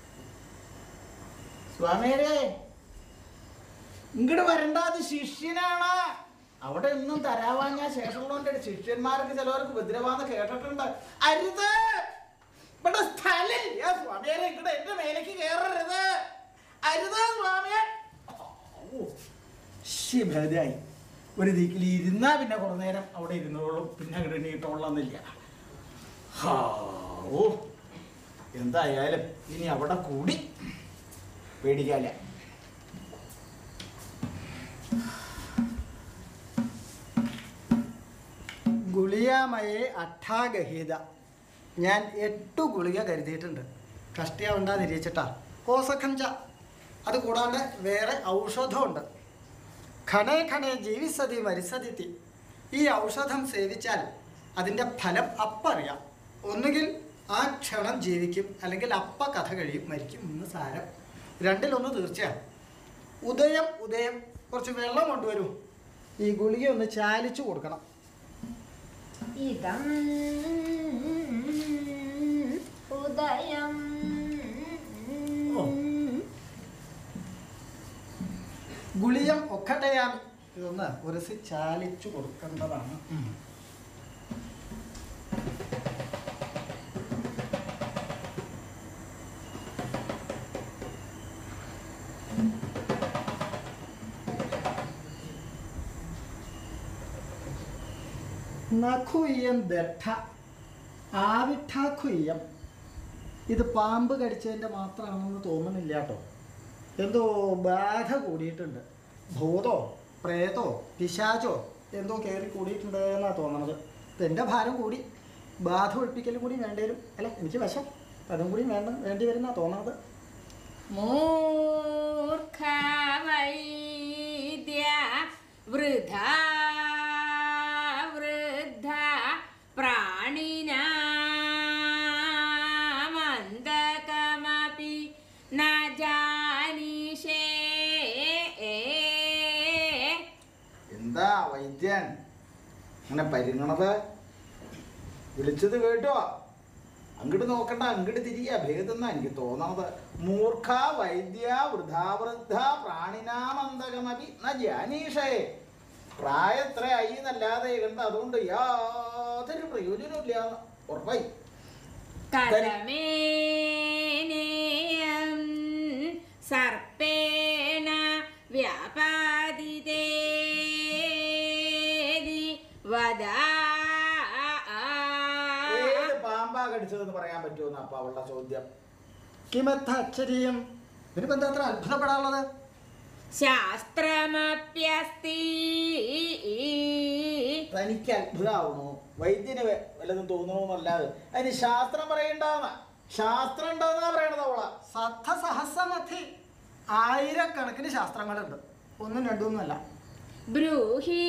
സ്വാമിയരെ ഇങ്ങോട്ട് വരണ്ട അത് ശിഷ്യനാണ് അവിടെ ഒന്നും തരാവാൻ ഞാൻ ശേഷമുള്ളവന്റെ ശിഷ്യന്മാർക്ക് ചിലവർക്ക് ഉപദ്രവാന്ന് കേട്ടിട്ടുണ്ട് അരുത് ഇവിടെ സ്ഥലമില്ല സ്വാമിയരെ ഇങ്ങോട്ട് എന്റെ മേലേക്ക് കയറരുത് അരുതാ സ്വാമിയെ ശിഭരായി ഒരു ദിക്കിൽ ഇരുന്നാ പിന്നെ കുറേ നേരം അവിടെ ഇരുന്നോളും പിന്നെ അങ്ങോട്ട് എണീട്ടോളന്നില്ല ഹാ ഓ എന്തായാലും ഇനി അവിടെ കൂടി പേടിക്കാല ഗുളിയാമയെ അഠാഗഹീത ഞാൻ എട്ടു ഗുളിക കരുതിയിട്ടുണ്ട് കഷ്ടിയാവുണ്ടാതിരിച്ചിട്ടാ കോസഖഞ്ച അത് കൂടാണ്ട് വേറെ ഔഷധമുണ്ട് ഖണേ ഖണേ ജീവിസതി മരിസതിത്തി ഈ ഔഷധം സേവിച്ചാൽ അതിൻ്റെ ഫലം അപ്പറിയാം ഒന്നുകിൽ ആ ക്ഷണം ജീവിക്കും അല്ലെങ്കിൽ അപ്പ കഥ കഴിയും മരിക്കും എന്ന് സാരം രണ്ടിലൊന്ന് തീർച്ചയാണ് ഉദയം ഉദയം കുറച്ച് വെള്ളം കൊണ്ടുവരൂ ഈ ഗുളിക ഒന്ന് ചാലിച്ചു കൊടുക്കണം ഇതം ഉദയം ഓ. ഗുളിയം ഒക്കട്ടയാമി ഇതൊന്ന് ഉരസി ചാലിച്ചു കൊടുക്കേണ്ടതാണ് നഖുയ്യം ദട്ട ആവിട്ടാഖുയ്യം ഇത് പാമ്പ് കടിച്ചതിൻ്റെ മാത്രമാണെന്ന് തോന്നുന്നില്ല കേട്ടോ എന്തോ ബാധ കൂടിയിട്ടുണ്ട് ഭൂതോ പ്രേതോ പിശാചോ എന്തോ കയറി കൂടിയിട്ടുണ്ട് എന്നാണ് തോന്നണത് ഇപ്പം എൻ്റെ ഭാരം കൂടി ബാധ ഒഴിപ്പിക്കലും കൂടി വേണ്ടേരും അല്ല എനിക്ക് വശം അതും കൂടി വേണ്ട വേണ്ടി വരുന്നാ തോന്നണത് മൂർഖ വൈദ്യ വൃഥ വൃദ്ധ പ്രാണിനാമന്തകമപി ന ജാനീഷേ എന്താ വൈദ്യൻ അങ്ങനെ പരിങ്ങണത് വിളിച്ചത് കേട്ടോ അങ്ങോട്ട് നോക്കണ്ട അങ്ങോട്ട് തിരിയ ഭേദെന്നാ എനിക്ക് തോന്നണത് മൂർഖ വൈദ്യ വൃദ്ധാവൃദ്ധ പ്രാണിനാമന്തകമപി ന ജാനീഷേ പ്രായത്രയായി എന്നല്ലാതെ കണ്ട അതുകൊണ്ട് യാതൊരു പ്രയോജനമില്ല ഉറപ്പായി കഥമേനേയം സർപ്പേണ വ്യാപാദിതേതി വദാ ഏത് പാമ്പാ കടിച്ചതെന്ന് പറയാൻ പറ്റുമെന്ന് അപ്പൊ അവളുടെ ചോദ്യം കിമത്ത അക്ഷരീയം ഇതിനിപ്പോൾ എന്താ അത്ര അത്ഭുതപ്പെടാനുള്ളത് ശാസ്ത്രമപ്യസ്തി തനിക്ക് അത്ഭുതമാവണോ വൈദ്യന് വെ- വല്ലതും തോന്നണമെന്നല്ലാതെ അതിന് ശാസ്ത്രം പറയണ്ടാന്ന ശാസ്ത്രം ഉണ്ടെന്നാ പറയണത് അവള സഹസ്രമധി ആയിരക്കണക്കിന് ശാസ്ത്രങ്ങളുണ്ട് ഒന്നും രണ്ടൊന്നുമല്ല ബ്രൂഹി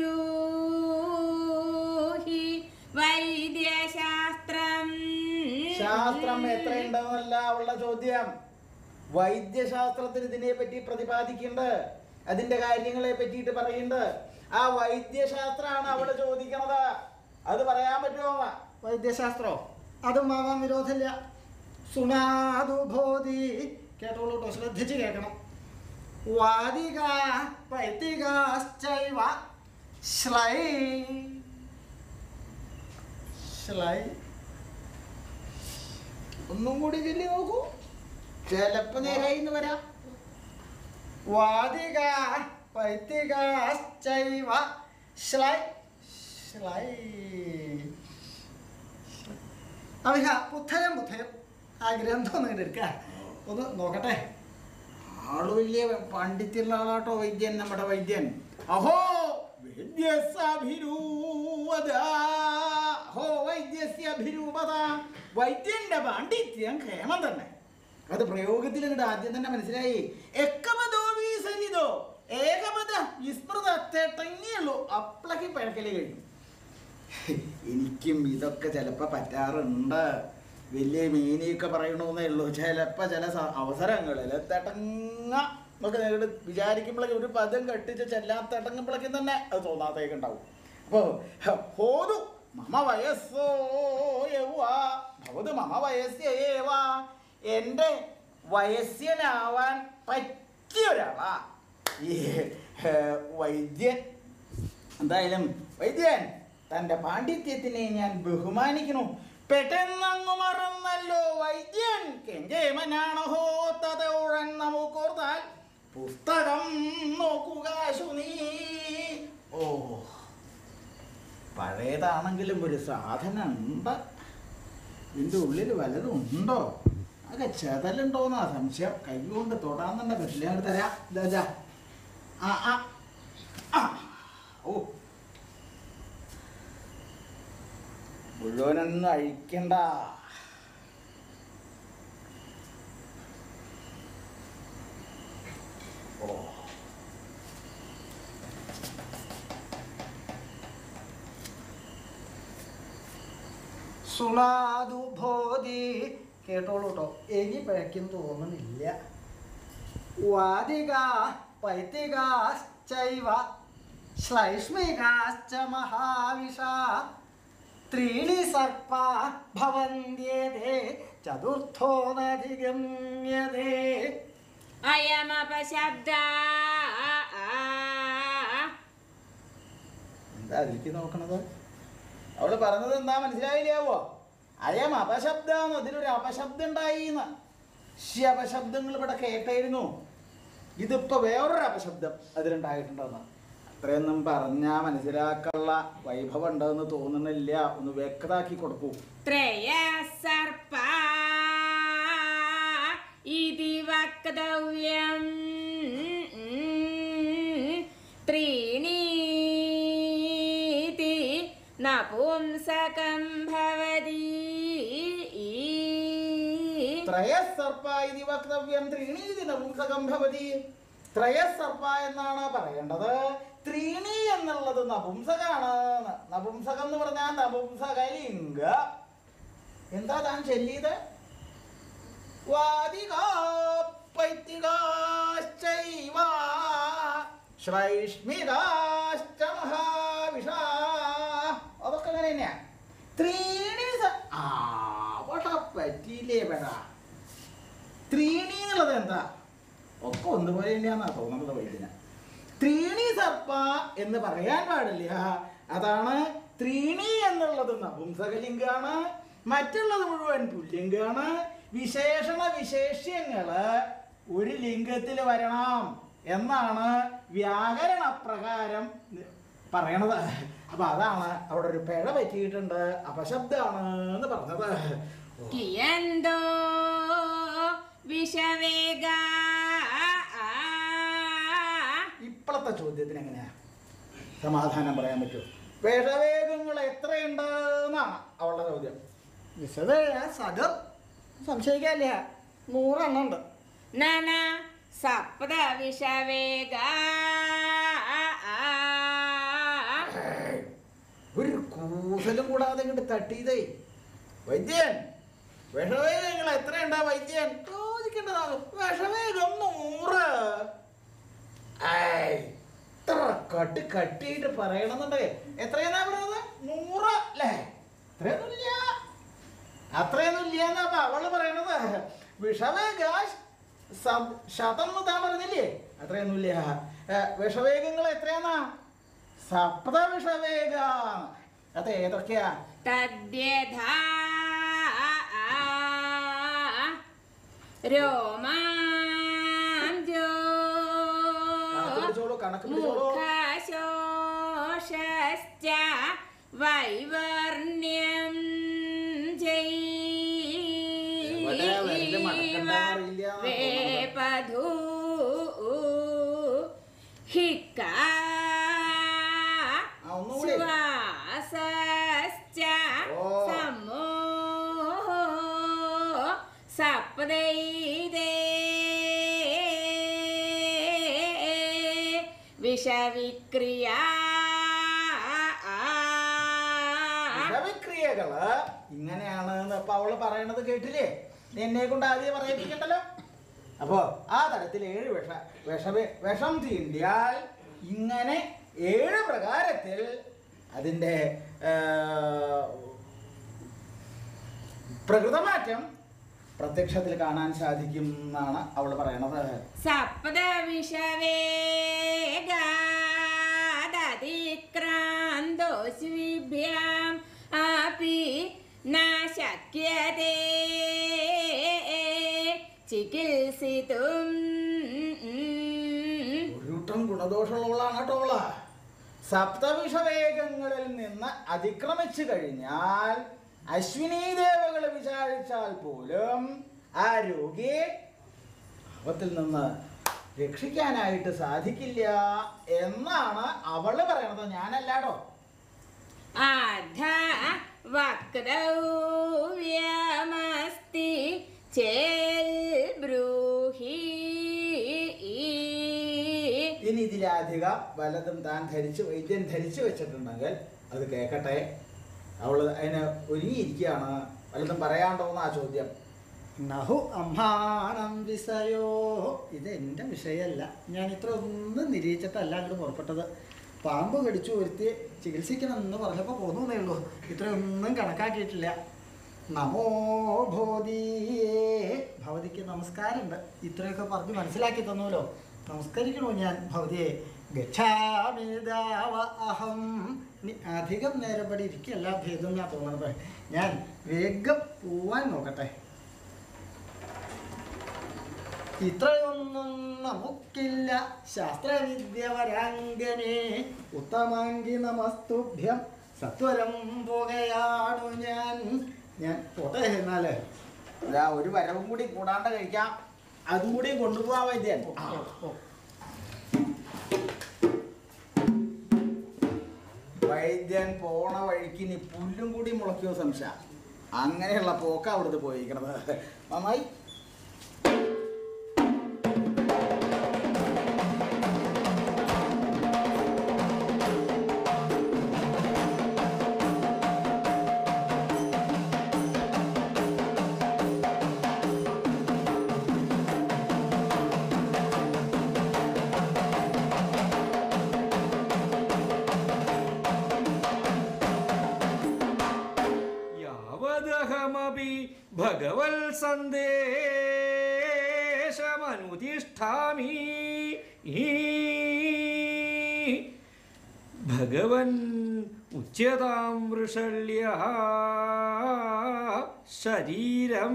ബ്രൂഹി വൈദ്യശാസ്ത്രം ശാസ്ത്രം എത്രയുണ്ടെന്നല്ല അവളുടെ ചോദ്യം വൈദ്യശാസ്ത്രത്തിന് ഇതിനെ പറ്റി പ്രതിപാദിക്കുന്നുണ്ട് അതിന്റെ കാര്യങ്ങളെ പറ്റിയിട്ട് പറയുന്നുണ്ട് ആ വൈദ്യശാസ്ത്രമാണ് അവള് ചോദിക്കണത് അത് പറയാൻ പറ്റുമോ വൈദ്യശാസ്ത്രോ അതും ആവാൻ വിരോധമില്ല സുണാതു ബോധി കേട്ടോളൂ കേട്ടോ ശ്രദ്ധിച്ച് കേൾക്കണം വാദിക വൈദികാശ്ചൈവ ശ്ലൈ ശ്ലൈ ഒന്നും കൂടി ചൊല്ലി നോക്കൂ ചിലപ്പോ നേരായി എന്ന് വരാം വാദിക വൈദികാശ്ചൈവ ശ്ലൈ ശ്ലൈ അവിഹ ബുദ്ധയം ബുദ്ധയം ആ ഗ്രന്ഥം ഒന്ന് ഇങ്ങട് എടുക്കുക ഒന്ന് നോക്കട്ടെ ആള് വലിയ പാണ്ഡിത്യമുള്ള ആളാട്ടോ വൈദ്യൻ നമ്മുടെ വൈദ്യൻ അഹോ വൈദ്യസ്യഭിരൂപത അഹോ വൈദ്യസ്യഭിരൂപത വൈദ്യന്റെ പാണ്ഡിത്യം ക്ഷേമം തന്നെ അത് പ്രയോഗത്തിൽ ഇങ്ങോട്ട് ആദ്യം തന്നെ മനസ്സിലായി എക്കമതോ വീസരിതോ ഏകമത വിസ്മൃത തെട്ടങ്ങിയുള്ളൂ അപ്പളക്ക് പഴക്കല് കഴിഞ്ഞു എനിക്കും ഇതൊക്കെ ചിലപ്പോൾ പറ്റാറുണ്ട് വലിയ മീനിയൊക്കെ പറയണമെന്നേ ഉള്ളൂ ചിലപ്പോൾ ചില സ- അവസരങ്ങളിൽ തെട്ടങ്ങ നമുക്ക് നേരിട്ട് വിചാരിക്കുമ്പോഴേക്കും ഒരു പദം കെട്ടിച്ച് ചെല്ലാത്തടങ്ങുമ്പോഴേക്കും തന്നെ അത് തോന്നാത്തേക്ക് ഉണ്ടാവും അപ്പോൾ ഹോതു മമ വയസ്സോ യൗവാ ഭവത് മമ വയസ്സേവാ എൻ്റെ വയസ്യനാവാൻ പറ്റിയ ഒരാളാ ഈ ഏ, വൈദ്യൻ എന്തായാലും വൈദ്യൻ തൻ്റെ പാണ്ഡിത്യത്തിനെ ഞാൻ ബഹുമാനിക്കുന്നു പെട്ടെന്നങ്ങു മറന്നല്ലോ വൈദ്യൻ കെഞ്ചേമനാണോ തതോഴൻ നമുക്കോർത്താൽ പുസ്തകം നോക്കുക നീ ഓ പഴയതാണെങ്കിലും ഒരു സാധനം ഉണ്ട് ഇതിൻ്റെ ഉള്ളിൽ വല്ലതും ഉണ്ടോ അതൊക്കെ ചെതലുണ്ടോന്നാ സംശയം കൈ കൊണ്ട് തൊടാൻ തന്നെ പറ്റില്ല അങ്ങോട്ട് തരാം ഇതാ ഇതാ. ആ ആ ആ ഓ മുഴുവനൊന്നും അഴിക്കണ്ട ഓ സുണാദു ഭോതി കേട്ടോളൂ കേട്ടോ എലി പഴയ്ക്കും തോന്നുന്നില്ല വാദിക പൈത്തികാശ്ചൈവ ശ്ലൈഷ്മികാശ്ച മഹാവിഷ ത്രീണി സർപ്പ ഭവന്യേതേ ചതുർത്ഥോ നധിഗമ്യതേ അയമപശബ്ദ എന്താ അതിലേക്ക് നോക്കണത് അവള് പറഞ്ഞത് എന്താ മനസ്സിലായില്ലാവോ അയം അപശബ്ദാന്ന് ഇതിലൊരു അപശബ്ദം ഉണ്ടായിന്ന് ശി അപശബ്ദങ്ങൾ ഇവിടെ കേട്ടായിരുന്നു ഇതിപ്പോ വേറൊരു അപശബ്ദം അതിലുണ്ടായിട്ടുണ്ടെന്ന് അത്രയൊന്നും പറഞ്ഞാ മനസ്സിലാക്കാനുള്ള വൈഭവം ഉണ്ടെന്ന് തോന്നുന്നില്ല ഒന്ന് വ്യക്തമാക്കി കൊടുക്കൂ ത്രയ സർപ്പ ഇതി വക്തവ്യം ത്രീണീതി നപുംസകം ഭവതി ത്രയസർപ്പ ഇതി വക്തവ്യം ത്രീണീതി നപുംസകം ഭവതി ത്രയസർപ്പ എന്നാണ് പറയേണ്ടത് ത്രീണി എന്നുള്ളത് നപുംസകാണ് നപുംസകം എന്ന് പറഞ്ഞാൽ നപുംസകലിംഗ എന്താ താൻ ചൊല്ലിയത് വാദികാ പൈത്തികാശ്ചൈവ ശ്രൈഷ്മികാശ്ച മഹാവിഷാ അതൊക്കെ അങ്ങനെ തന്നെയാ ത്രീണി സ- ആ അവിടെ പറ്റിയില്ലേ പേട ത്രീണി എന്നുള്ളത് എന്താ ഒക്കെ ഒന്നുപോലെ തന്നെയാന്നാ തോന്നുന്നത് വൈദ്യന് ത്രീണി സർപ്പ എന്ന് പറയാൻ പാടില്ല അതാണ് ത്രീണി എന്നുള്ളത് നപുംസകലിംഗാണ് മറ്റുള്ളത് മുഴുവൻ പുല്ലിംഗാണ് വിശേഷണ വിശേഷ്യങ്ങള് ഒരു ലിംഗത്തിൽ വരണം എന്നാണ് വ്യാകരണ പ്രകാരം പറയണത് അപ്പൊ അതാണ് അവിടെ ഒരു പിഴ പറ്റിയിട്ടുണ്ട് അപശബ്ദമാണ് എന്ന് പറഞ്ഞത് ഓ. കിയന്തോ വിഷവേഗ ഇപ്പോഴത്തെ ചോദ്യത്തിന് എങ്ങനെയാ സമാധാനം പറയാൻ പറ്റുമോ വിഷവേഗങ്ങൾ എത്രയുണ്ട് എന്നാണ് അവളുടെ ചോദ്യം വിശദയ സഗം സംശയിക്കാല്ല നൂറെണ്ണം ഉണ്ട് നന സപ്ത വിഷവേഗ ഒരു കൂസലും കൂടാതെ ഇങ്ങോട്ട് തട്ടിയതേ വൈദ്യൻ വിഷവേഗങ്ങൾ എത്രയുണ്ടാ വൈദ്യൻ ചോദിക്കേണ്ടതാണ് വിഷവേഗം നൂറ് ഏയ്, ഇത്ര കട്ട് കട്ടിയിട്ട് പറയണമെന്നുണ്ടേ എത്രയെന്നാ പറയുന്നത് നൂറ് അല്ലേ അത്രയൊന്നുമില്ല അത്രയൊന്നുമില്ല എന്നാ അപ്പൊ അവള് പറയണത് വിഷവേഗ സബ്- ശതം എന്ന് താൻ പറഞ്ഞില്ലേ അത്രയൊന്നുമില്ല ഏ, വിഷവേഗങ്ങൾ എത്രയാന്നാ സപ്ത വിഷവേഗ അത് ഏതൊക്കെയാ തദ്യഥാ രോമാഞ്ചോ കണക്ക് പിടിച്ചോളൂ കണക്ക് പിടിച്ചോളൂ മുഖശോഷശ്ച വൈവർണ്യം എവിടെ വിരല് മടക്കണ്ടെന്നറിയില്ല എന്നാ വേപധൂ ഹിക്ക ആ, ഒന്നുകൂടി. ശ്വാസശ്ച ഓ. സമോഹോ സപ്തൈതേ വിഷവിക്രിയ വിഷവിക്രിയകള് ഇങ്ങനെയാണ് ഇപ്പൊ അവള് പറയണത് കേട്ടില്ലേ എന്നെ കൊണ്ട് ആദ്യം പറയിപ്പിക്കണ്ടല്ലോ അപ്പോ ആ തരത്തിൽ ഏഴ് വിഷ വിഷ വിഷം തീണ്ടിയാൽ ഇങ്ങനെ ഏഴ് പ്രകാരത്തിൽ അതിൻ്റെ ആ, പ്രകൃതമാറ്റം പ്രത്യക്ഷത്തിൽ കാണാൻ സാധിക്കും എന്നാണ് അവൾ പറയണത് സപ്ത വിഷവേഗാദതിക്രാന്തോസ്വിഭ്യാം അപി നാശ ശക്യതേ ചികിത്സിതും ഒരുട്ടം ഗുണദോഷമുള്ളവളാണ് കേട്ടോ അവള് സപ്തവിഷവേഗങ്ങളിൽ നിന്ന് അതിക്രമിച്ചു കഴിഞ്ഞാൽ അശ്വിനി ദേവകൾ വിചാരിച്ചാൽ പോലും ആ രോഗിയെ ആപത്തിൽ നിന്ന് രക്ഷിക്കാനായിട്ട് സാധിക്കില്ല എന്നാണ് അവള് പറയണത് ഞാനല്ലാടോ അധ വക്രൗവ്യമസ്തി ചേൽ ബ്രൂഹി ഇനി ഇതിലധികം വലതും താൻ ധരിച്ച് വൈദ്യൻ ധരിച്ചു വെച്ചിട്ടുണ്ടെങ്കിൽ അത് കേൾക്കട്ടെ അവള് അതിന് ഒരുങ്ങിയിരിക്കുകയാണ് വലതും പറയാണ്ടോന്നാ ചോദ്യം നഹു അമ്മാണം വിസയോ ഇത് എൻ്റെ വിഷയമല്ല ഞാൻ ഇത്ര ഒന്നും നിരീക്ഷിച്ചിട്ടല്ല അങ്ങോട്ട് പുറപ്പെട്ടത് പാമ്പ് കടിച്ചു വരുത്തി ചികിത്സിക്കണം എന്ന് പറഞ്ഞപ്പോൾ പോന്നേ ഉള്ളൂ ഇത്രയൊന്നും കണക്കാക്കിയിട്ടില്ല നമോ ഭോതിയേ ഭവതിക്ക് നമസ്കാരമുണ്ട് ഇത്രയൊക്കെ പറഞ്ഞ് മനസ്സിലാക്കി തന്നുവല്ലോ നമസ്കരിക്കണോ ഞാൻ ഭവതിയെ ഗച്ഛാമിതാവ അഹം ഇനി അധികം നേരം പടി ഇരിക്കല്ല ഭേദം എന്നാ തോന്നണത് ഞാൻ വേഗം പോവാൻ നോക്കട്ടെ ഇത്രയൊന്നും നമുക്കില്ല ശാസ്ത്രവിദ്യ വരാങ്കനെ ഉത്തമാങ്കി നമസ്തുഭ്യം സത്വരം പോകുകയാണു ഞാൻ ഞാൻ പോട്ടെ എന്നാല് അതാ ഒരു വരവും കൂടി കൂടാണ്ട് കഴിക്കാം അതും കൂടി കൊണ്ടുപോവാൻ വൈദ്യൻ ഓ, ഓ. വൈദ്യൻ പോണ വഴിക്ക് ഇനി പുല്ലും കൂടി മുളയ്ക്കുമോ സംശയ അങ്ങനെയുള്ള പോക്ക അവിടുന്ന് പോയിരിക്കണത് നന്നായി യാവദഹമപി ഭഗവൽ സന്ദേശമനുതിഷ്ഠാമി ഭഗവൻ ഉച്യതാം വൃഷല്യ ശരീരം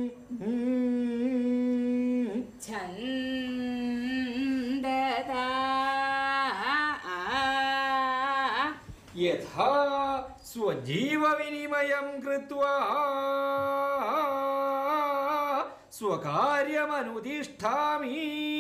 ഛന്ദതാ യഥാ സ്വജീവവിനിമയം കൃത്വാ സ്വകാര്യമനുതിഷ്ഠാമി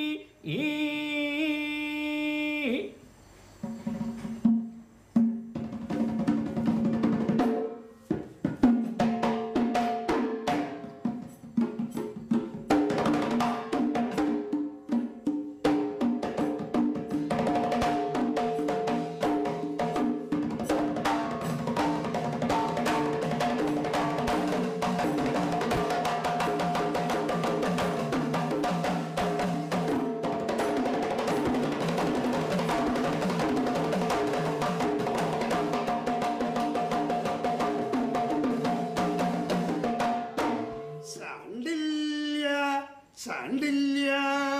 സാണ്ടില്യ സാണ്ടില്യ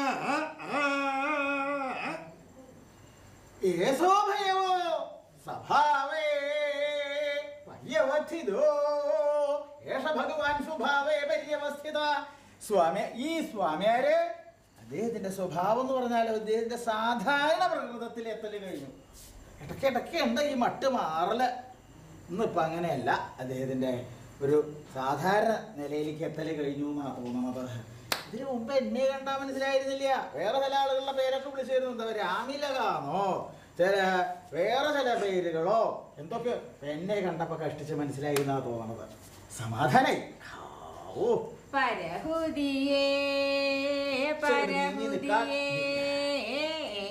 ഏസോഭയമോ സഭാവേ പര്യവസ്ഥിതോ ഏഷ ഭഗവാൻ സ്വഭാവേ പര്യവസ്ഥിത സ്വാമി ഈ സ്വാമിയാര് അദ്ദേഹത്തിന്റെ സ്വഭാവം എന്ന് പറഞ്ഞാൽ അദ്ദേഹത്തിന്റെ സാധാരണ പ്രകൃതത്തിൽ എത്തല് കഴിഞ്ഞു ഇടയ്ക്ക് ഇടയ്ക്ക് ഉണ്ട് ഈ മട്ട് മാറല് ഇന്നിപ്പോൾ അങ്ങനെയല്ല അദ്ദേഹത്തിന്റെ ഒരു സാധാരണ നിലയിലേക്ക് എത്തല് കഴിഞ്ഞു എന്നാണ് തോന്നുന്നത് ഇതിനു മുമ്പ് എന്നെ കണ്ടാൽ മനസ്സിലായിരുന്നില്ല വേറെ ചില ആളുകളുടെ പേരൊക്കെ വിളിച്ചിരുന്നു എന്താ രാമിലകാന്നോ ചില വേറെ ചില പേരുകളോ എന്തൊക്കെ എന്നെ കണ്ടപ്പോ കഷ്ടിച്ച് മനസ്സിലായി എന്നാ തോന്നണത് സമാധാനായി ഓ പരഹുദിയേ ശരി, നീ നിൽക്കാൻ. പരഹുദിയേ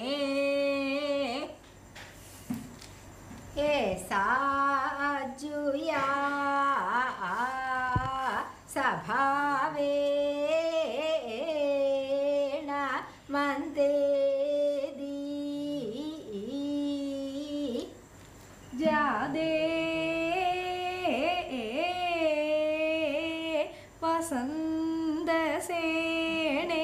ഹേ സാജുയാ സഭാവേണ മന്ദേദി ജാതേ വസന്തസേണേ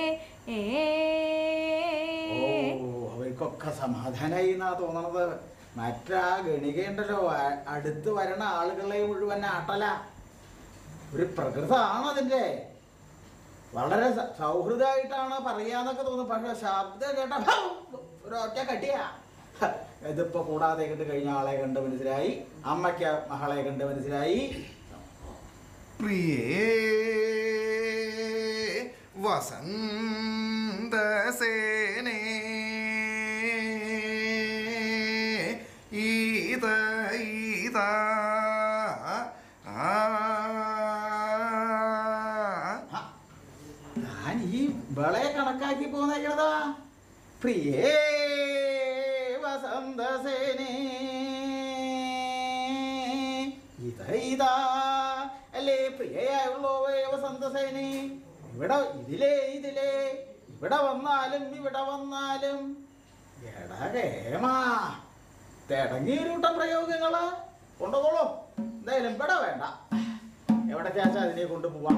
ഓ അവർക്കൊക്കെ സമാധാനായി എന്നാ തോന്നണത് മറ്റാ ഗണികയുണ്ടല്ലോ അ- അടുത്ത് വരണ ആളുകളെ മുഴുവൻ ആട്ടല ഒരു പ്രകൃതമാണ് അതിൻ്റെ വളരെ സ- സൗഹൃദമായിട്ടാണ് പറയാന്നൊക്കെ തോന്നും പക്ഷെ ശബ്ദം കേട്ട ഒരൊറ്റ കട്ടിയാ ഹ, ഇതിപ്പോ കൂടാതെ കണ്ട് കഴിഞ്ഞ ആളെ കണ്ട് മനസ്സിലായി അമ്മയ്ക്ക് മകളെ കണ്ട് മനസ്സിലായി പ്രിയേ വസന്തസേനേ ഈത ഈത ആ ഹ, ഞാൻ ഈ വിളയെ കണക്കാക്കി പോന്നേക്കണതാ പ്രിയേ വസന്തസേനേ ഇതാ ഇതാ അല്ലേ പ്രിയയായുള്ളോവേ വസന്തസേനേ ഇവിടെ ഇതിലേ ഇതിലേ ഇവിടെ വന്നാലും ഇവിടെ വന്നാലും എടാ കേമാ തിടങ്ങിയൊരുട്ടം പ്രയോഗങ്ങള് കൊണ്ടുപോകോളും എന്തായാലും ഇവിടെ വേണ്ട എവിടെ ചാച്ച അതിനെ കൊണ്ടുപോവാം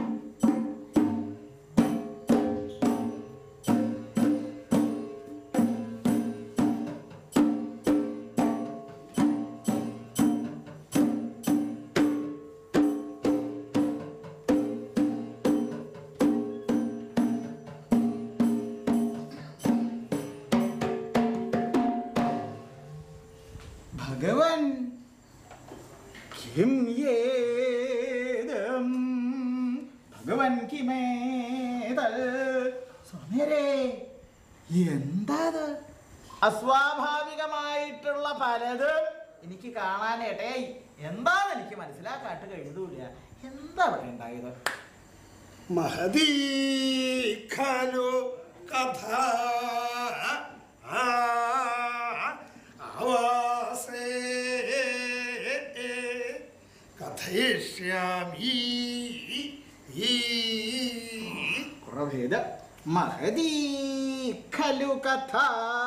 ഭഗവൻ കിം ഏതം ഭഗവൻ കിമേതൽ സ്വാമിയരെ എന്താത് അസ്വാഭാവികമായിട്ടുള്ള പലതും എനിക്ക് കാണാനേട്ടേ എന്താന്ന് എനിക്ക് മനസ്സിലാക്കാട്ട് കഴിയൂല എന്താ ഇവിടെ ഉണ്ടായത് മഹതീ ഖലു കഥ ആ, ആവാസേ കഥയിഷ്യാമി കുറഭേദ മഹതീ ഖലു കഥ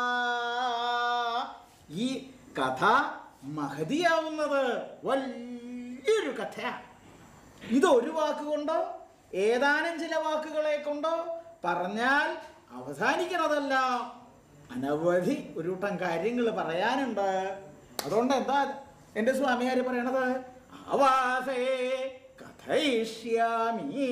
ഈ കഥ മഹതിയാവുന്നത് വലിയൊരു കഥയാണ് ഇത് ഒരു വാക്കുകൊണ്ടോ ഏതാനും ചില വാക്കുകളെ കൊണ്ടോ പറഞ്ഞാൽ അവസാനിക്കണതല്ല അനവധി ഒരു കൂട്ടം കാര്യങ്ങൾ പറയാനുണ്ട് അതുകൊണ്ട് എന്താ എൻ്റെ സ്വാമിയാര് പറയണത് ആവാസേ കഥയിഷ്യാമി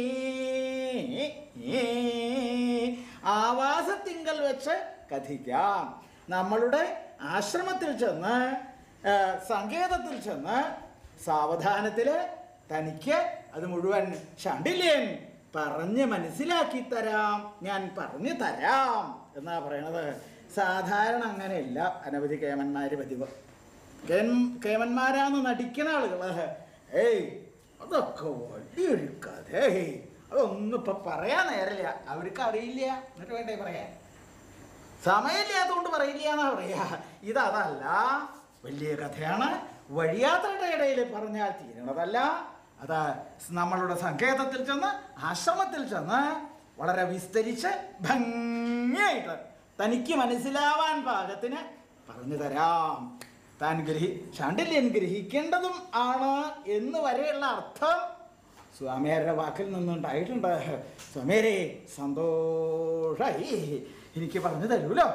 ആവാസത്തിങ്കൽ വെച്ച് കഥിക്കാം നമ്മളുടെ ആശ്രമത്തിൽ ചെന്ന് ആ, സങ്കേതത്തിൽ ചെന്ന് സാവധാനത്തിൽ തനിക്ക് അത് മുഴുവൻ ഷണ്ടില്യൻ പറഞ്ഞ് മനസ്സിലാക്കി തരാം ഞാൻ പറഞ്ഞു തരാം എന്നാ പറയണത് സാധാരണ അങ്ങനെയല്ല അനവധി കേമന്മാര് പതിവ് കേൻ- കേമന്മാരാന്ന് നടിക്കണ ആളുകള് ഏയ് അതൊക്കെ വലിയൊരു കഥ അതൊന്നും ഇപ്പൊ പറയാൻ നേരമില്ല അവർക്ക് അറിയില്ല എന്നിട്ട് വേണ്ടേ പറയാൻ സമയമില്ലാത്തതുകൊണ്ട് പറയില്ല എന്നാ പറയാ ഇതതല്ല വലിയ കഥയാണ് വഴിയാത്രയുടെ ഇടയിൽ പറഞ്ഞാൽ തീരണതല്ല അത് നമ്മളുടെ സങ്കേതത്തിൽ ചെന്ന് ആശ്രമത്തിൽ ചെന്ന് വളരെ വിസ്തരിച്ച് ഭംഗിയായിട്ട് തനിക്ക് മനസ്സിലാവാൻ പാകത്തിന് പറഞ്ഞു തരാം താൻ ഗ്രഹി ചാണ്ടില്യൻ ഗ്രഹിക്കേണ്ടതും ആണ് എന്ന് വരെയുള്ള അർത്ഥം സ്വാമിയാരുടെ വാക്കിൽ നിന്നുണ്ടായിട്ടുണ്ട് സ്വാമിയരെ സന്തോഷായി എനിക്ക് പറഞ്ഞു തരൂലോ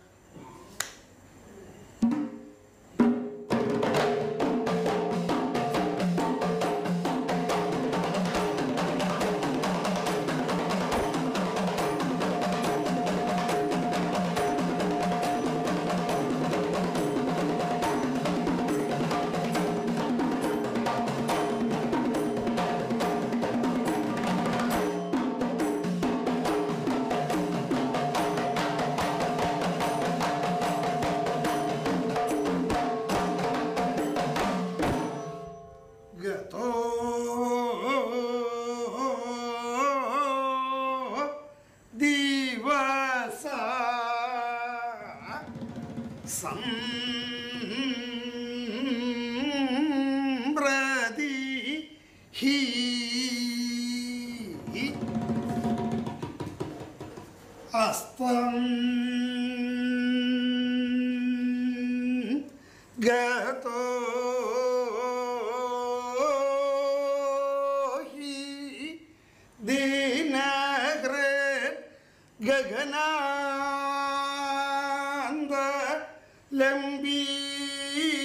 ഗതോ ദിവസ സംപ്രതി ഹി അസ്തം ഗതോ ഹി ദിനകൃത് ഗഗനാന്ത ലംബീ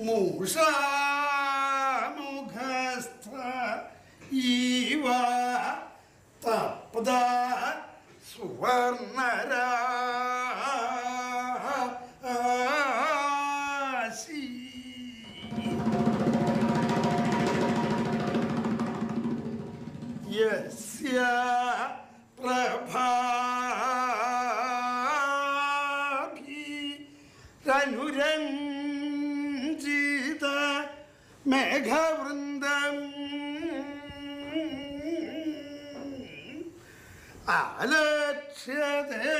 മൂഷാമുഖസ്ഥ ഈവ തപ്ത സുവർണരാശി യസ്യ പ്രഭാഭി രനുരഞ്ജിത മേഘവൃന്ദം ആലക്ഷ്യതേ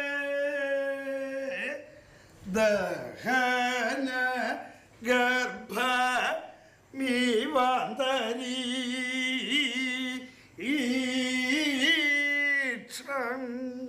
ദഹന ഗർഭ മീവാന്തരീ ഈക്ഷം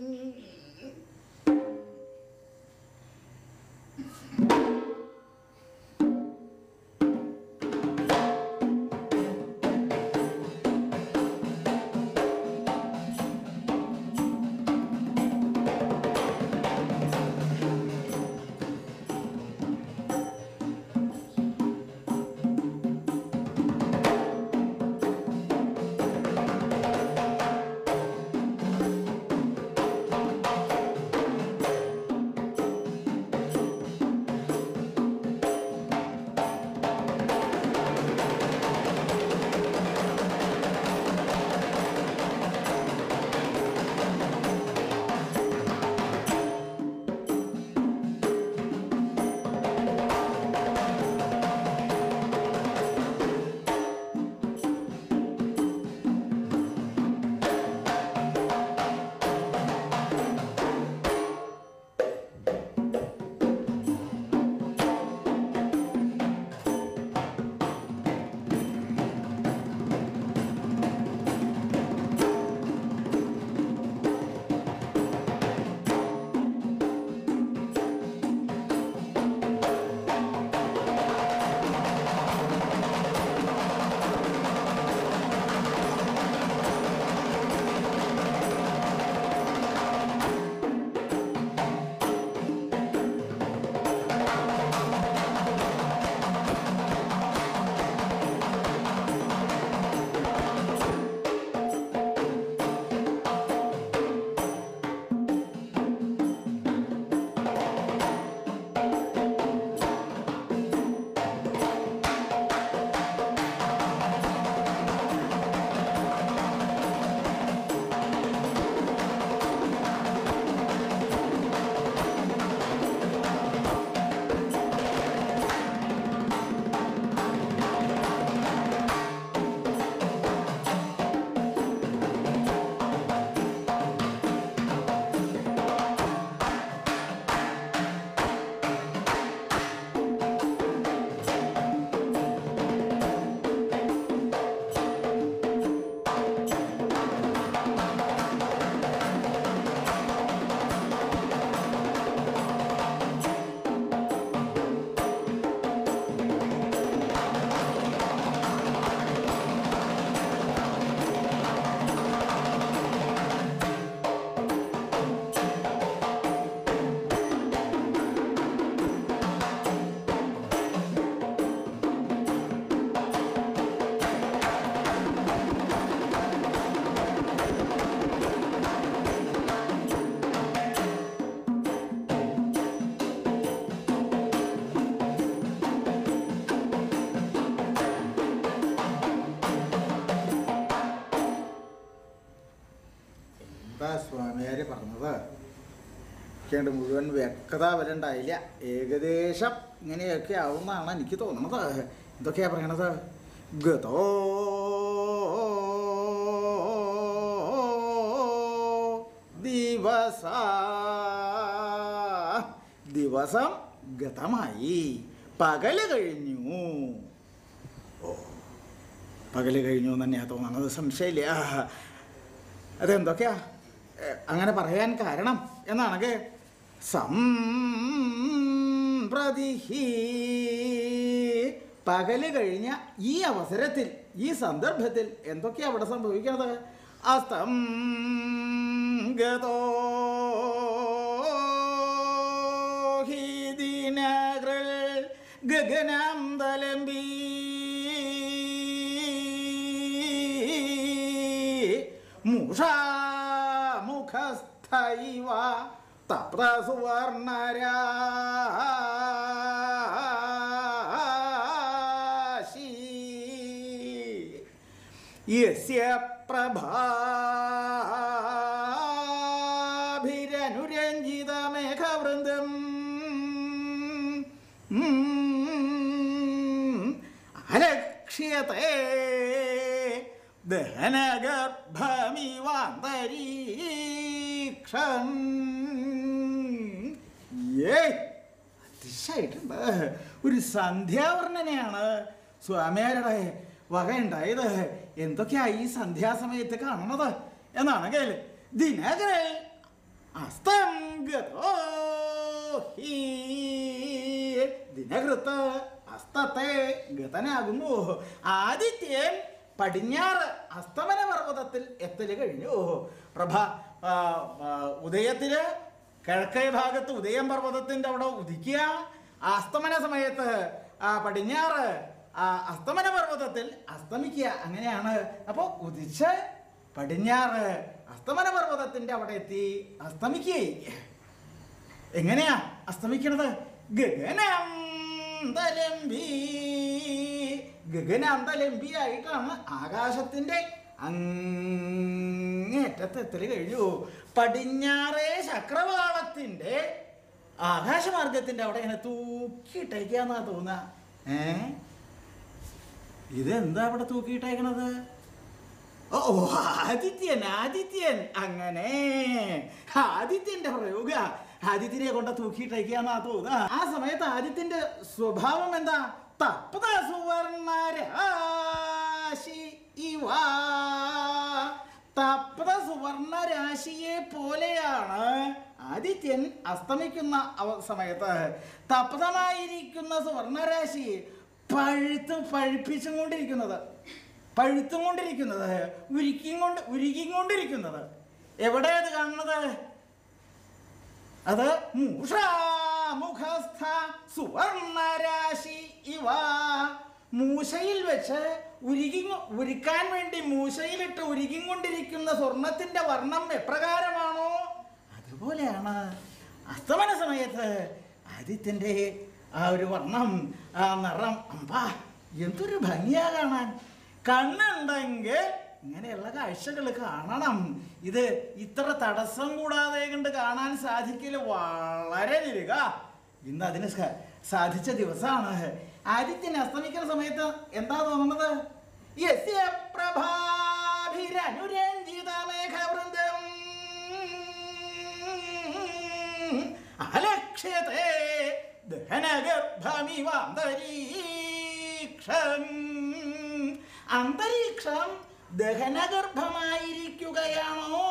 എന്താ സ്വാമിയാര് പറഞ്ഞത് എനിക്കണ്ട് മുഴുവൻ വ്യക്തത വരണ്ടായില്ല ഏകദേശം ഇങ്ങനെയൊക്കെ ആവുമെന്നാണ് എനിക്ക് തോന്നുന്നത് എന്തൊക്കെയാ പറയണത് ഗതോ ദിവസ ദിവസം ഗതമായി പകല് കഴിഞ്ഞു ഓ പകല് കഴിഞ്ഞു എന്ന് തന്നെയാ തോന്നണത് സംശയമില്ല അതെന്തൊക്കെയാ എ, അങ്ങനെ പറയാൻ കാരണം എന്നാണെങ്കിൽ സംപ്രതിഹി പകല് കഴിഞ്ഞ ഈ അവസരത്തിൽ ഈ സന്ദർഭത്തിൽ എന്തൊക്കെയാ അവിടെ സംഭവിക്കുന്നത് അസ്തം ഗതോ ഹി ദിനകൃൽ ഗഗനാന്തലംബി മുഖസ്ഥൈവ തപ്തസുവർണരാശി യസ്യ പ്രഭാഭിരനുരഞ്ജിതമേഘവൃന്ദം അലക്ഷ്യത്തെ ദഹനഗർഭമിവാന്തരീക്ഷം ഏയ് അതിശയായിട്ടുണ്ട് ഒരു സന്ധ്യാവർണ്ണനയാണ് സ്വാമിയാരുടെ വകയുണ്ടായത് എന്തൊക്കെയാ ഈ സന്ധ്യാസമയത്ത് കാണുന്നത് എന്നാണെങ്കിൽ ദിനകരൽ അസ്തം ഗതോ ഹി. ദിനകൃത്ത് അസ്തത്തെ ഗതനാകുന്നു ആദിത്യൻ പടിഞ്ഞാറ് അസ്തമന പർവ്വതത്തിൽ എത്തല് കഴിഞ്ഞു പ്രഭ ആ, ആ, ഉദയത്തില് കിഴക്കേ ഭാഗത്ത് ഉദയം പർവ്വതത്തിന്റെ അവിടെ ഉദിക്കുക അസ്തമന സമയത്ത് ആ പടിഞ്ഞാറ് ആ അസ്തമന പർവ്വതത്തിൽ അസ്തമിക്കുക അങ്ങനെയാണ് അപ്പോൾ ഉദിച്ച് പടിഞ്ഞാറ് അസ്തമന പർവ്വതത്തിന്റെ അവിടെ എത്തി അസ്തമിക്കേ എങ്ങനെയാ അസ്തമിക്കണത് ഗഗനാന്തലംബി ഗഗനാന്തലംബി ആയിട്ടാണ് ആകാശത്തിന്റെ അങ്ങേറ്റത്ത് എത്തല് കഴിഞ്ഞു പടിഞ്ഞാറേ ചക്രവാളത്തിന്റെ ആകാശമാർഗത്തിന്റെ അവിടെ ഇങ്ങനെ തൂക്കിയിട്ടേക്കാന്നാ തോന്നുക ഏ ഇതെന്താ അവിടെ തൂക്കിയിട്ടേക്കണത് ഓ ആദിത്യൻ ആദിത്യൻ അങ്ങനെ ആദിത്യന്റെ പ്രയോഗ ആദിത്യനെ കൊണ്ട് തൂക്കിയിട്ടേക്കാന്നാ തോന്നുക ആ സമയത്ത് ആദിത്യന്റെ സ്വഭാവം എന്താ തപ്ത സുവർണരാശി ഇവ തപ്ത സുവർണരാശിയെ പോലെയാണ് ആദിത്യൻ അസ്തമിക്കുന്ന അവ- സമയത്ത് തപ്തമായിരിക്കുന്ന സുവർണരാശി പഴുത്ത് പഴുപ്പിച്ചും കൊണ്ടിരിക്കുന്നത് പഴുത്തും കൊണ്ടിരിക്കുന്നത് ഉരുക്കിയും കൊണ്ട് ഉരുകിയും കൊണ്ടിരിക്കുന്നത് എവിടെ അത് കാണുന്നത് അത് മൂഷാമുഖസ്ഥ സുവർണരാശി ഇവ മൂശയിൽ വെച്ച് ഉരുകി ഉരുക്കാൻ വേണ്ടി മൂശയിലിട്ട് ഉരുകിയും കൊണ്ടിരിക്കുന്ന സ്വർണത്തിന്റെ വർണ്ണം എപ്രകാരമാണോ അതുപോലെയാണ് അസ്തമന സമയത്ത് ആദിത്യന്റെ ആ ഒരു വർണ്ണം ആ നിറം അമ്പാ എന്തൊരു ഭംഗിയാ കാണാൻ കണ്ണുണ്ടെങ്കിൽ ഇങ്ങനെയുള്ള കാഴ്ചകൾ കാണണം ഇത് ഇത്ര തടസ്സം കൂടാതെ കണ്ട് കാണാൻ സാധിക്കല് വളരെ തിരുക ഇന്ന് അതിന് സ- സാധിച്ച ദിവസമാണ് ആദിത്യൻ അസ്തമിക്കുന്ന സമയത്ത് എന്താ തോന്നുന്നത് യസ്യ പ്രഭാഭിരനുരഞ്ജിത മേഘവൃന്ദം അലക്ഷ്യത്തെ ദഹനഗർഭമിവാന്തരീക്ഷം അന്തരീക്ഷം ദഹനഗർഭമായിരിക്കുകയാണോ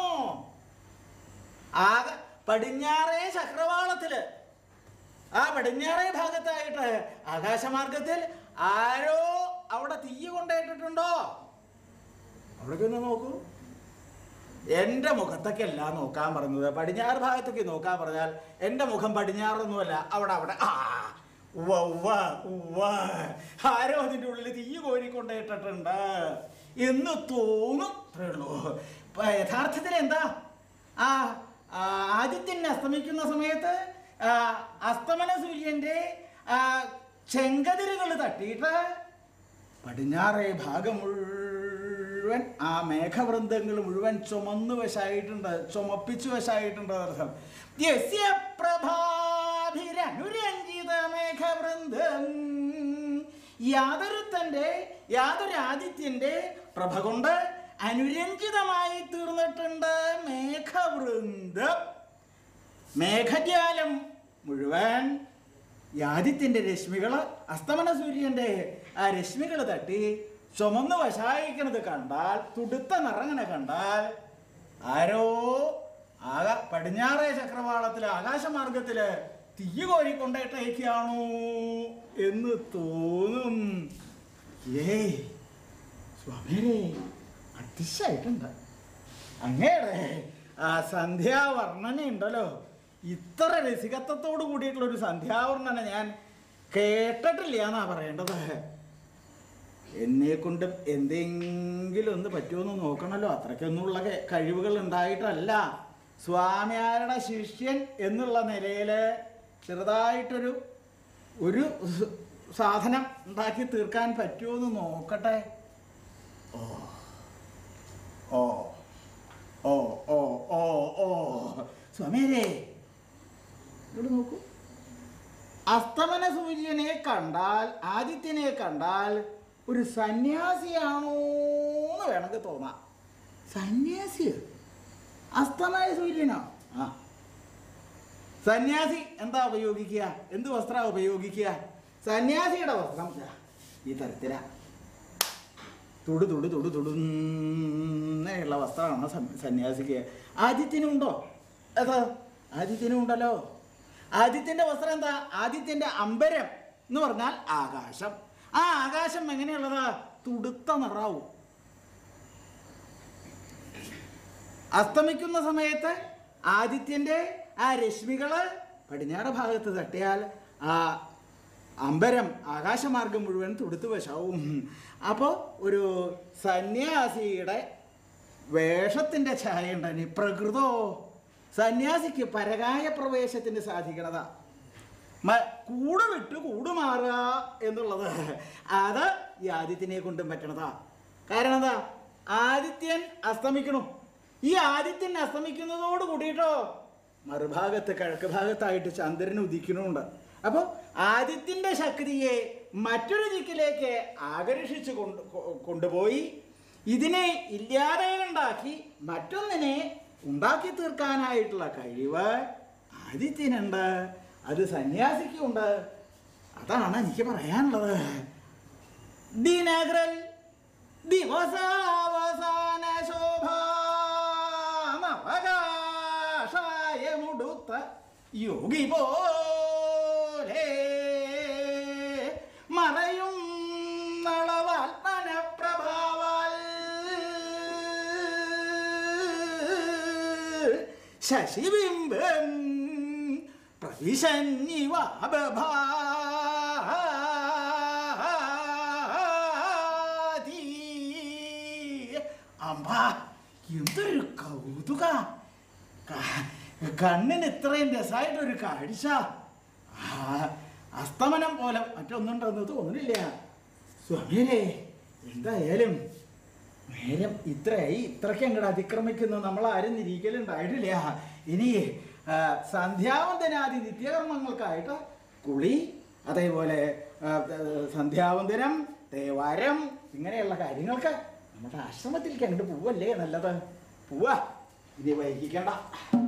ആകെ പടിഞ്ഞാറേ ചക്രവാളത്തില് ആ പടിഞ്ഞാറേ ഭാഗത്തായിട്ട് ആകാശമാർഗത്തിൽ ആരോ അവിടെ തീ കൊണ്ടേറ്റിട്ടുണ്ടോ അവിടേക്ക് ഒന്ന് നോക്കൂ എൻ്റെ മുഖത്തൊക്കെയല്ല നോക്കാൻ പറഞ്ഞത് പടിഞ്ഞാറ് ഭാഗത്തേക്ക് നോക്കാൻ പറഞ്ഞാൽ എൻ്റെ മുഖം പടിഞ്ഞാറൊന്നുമല്ല അവിടെ അവിടെ ആ ഉവ്വ ഉവ്വ ഉവ്വ ആരോ അതിൻ്റെ ഉള്ളിൽ തീ കോരിക്കൊണ്ടേറ്റിട്ടുണ്ട് എന്ന് തോന്നും അത്രേ ഉള്ളൂ ഇപ്പൊ യഥാർത്ഥത്തിൽ എന്താ ആ ആ, ആദിത്യൻ അസ്തമിക്കുന്ന സമയത്ത് ആ, അസ്തമന സൂര്യൻ്റെ ചെങ്കതിരുകൾ തട്ടിയിട്ട് പടിഞ്ഞാറേ ഭാഗം മുഴുവൻ ആ മേഘവൃന്ദങ്ങൾ മുഴുവൻ ചുമന്നു വശായിട്ടുണ്ട് ചുമപ്പിച്ചു വശായിട്ടുണ്ട് അർത്ഥം യസ്യ പ്രഭാഭിരനുരഞ്ജിത മേഘവൃന്ദം യാതൊരുത്തൻ്റെ യാതൊരു ആദിത്യൻ്റെ പ്രഭ കൊണ്ട് അനുരഞ്ജിതമായി തീർന്നിട്ടുണ്ട് മേഘവൃന്ദം മേഘജാലം മുഴുവൻ യാദിത്യൻ്റെ രശ്മികൾ അസ്തമന സൂര്യൻ്റെ ആ രശ്മികൾ തട്ടി ചുമന്ന് വശായിക്കണത് കണ്ടാൽ തുടുത്ത നിറങ്ങനെ കണ്ടാൽ ആരോ ആക പടിഞ്ഞാറേ ചക്രവാളത്തില് ആകാശമാർഗത്തില് തീ കോരിക്കൊണ്ടേട്ടേക്കാണോ എന്ന് തോന്നും ഏയ് സ്വാമിയേ അതിശയായിട്ടുണ്ട് അങ്ങയുടെ ആ സന്ധ്യാവർണ്ണന ഉണ്ടല്ലോ ഇത്ര രസികത്വത്തോട് കൂടിയിട്ടുള്ള ഒരു സന്ധ്യാവർണ്ണന ഞാൻ കേട്ടിട്ടില്ല എന്നാ പറയേണ്ടത് എന്നെ കൊണ്ട് എന്തെങ്കിലും ഒന്ന് പറ്റുമെന്ന് നോക്കണമല്ലോ അത്രയ്ക്കൊന്നുമുള്ള കെ- കഴിവുകൾ ഉണ്ടായിട്ടല്ല സ്വാമിയാരുടെ ശിഷ്യൻ എന്നുള്ള നിലയിൽ ചെറുതായിട്ടൊരു ഒരു സ് സാധനം ഉണ്ടാക്കി തീർക്കാൻ പറ്റുമോ എന്ന് നോക്കട്ടെ ഓ ഓ ഓ ഓ ഓ ഓ സ്വാമിയരേ ഇവിടെ നോക്കൂ അസ്തമന സൂര്യനെ കണ്ടാൽ ആദിത്യനെ കണ്ടാൽ ഒരു സന്യാസിയാണോ എന്ന് വേണമെങ്കിൽ തോന്നാം സന്യാസിയോ അസ്തമയ സൂര്യനോ ആ സന്യാസി എന്താ ഉപയോഗിക്കുക എന്ത് വസ്ത്രം ഉപയോഗിക്കുക സന്യാസിയുടെ വസ്ത്രം ദാ ഈ തരത്തിലാ തുടു തുടു തുടു തുടു വസ്ത്രമാണ് സം- സന്യാസിക്ക് ആദിത്യനും ഉണ്ടോ അതാ ആദിത്യനും ഉണ്ടല്ലോ ആദിത്യന്റെ വസ്ത്രം എന്താ ആദിത്യന്റെ അമ്പരം എന്ന് പറഞ്ഞാൽ ആകാശം ആ ആകാശം എങ്ങനെയുള്ളതാ തുടുത്ത നിറാവും അസ്തമിക്കുന്ന സമയത്ത് ആദിത്യന്റെ ആ രശ്മികള് പടിഞ്ഞാറ് ഭാഗത്ത് തട്ടിയാൽ ആ അമ്പരം ആകാശമാർഗം മുഴുവൻ തുടുത്തു വശാവും അപ്പോൾ ഒരു സന്യാസിയുടെ വേഷത്തിൻ്റെ ഛായ ഉണ്ടനി പ്രകൃതോ സന്യാസിക്ക് പരകായ പ്രവേശത്തിന് സാധിക്കണതാ മ- കൂട് വിട്ട് കൂട് മാറുക എന്നുള്ളത് അത് ഈ ആദിത്യനെ കൊണ്ടും പറ്റണതാ കാരണം എന്താ ആദിത്യൻ അസ്തമിക്കണു ഈ ആദിത്യൻ അസ്തമിക്കുന്നതോട് കൂടിയിട്ടോ മറുഭാഗത്ത് കിഴക്ക് ഭാഗത്തായിട്ട് ചന്ദ്രൻ ഉദിക്കണുണ്ട് അപ്പോൾ ആദിത്യന്റെ ശക്തിയെ മറ്റൊരു ദിക്കിലേക്ക് ആകർഷിച്ച് കൊണ്ട് കൊ- കൊണ്ടുപോയി ഇതിനെ ഇല്ലാതെ ഉണ്ടാക്കി മറ്റൊന്നിനെ ഉണ്ടാക്കി തീർക്കാനായിട്ടുള്ള കഴിവ് ആദിത്യനുണ്ട് അത് സന്യാസിക്കുണ്ട് അതാണ് എനിക്ക് പറയാനുള്ളത് ദിനഗ്രൽ ദിവസാവസാന ശോഭാമവകാശായമുടുത്ത യോഗി പോലെ മറയും നളവാത്മന പ്രഭാവാൽ ശശിബിംബം പ്രവിശന്നിവാഭാതി അമ്പ എന്തൊരു കൗതുക ക- കണ്ണിന് ഇത്രയും രസമായിട്ടൊരു കാഴ്ച ആ, അസ്തമനം പോലെ മറ്റൊന്നുണ്ടെന്ന് തോന്നുന്നില്ല സ്വാമിയരെ എന്തായാലും നേരം ഇത്രയായി ഇത്രയ്ക്ക് അങ്ങോട്ട് അതിക്രമിക്കുന്നു നമ്മൾ ആരും നിരീക്കലുണ്ടായിട്ടില്ല ഇനി ആ, സന്ധ്യാവന്തനാദി നിത്യകർമ്മങ്ങൾക്കായിട്ട് കുളി അതേപോലെ ആ, ആ, സന്ധ്യാവന്തനം തേവാരം ഇങ്ങനെയുള്ള കാര്യങ്ങൾക്ക് നമ്മുടെ ആശ്രമത്തിലേക്ക് അങ്ങോട്ട് പോവല്ലേ നല്ലത് പോവാ ഇനി വൈകിക്കണ്ട